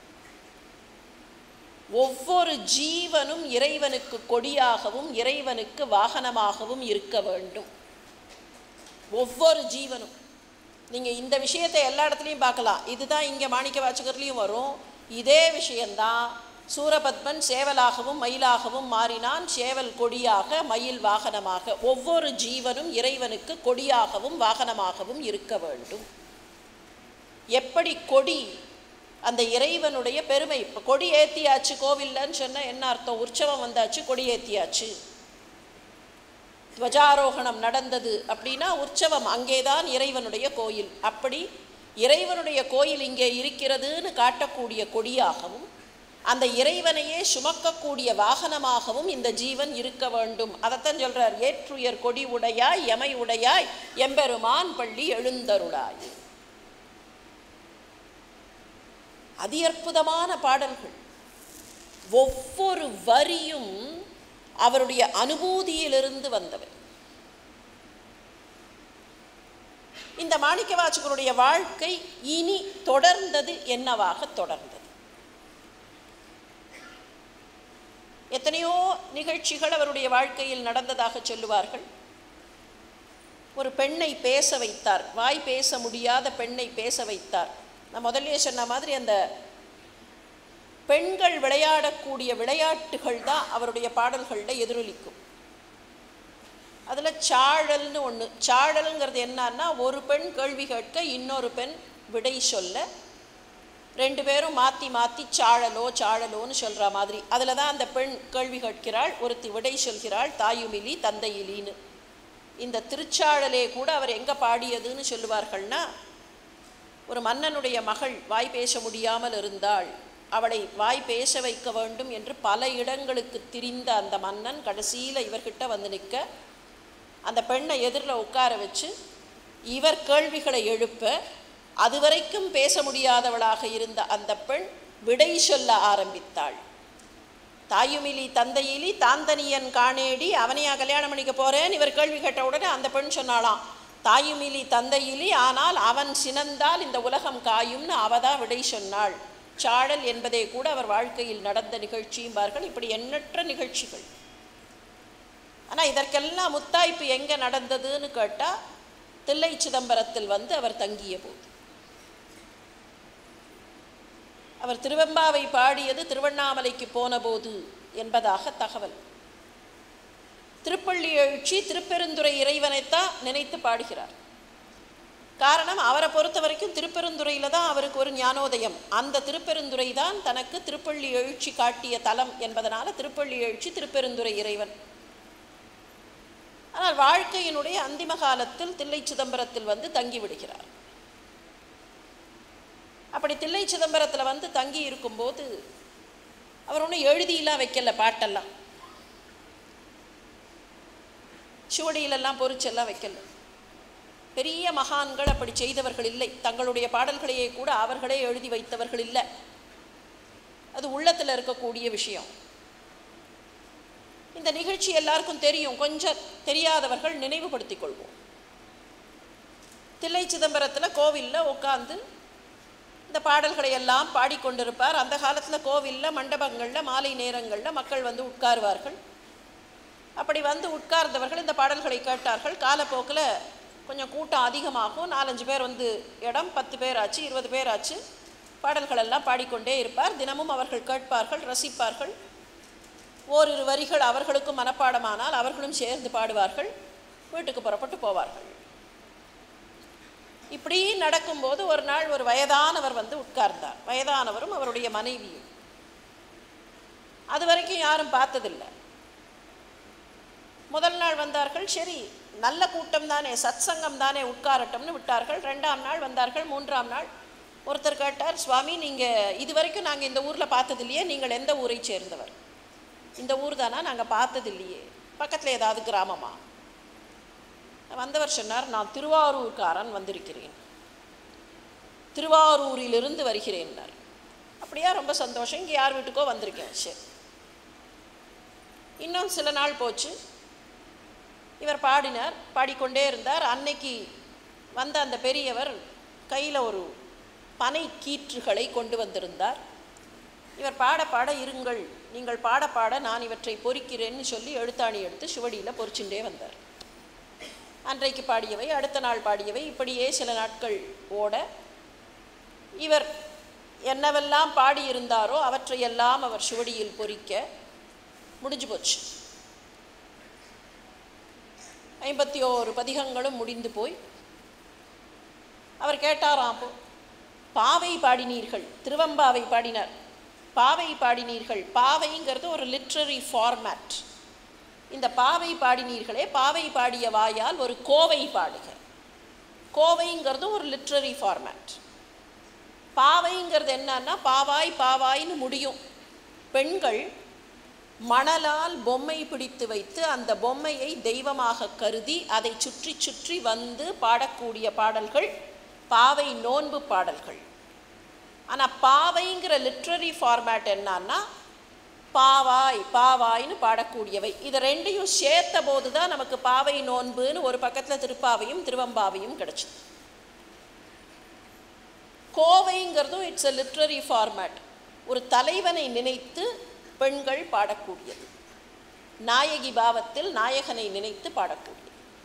ஒவ்வொரு ஜீவனும் இறைவனுக்கு கொடியாகவும் இறைவனுக்கு வாகனமாகவும் இருக்க வேண்டும் ஒவ்வொரு ஜீவனும் நீங்கள் இந்த விஷயத்தை எல்லா இடத்துலையும் பார்க்கலாம் இதுதான் இங்கே மாணிக்க வாச்சகர்லேயும் வரும் இதே விஷயந்தான் சூரபத்மன் சேவலாகவும் மயிலாகவும் மாறினான் சேவல் கொடியாக மயில் வாகனமாக ஒவ்வொரு ஜீவனும் இறைவனுக்கு கொடியாகவும் வாகனமாகவும் இருக்க வேண்டும் எப்படி கொடி அந்த இறைவனுடைய பெருமை இப்போ கொடி ஏற்றியாச்சு கோவில்லன்னு சொன்னால் என்ன அர்த்தம் உற்சவம் வந்தாச்சு கொடி ஏற்றியாச்சு துவஜாரோகணம் நடந்தது அப்படின்னா உற்சவம் அங்கேதான் இறைவனுடைய கோயில் அப்படி இறைவனுடைய கோயில் இங்கே இருக்கிறதுன்னு காட்டக்கூடிய கொடியாகவும் அந்த இறைவனையே சுமக்கக்கூடிய வாகனமாகவும் இந்த ஜீவன் இருக்க வேண்டும் அதைத்தான் சொல்றார் ஏற்றுயர் கொடி உடையாய் எமை உடையாய் எம்பெருமான் பள்ளி எழுந்தருளாய் அதி அற்புதமான பாடல்கள் ஒவ்வொரு வரியும் அவருடைய அனுபூதியிலிருந்து வந்தவை இந்த மாணிக்கவாசகருடைய வாழ்க்கை இனி தொடர்ந்தது என்னவாக தொடர்ந்தது எத்தனையோ நிகழ்ச்சிகள் அவருடைய வாழ்க்கையில் நடந்ததாக சொல்லுவார்கள் ஒரு பெண்ணை பேச வைத்தார் வாய் பேச முடியாத பெண்ணை பேச வைத்தார் நான் முதல்லயே சொன்ன மாதிரி அந்த பெண்கள் விளையாடக்கூடிய விளையாட்டுகள் தான் அவருடைய பாடல்களில் எதிரொலிக்கும் அதில் சாழல்னு ஒன்று சாழல்ங்கிறது என்னன்னா ஒரு பெண் கேள்வி கேட்க இன்னொரு பெண் விடை சொல்ல ரெண்டு பேரும் மாற்றி மாற்றி சாழலோ சாழலோன்னு சொல்கிற மாதிரி அதில் தான் அந்த பெண் கேள்வி கேட்கிறாள் ஒருத்தி விடை சொல்கிறாள் தாயுமிலி தந்தையிலின்னு இந்த திருச்சாழலே கூட அவர் எங்கே பாடியதுன்னு சொல்லுவார்கள்னா ஒரு மன்னனுடைய மகள் வாய் பேச முடியாமல் இருந்தாள் அவளை வாய் பேச வைக்க வேண்டும் என்று பல இடங்களுக்கு திரிந்த அந்த மன்னன் கடைசியில் இவர்கிட்ட வந்து நிற்க அந்த பெண்ணை எதிரில் உட்கார வச்சு இவர் கேள்விகளை எழுப்ப அதுவரைக்கும் பேச முடியாதவளாக இருந்த அந்த பெண் விடை சொல்ல ஆரம்பித்தாள் தாயுமிலி தந்தையிலி தாந்தனியன் காணேடி அவனையா கல்யாணம் பண்ணிக்க போறேன்னு இவர் கேள்வி கேட்ட உடனே அந்த பெண் சொன்னாலாம் தாயுமிலி தந்தையிலி ஆனால் அவன் சினந்தால் இந்த உலகம் காயும்னு அவ தான் விடை சொன்னாள் சாழல் என்பதே கூட அவர் வாழ்க்கையில் நடந்த நிகழ்ச்சியும்பார்கள் இப்படி எண்ணற்ற நிகழ்ச்சிகள் ஆனால் இதற்கெல்லாம் முத்தாய்ப்பு எங்கே நடந்ததுன்னு கேட்டால் தில்லை சிதம்பரத்தில் வந்து அவர் தங்கிய போது அவர் திருவெம்பாவை பாடியது திருவண்ணாமலைக்கு போன போது என்பதாக தகவல் திருப்பள்ளி எழுச்சி திருப்பெருந்துறை இறைவனைத்தான் நினைத்து பாடுகிறார் காரணம் அவரை பொறுத்த வரைக்கும் திருப்பெருந்துறையில் தான் அவருக்கு ஒரு ஞானோதயம் அந்த திருப்பெருந்துறை தான் தனக்கு திருப்பள்ளி எழுச்சி காட்டிய தலம் என்பதனால திருப்பள்ளி எழுச்சி திருப்பெருந்துறை இறைவன் ஆனால் வாழ்க்கையினுடைய அந்திம காலத்தில் தில்லை சிதம்பரத்தில் வந்து தங்கி விடுகிறார் அப்படி தில்லை சிதம்பரத்தில் வந்து தங்கி இருக்கும்போது அவர் ஒன்றும் எழுதியெல்லாம் வைக்கல பாட்டெல்லாம் சுவடியிலெல்லாம் பொறிச்செல்லாம் வைக்கல பெரிய மகான்கள் அப்படி செய்தவர்கள் இல்லை தங்களுடைய பாடல்களையே கூட அவர்களே எழுதி வைத்தவர்கள் இல்லை அது உள்ளத்தில் இருக்கக்கூடிய விஷயம் இந்த நிகழ்ச்சி எல்லாருக்கும் தெரியும் கொஞ்சம் தெரியாதவர்கள் நினைவுபடுத்திக் கொள்வோம் தில்லை சிதம்பரத்தில் கோவிலில் உட்காந்து இந்த பாடல்களை எல்லாம் பாடிக்கொண்டிருப்பார் அந்த காலத்தில் கோவிலில் மண்டபங்களில் மாலை நேரங்களில் மக்கள் வந்து உட்காருவார்கள் அப்படி வந்து உட்கார்ந்தவர்கள் இந்த பாடல்களை கேட்டார்கள் காலப்போக்கில் கொஞ்சம் கூட்டம் அதிகமாகும் நாலஞ்சு பேர் வந்து இடம் பத்து பேர் ஆச்சு இருபது பேர் ஆச்சு பாடல்கள் எல்லாம் பாடிக்கொண்டே இருப்பார் தினமும் அவர்கள் கேட்பார்கள் ரசிப்பார்கள் ஓரிரு வரிகள் அவர்களுக்கும் மனப்பாடமானால் அவர்களும் சேர்ந்து பாடுவார்கள் வீட்டுக்கு புறப்பட்டு போவார்கள் இப்படி நடக்கும்போது ஒரு நாள் ஒரு வயதானவர் வந்து உட்கார்ந்தார் வயதானவரும் அவருடைய மனைவியும் அது வரைக்கும் யாரும் பார்த்ததில்லை முதல் நாள் வந்தார்கள் சரி நல்ல கூட்டம் தானே சத்சங்கம் தானே உட்காரட்டும்னு விட்டார்கள் ரெண்டாம் நாள் வந்தார்கள் மூன்றாம் நாள் ஒருத்தர் கேட்டார் சுவாமி நீங்கள் இது வரைக்கும் நாங்கள் இந்த ஊரில் பார்த்ததில்லையே நீங்கள் எந்த ஊரை சேர்ந்தவர் இந்த ஊர் தானா நாங்கள் பார்த்ததில்லையே பக்கத்தில் ஏதாவது கிராமமா வந்தவர் சொன்னார் நான் திருவாரூர்காரன் வந்திருக்கிறேன் திருவாரூரிலிருந்து வருகிறேன்னார் அப்படியா ரொம்ப சந்தோஷம் இங்கே யார் வீட்டுக்கோ வந்திருக்கேன் சரி இன்னும் சில நாள் போச்சு இவர் பாடினார் பாடிக்கொண்டே இருந்தார் அன்னைக்கு வந்த அந்த பெரியவர் கையில் ஒரு பனை கீற்றுகளை கொண்டு வந்திருந்தார் இவர் பாட பாட இருங்கள் நீங்கள் பாட பாட நான் இவற்றை பொறிக்கிறேன்னு சொல்லி எழுத்தாணி எடுத்து சுவடியில் பொறிச்சுட்டே வந்தார் அன்றைக்கு பாடியவை அடுத்த நாள் பாடியவை இப்படியே சில நாட்கள் ஓட இவர் என்னவெல்லாம் பாடியிருந்தாரோ அவற்றையெல்லாம் அவர் சுவடியில் பொறிக்க முடிஞ்சு போச்சு ஐம்பத்தி ஓரு பதிகங்களும் முடிந்து போய் அவர் கேட்டாராம் அப்போ பாவை பாடினீர்கள் திருவம்பாவை பாடினார் பாவை பாடினீர்கள் பாவைங்கிறது ஒரு லிட்ரரி ஃபார்மேட் இந்த பாவை பாடினீர்களே பாவை பாடிய வாயால் ஒரு கோவை பாடுக கோவைங்கிறது ஒரு லிட்ரரி ஃபார்மேட் பாவைங்கிறது என்னன்னா பாவாய் பாவாய்னு முடியும் பெண்கள் மணலால் பொம்மை பிடித்து வைத்து அந்த பொம்மையை தெய்வமாக கருதி அதை சுற்றி சுற்றி வந்து பாடக்கூடிய பாடல்கள் பாவை நோன்பு பாடல்கள் ஆனால் பாவைங்கிற லிட்ரரி ஃபார்மேட் என்னன்னா பாவாய் பாவாய்னு பாடக்கூடியவை இது ரெண்டையும் சேர்த்த போது தான் நமக்கு பாவை நோன்புன்னு ஒரு பக்கத்தில் திருப்பாவையும் திருவம்பாவையும் கிடச்சிது கோவைங்கிறதும் இட்ஸ் எ லிட்ரரி ஃபார்மேட் ஒரு தலைவனை நினைத்து பெண்கள் பாடக்கூடியது நாயகி பாவத்தில் நாயகனை நினைத்து பாடக்கூடியது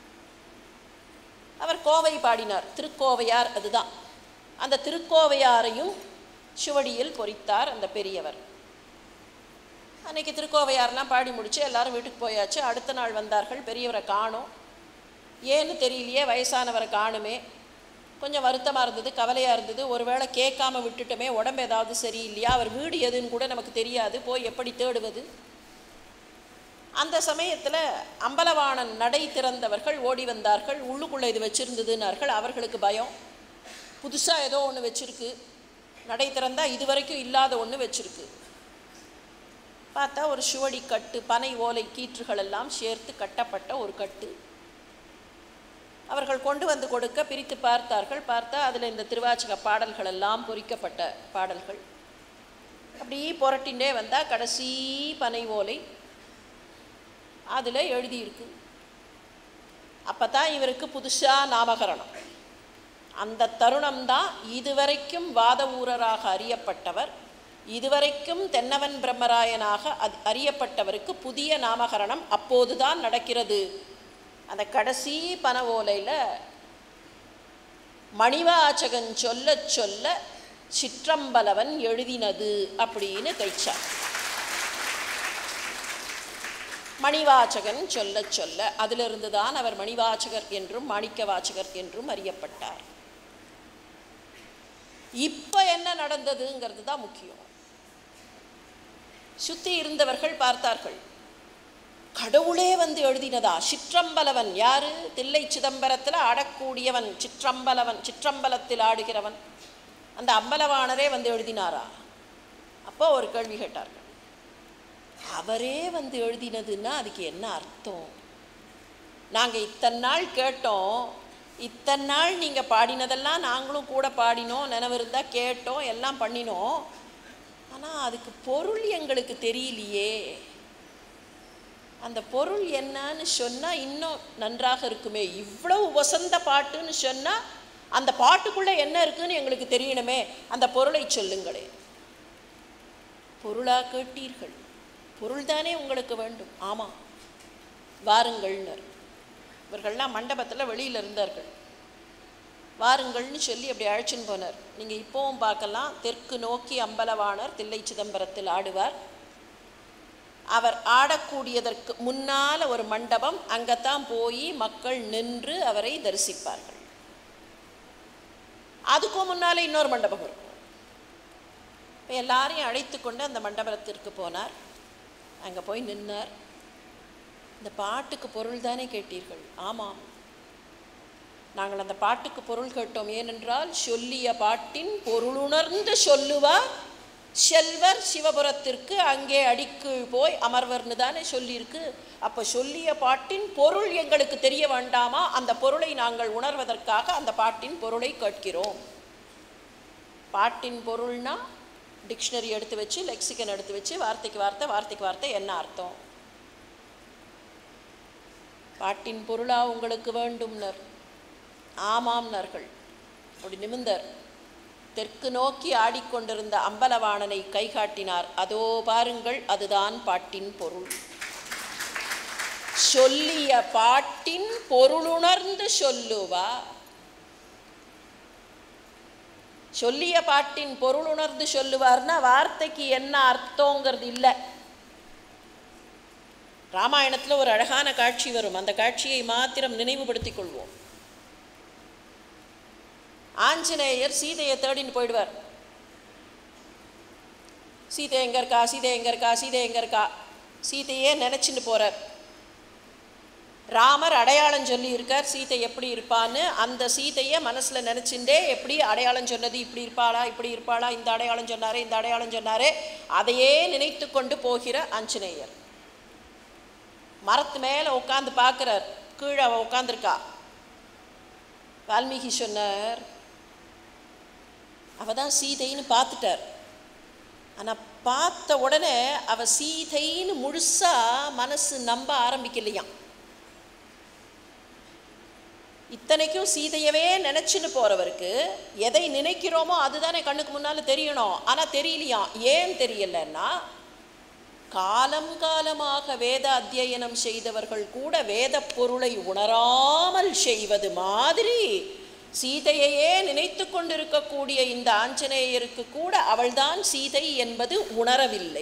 அவர் கோவை பாடினார் திருக்கோவையார் அதுதான் அந்த திருக்கோவையாரையும் சுவடியில் பொறித்தார் அந்த பெரியவர் அன்னைக்கு திருக்கோவையார்லாம் பாடி முடிச்சு எல்லாரும் வீட்டுக்கு போயாச்சு அடுத்த நாள் வந்தார்கள் பெரியவரை காணோம் ஏன்னு தெரியலையே வயசானவரை காணுமே கொஞ்சம் வருத்தமாக இருந்தது கவலையாக இருந்தது ஒருவேளை கேட்காம விட்டுட்டோமே உடம்பு ஏதாவது சரியில்லையா அவர் வீடு எதுன்னு கூட நமக்கு தெரியாது போய் எப்படி தேடுவது அந்த சமயத்தில் அம்பலவாணன் நடை திறந்தவர்கள் ஓடி வந்தார்கள் உள்ளுக்குள்ளே இது வச்சுருந்ததுன்னார்கள் அவர்களுக்கு பயம் புதுசாக ஏதோ ஒன்று வச்சுருக்கு நடை திறந்தால் இது வரைக்கும் இல்லாத ஒன்று வச்சுருக்கு பார்த்தா ஒரு சுவடி கட்டு பனை ஓலை கீற்றுகள் எல்லாம் சேர்த்து கட்டப்பட்ட ஒரு கட்டு அவர்கள் கொண்டு வந்து கொடுக்க பிரித்து பார்த்தார்கள் பார்த்தா அதில் இந்த திருவாச்சக பாடல்கள் எல்லாம் பொறிக்கப்பட்ட பாடல்கள் அப்படி புரட்டின்றே வந்தால் கடைசி பனை ஓலை அதில் எழுதியிருக்கு அப்போ தான் இவருக்கு புதுசாக நாமகரணம் அந்த தருணம்தான் இதுவரைக்கும் வாத ஊரராக அறியப்பட்டவர் இதுவரைக்கும் தென்னவன் பிரம்மராயனாக அது அறியப்பட்டவருக்கு புதிய நாமகரணம் அப்போதுதான் நடக்கிறது அந்த கடைசி பன ஓலையில் மணிவாச்சகன் சொல்ல சொல்ல சிற்றம்பலவன் எழுதினது அப்படின்னு கைச்சார் மணிவாச்சகன் சொல்ல சொல்ல அதிலிருந்து தான் அவர் மணிவாச்சகர் என்றும் மாணிக்க வாச்சகர் என்றும் அறியப்பட்டார் இப்போ என்ன நடந்ததுங்கிறது தான் முக்கியம் சுத்தி இருந்தவர்கள் பார்த்தார்கள் கடவுளே வந்து எழுதினதா சிற்றம்பலவன் யாரு தில்லை சிதம்பரத்தில் ஆடக்கூடியவன் சிற்றம்பலவன் சிற்றம்பலத்தில் ஆடுகிறவன் அந்த அம்பலவாணரே வந்து எழுதினாரா அப்போ ஒரு கேள்வி கேட்டார்கள் அவரே வந்து எழுதினதுன்னா அதுக்கு என்ன அர்த்தம் நாங்கள் இத்தனை நாள் கேட்டோம் இத்தனை நாள் நீங்கள் பாடினதெல்லாம் நாங்களும் கூட பாடினோம் நினைவு இருந்தால் கேட்டோம் எல்லாம் பண்ணினோம் ஆனால் அதுக்கு பொருள் எங்களுக்கு தெரியலையே அந்த பொருள் என்னன்னு சொன்னால் இன்னும் நன்றாக இருக்குமே இவ்வளவு வசந்த பாட்டுன்னு சொன்னால் அந்த பாட்டுக்குள்ளே என்ன இருக்குன்னு எங்களுக்கு தெரியணுமே அந்த பொருளை சொல்லுங்களே பொருளா கேட்டீர்கள் பொருள் தானே உங்களுக்கு வேண்டும் ஆமாம் வாருங்கள்னர் இவர்கள்லாம் மண்டபத்தில் வெளியில் இருந்தார்கள் வாருங்கள்னு சொல்லி அப்படி அழைச்சின்னு போனார் நீங்கள் இப்போவும் பார்க்கலாம் தெற்கு நோக்கி அம்பலவாணர் தில்லை சிதம்பரத்தில் ஆடுவார் அவர் ஆடக்கூடியதற்கு முன்னால் ஒரு மண்டபம் அங்கத்தான் போய் மக்கள் நின்று அவரை தரிசிப்பார்கள் அதுக்கும் முன்னால் இன்னொரு மண்டபம் இருக்கும் இப்போ எல்லாரையும் அழைத்து கொண்டு அந்த மண்டபத்திற்கு போனார் அங்கே போய் நின்னார் இந்த பாட்டுக்கு பொருள் தானே கேட்டீர்கள் ஆமாம் நாங்கள் அந்த பாட்டுக்கு பொருள் கேட்டோம் ஏனென்றால் சொல்லிய பாட்டின் பொருளுணர்ந்து சொல்லுவார் செல்வர் சிவபுரத்திற்கு அங்கே அடிக்கீழ் போய் அமர்வர்னு தானே சொல்லியிருக்கு அப்போ சொல்லிய பாட்டின் பொருள் எங்களுக்கு தெரிய வேண்டாமா அந்த பொருளை நாங்கள் உணர்வதற்காக அந்த பாட்டின் பொருளை கேட்கிறோம் பாட்டின் பொருள்னா டிக்ஷனரி எடுத்து வச்சு லெக்சிகன் எடுத்து வச்சு வார்த்தைக்கு வார்த்தை வார்த்தைக்கு வார்த்தை என்ன அர்த்தம் பாட்டின் பொருளா உங்களுக்கு வேண்டும்னர் ஆமாம்னர்கள் அப்படி நிமிந்தர் தெற்கு நோக்கி ஆடிக்கொண்டிருந்த அம்பலவாணனை கை காட்டினார் அதோ பாருங்கள் அதுதான் பாட்டின் பொருள் சொல்லிய பாட்டின் பொருளுணர்ந்து சொல்லுவா சொல்லிய பாட்டின் பொருளுணர்ந்து சொல்லுவார்னா வார்த்தைக்கு என்ன அர்த்தங்கிறது இல்லை ராமாயணத்தில் ஒரு அழகான காட்சி வரும் அந்த காட்சியை மாத்திரம் நினைவுபடுத்திக் கொள்வோம் ஆஞ்சநேயர் சீதையை தேடின்னு போயிடுவார் சீதை எங்க இருக்கா சீதை எங்க இருக்கா சீதை எங்க இருக்கா சீதையே நினச்சின்னு போறார் ராமர் அடையாளம் சொல்லி இருக்கார் சீதை எப்படி இருப்பான்னு அந்த சீதையை மனசில் நினச்சிண்டே எப்படி அடையாளம் சொன்னது இப்படி இருப்பாளா இப்படி இருப்பாளா இந்த அடையாளம் சொன்னாரே இந்த அடையாளம் சொன்னாரே அதையே நினைத்து கொண்டு போகிற ஆஞ்சநேயர் மரத்து மேலே உட்காந்து பார்க்குறார் கீழே அவள் உட்காந்துருக்கா வால்மீகி சொன்னார் அவ தான் சீதைன்னு பார்த்துட்டார் ஆனால் பார்த்த உடனே அவ சீதைன்னு முழுசா மனசு நம்ப ஆரம்பிக்கலையாம் இத்தனைக்கும் சீதையவே நினச்சின்னு போகிறவருக்கு எதை நினைக்கிறோமோ அதுதானே கண்ணுக்கு முன்னால் தெரியணும் ஆனால் தெரியலையாம் ஏன் தெரியலன்னா காலம் காலமாக வேத அத்தியனம் செய்தவர்கள் கூட வேத பொருளை உணராமல் செய்வது மாதிரி சீதையையே நினைத்து கொண்டிருக்கக்கூடிய இந்த ஆஞ்சநேயருக்கு கூட அவள்தான் சீதை என்பது உணரவில்லை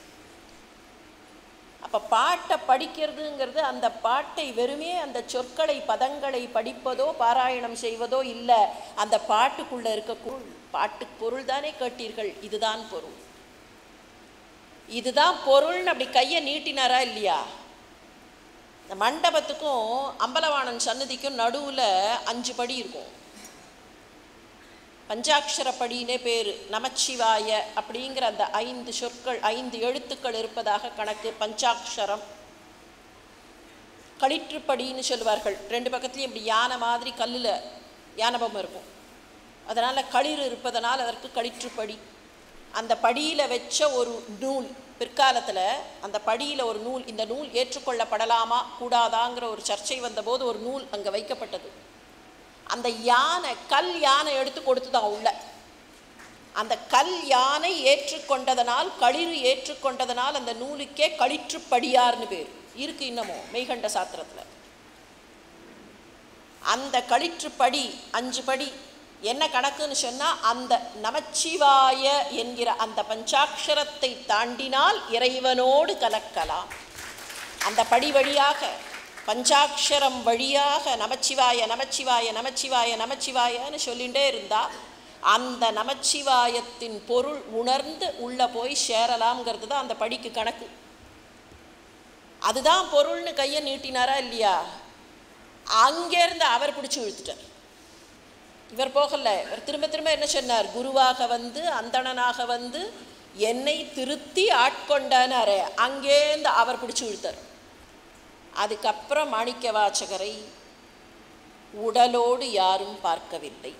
அப்போ பாட்டை படிக்கிறதுங்கிறது அந்த பாட்டை வெறுமே அந்த சொற்களை பதங்களை படிப்பதோ பாராயணம் செய்வதோ இல்லை அந்த பாட்டுக்குள்ளே இருக்க பொருள் பாட்டு பொருள் தானே கேட்டீர்கள் இதுதான் பொருள் இதுதான் பொருள்னு அப்படி கையை நீட்டினாரா இல்லையா இந்த மண்டபத்துக்கும் அம்பலவாணன் சன்னதிக்கும் நடுவில் அஞ்சு படி இருக்கும் பஞ்சாட்சர படினே பேர் நமச்சிவாய அப்படிங்கிற அந்த ஐந்து சொற்கள் ஐந்து எழுத்துக்கள் இருப்பதாக கணக்கு பஞ்சாட்சரம் களிற்றுப்படின்னு சொல்லுவார்கள் ரெண்டு பக்கத்துலையும் இப்படி யானை மாதிரி கல்லில் யானை பொம்மை இருக்கும் அதனால் களிறு இருப்பதனால் அதற்கு களிற்றுப்படி அந்த படியில் வச்ச ஒரு நூல் பிற்காலத்தில் அந்த படியில் ஒரு நூல் இந்த நூல் ஏற்றுக்கொள்ளப்படலாமா கூடாதாங்கிற ஒரு சர்ச்சை வந்தபோது ஒரு நூல் அங்கே வைக்கப்பட்டது அந்த யானை கல் யானை எடுத்து கொடுத்துதான் உள்ள அந்த கல் யானை ஏற்றுக்கொண்டதனால் களிறு ஏற்றுக்கொண்டதனால் அந்த நூலுக்கே களிற்றுப்படியார்னு பேர் இருக்கு இன்னமும் மெய்கண்ட சாத்திரத்தில் அந்த களிற்றுப்படி அஞ்சு படி என்ன கணக்குன்னு சொன்னால் அந்த நமச்சிவாய என்கிற அந்த பஞ்சாட்சரத்தை தாண்டினால் இறைவனோடு கலக்கலாம் அந்த படி வழியாக பஞ்சாட்சரம் வழியாக நமச்சிவாய நமச்சிவாய நமச்சிவாய நமச்சிவாயன்னு சொல்லிகிட்டே இருந்தால் அந்த நமச்சிவாயத்தின் பொருள் உணர்ந்து உள்ளே போய் சேரலாம்ங்கிறது தான் அந்த படிக்கு கணக்கு அதுதான் பொருள்னு கையை நீட்டினாரா இல்லையா அங்கேருந்து அவர் பிடிச்சி இழுத்துட்டார் இவர் போகல இவர் திரும்ப திரும்ப என்ன சொன்னார் குருவாக வந்து அந்தணனாக வந்து என்னை திருத்தி ஆட்கொண்டானாரே அங்கேருந்து அவர் பிடிச்சி இழுத்தார் அதுக்கப்புறம் மாணிக்க வாசகரை உடலோடு யாரும் பார்க்கவில்லை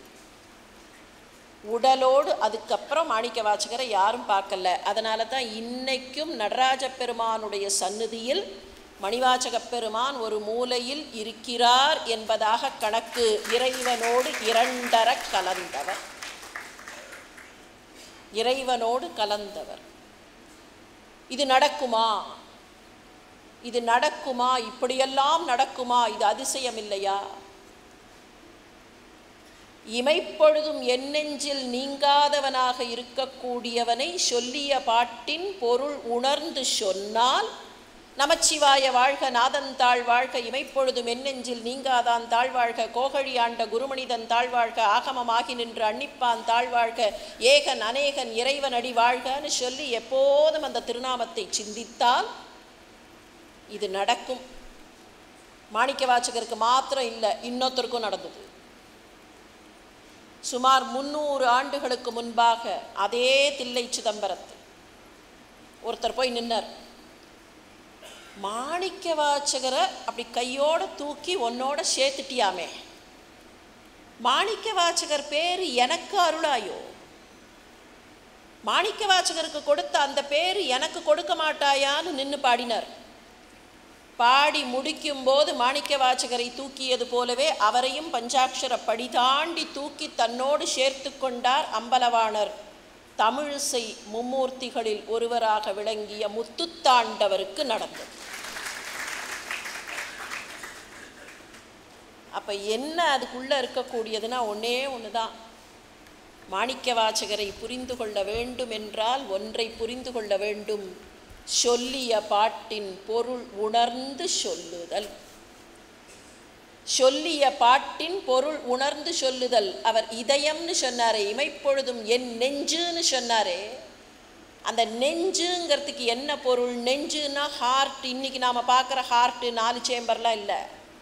உடலோடு அதுக்கப்புறம் மாணிக்க வாசகரை யாரும் பார்க்கல அதனால தான் இன்னைக்கும் நடராஜ பெருமானுடைய சந்நிதியில் மணிவாசக பெருமான் ஒரு மூலையில் இருக்கிறார் என்பதாக கணக்கு இறைவனோடு இரண்டர கலந்தவர் இறைவனோடு கலந்தவர் இது நடக்குமா இது நடக்குமா இப்படியெல்லாம் நடக்குமா இது அதிசயம் இல்லையா இமைப்பொழுதும் எண்ணெஞ்சில் நீங்காதவனாக இருக்கக்கூடியவனை சொல்லிய பாட்டின் பொருள் உணர்ந்து சொன்னால் நமச்சிவாய வாழ்க நாதன் தாழ் வாழ்க இமைப்பொழுதும் எண்ணெஞ்சில் நீங்காதான் தாழ்வாழ்க கோகழி ஆண்ட குருமனிதன் தாழ்வாழ்க ஆகமமாகி நின்று அன்னிப்பான் தாழ்வாழ்க ஏகன் அநேகன் இறைவன் அடி வாழ்கன்னு சொல்லி எப்போதும் அந்த திருநாமத்தை சிந்தித்தால் இது நடக்கும் மாணிக்க வாசகருக்கு மாத்திரம் இல்லை இன்னொருத்தருக்கும் நடந்தது சுமார் முந்நூறு ஆண்டுகளுக்கு முன்பாக அதே தில்லை சிதம்பரத்தில் ஒருத்தர் போய் நின்னார் மாணிக்க வாச்சகரை அப்படி கையோட தூக்கி உன்னோட சேர்த்துட்டியாமே மாணிக்க வாச்சகர் பேர் எனக்கு அருளாயோ மாணிக்க வாச்சகருக்கு கொடுத்த அந்த பேர் எனக்கு கொடுக்க மாட்டாயான்னு நின்று பாடினார் பாடி முடிக்கும்போது மாணிக்க வாச்சகரை தூக்கியது போலவே அவரையும் பஞ்சாட்சர படி தாண்டி தூக்கி தன்னோடு சேர்த்து கொண்டார் அம்பலவாணர் தமிழிசை மும்மூர்த்திகளில் ஒருவராக விளங்கிய முத்துத்தாண்டவருக்கு நடந்தது அப்போ என்ன அதுக்குள்ளே இருக்கக்கூடியதுன்னா ஒன்றே ஒன்று தான் மாணிக்க வாசகரை புரிந்து கொள்ள வேண்டும் என்றால் ஒன்றை புரிந்து கொள்ள வேண்டும் சொல்லிய பாட்டின் பொருள் உணர்ந்து சொல்லுதல் சொல்லிய பாட்டின் பொருள் உணர்ந்து சொல்லுதல் அவர் இதயம்னு சொன்னாரே இமைப்பொழுதும் என் நெஞ்சுன்னு சொன்னாரே அந்த நெஞ்சுங்கிறதுக்கு என்ன பொருள் நெஞ்சுன்னா ஹார்ட் இன்னைக்கு நாம் பார்க்குற ஹார்ட்டு நாலு சேம்பர்லாம் இல்லை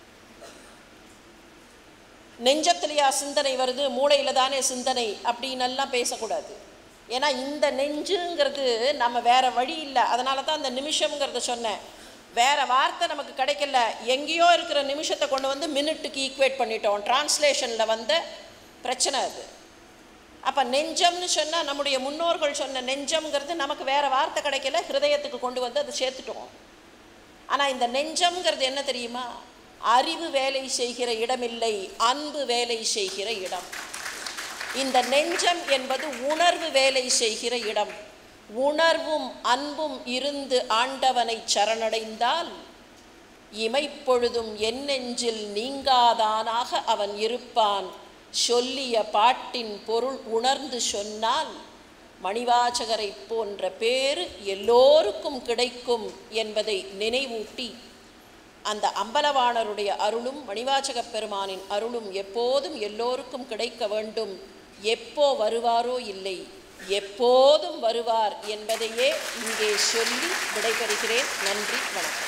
நெஞ்சத்துலையா சிந்தனை வருது மூளையில் தானே சிந்தனை அப்படின்னெல்லாம் பேசக்கூடாது ஏன்னா இந்த நெஞ்சுங்கிறது நம்ம வேற வழி இல்லை அதனால தான் அந்த நிமிஷம்ங்கிறத சொன்னேன் வேற வார்த்தை நமக்கு கிடைக்கல எங்கேயோ இருக்கிற நிமிஷத்தை கொண்டு வந்து மினிட்டுக்கு ஈக்குவேட் பண்ணிட்டோம் டிரான்ஸ்லேஷனில் வந்த பிரச்சனை அது அப்போ நெஞ்சம்னு சொன்னால் நம்முடைய முன்னோர்கள் சொன்ன நெஞ்சம்ங்கிறது நமக்கு வேற வார்த்தை கிடைக்கல ஹிருதயத்துக்கு கொண்டு வந்து அதை சேர்த்துட்டோம் ஆனால் இந்த நெஞ்சம்ங்கிறது என்ன தெரியுமா அறிவு வேலை செய்கிற இடமில்லை அன்பு வேலை செய்கிற இடம் இந்த நெஞ்சம் என்பது உணர்வு வேலை செய்கிற இடம் உணர்வும் அன்பும் இருந்து ஆண்டவனை சரணடைந்தால் இமைப்பொழுதும் என் நெஞ்சில் நீங்காதானாக அவன் இருப்பான் சொல்லிய பாட்டின் பொருள் உணர்ந்து சொன்னால் மணிவாசகரை போன்ற பேரு எல்லோருக்கும் கிடைக்கும் என்பதை நினைவூட்டி அந்த அம்பலவாணருடைய அருளும் மணிவாசகப் பெருமானின் அருளும் எப்போதும் எல்லோருக்கும் கிடைக்க வேண்டும் எப்போ வருவாரோ இல்லை எப்போதும் வருவார் என்பதையே இங்கே சொல்லி விடைபெறுகிறேன் நன்றி வணக்கம்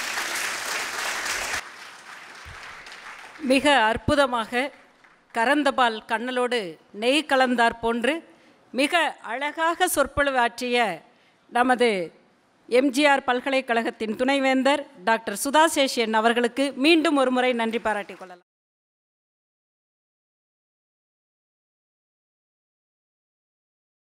மிக அற்புதமாக கரந்தபால் கண்ணலோடு நெய் கலந்தார் போன்று மிக அழகாக சொற்பொழிவாற்றிய நமது எம்ஜிஆர் பல்கலைக்கழகத்தின் துணைவேந்தர் டாக்டர் சுதா சேஷியன் அவர்களுக்கு மீண்டும் ஒரு முறை நன்றி பாராட்டிக் கொள்ளலாம்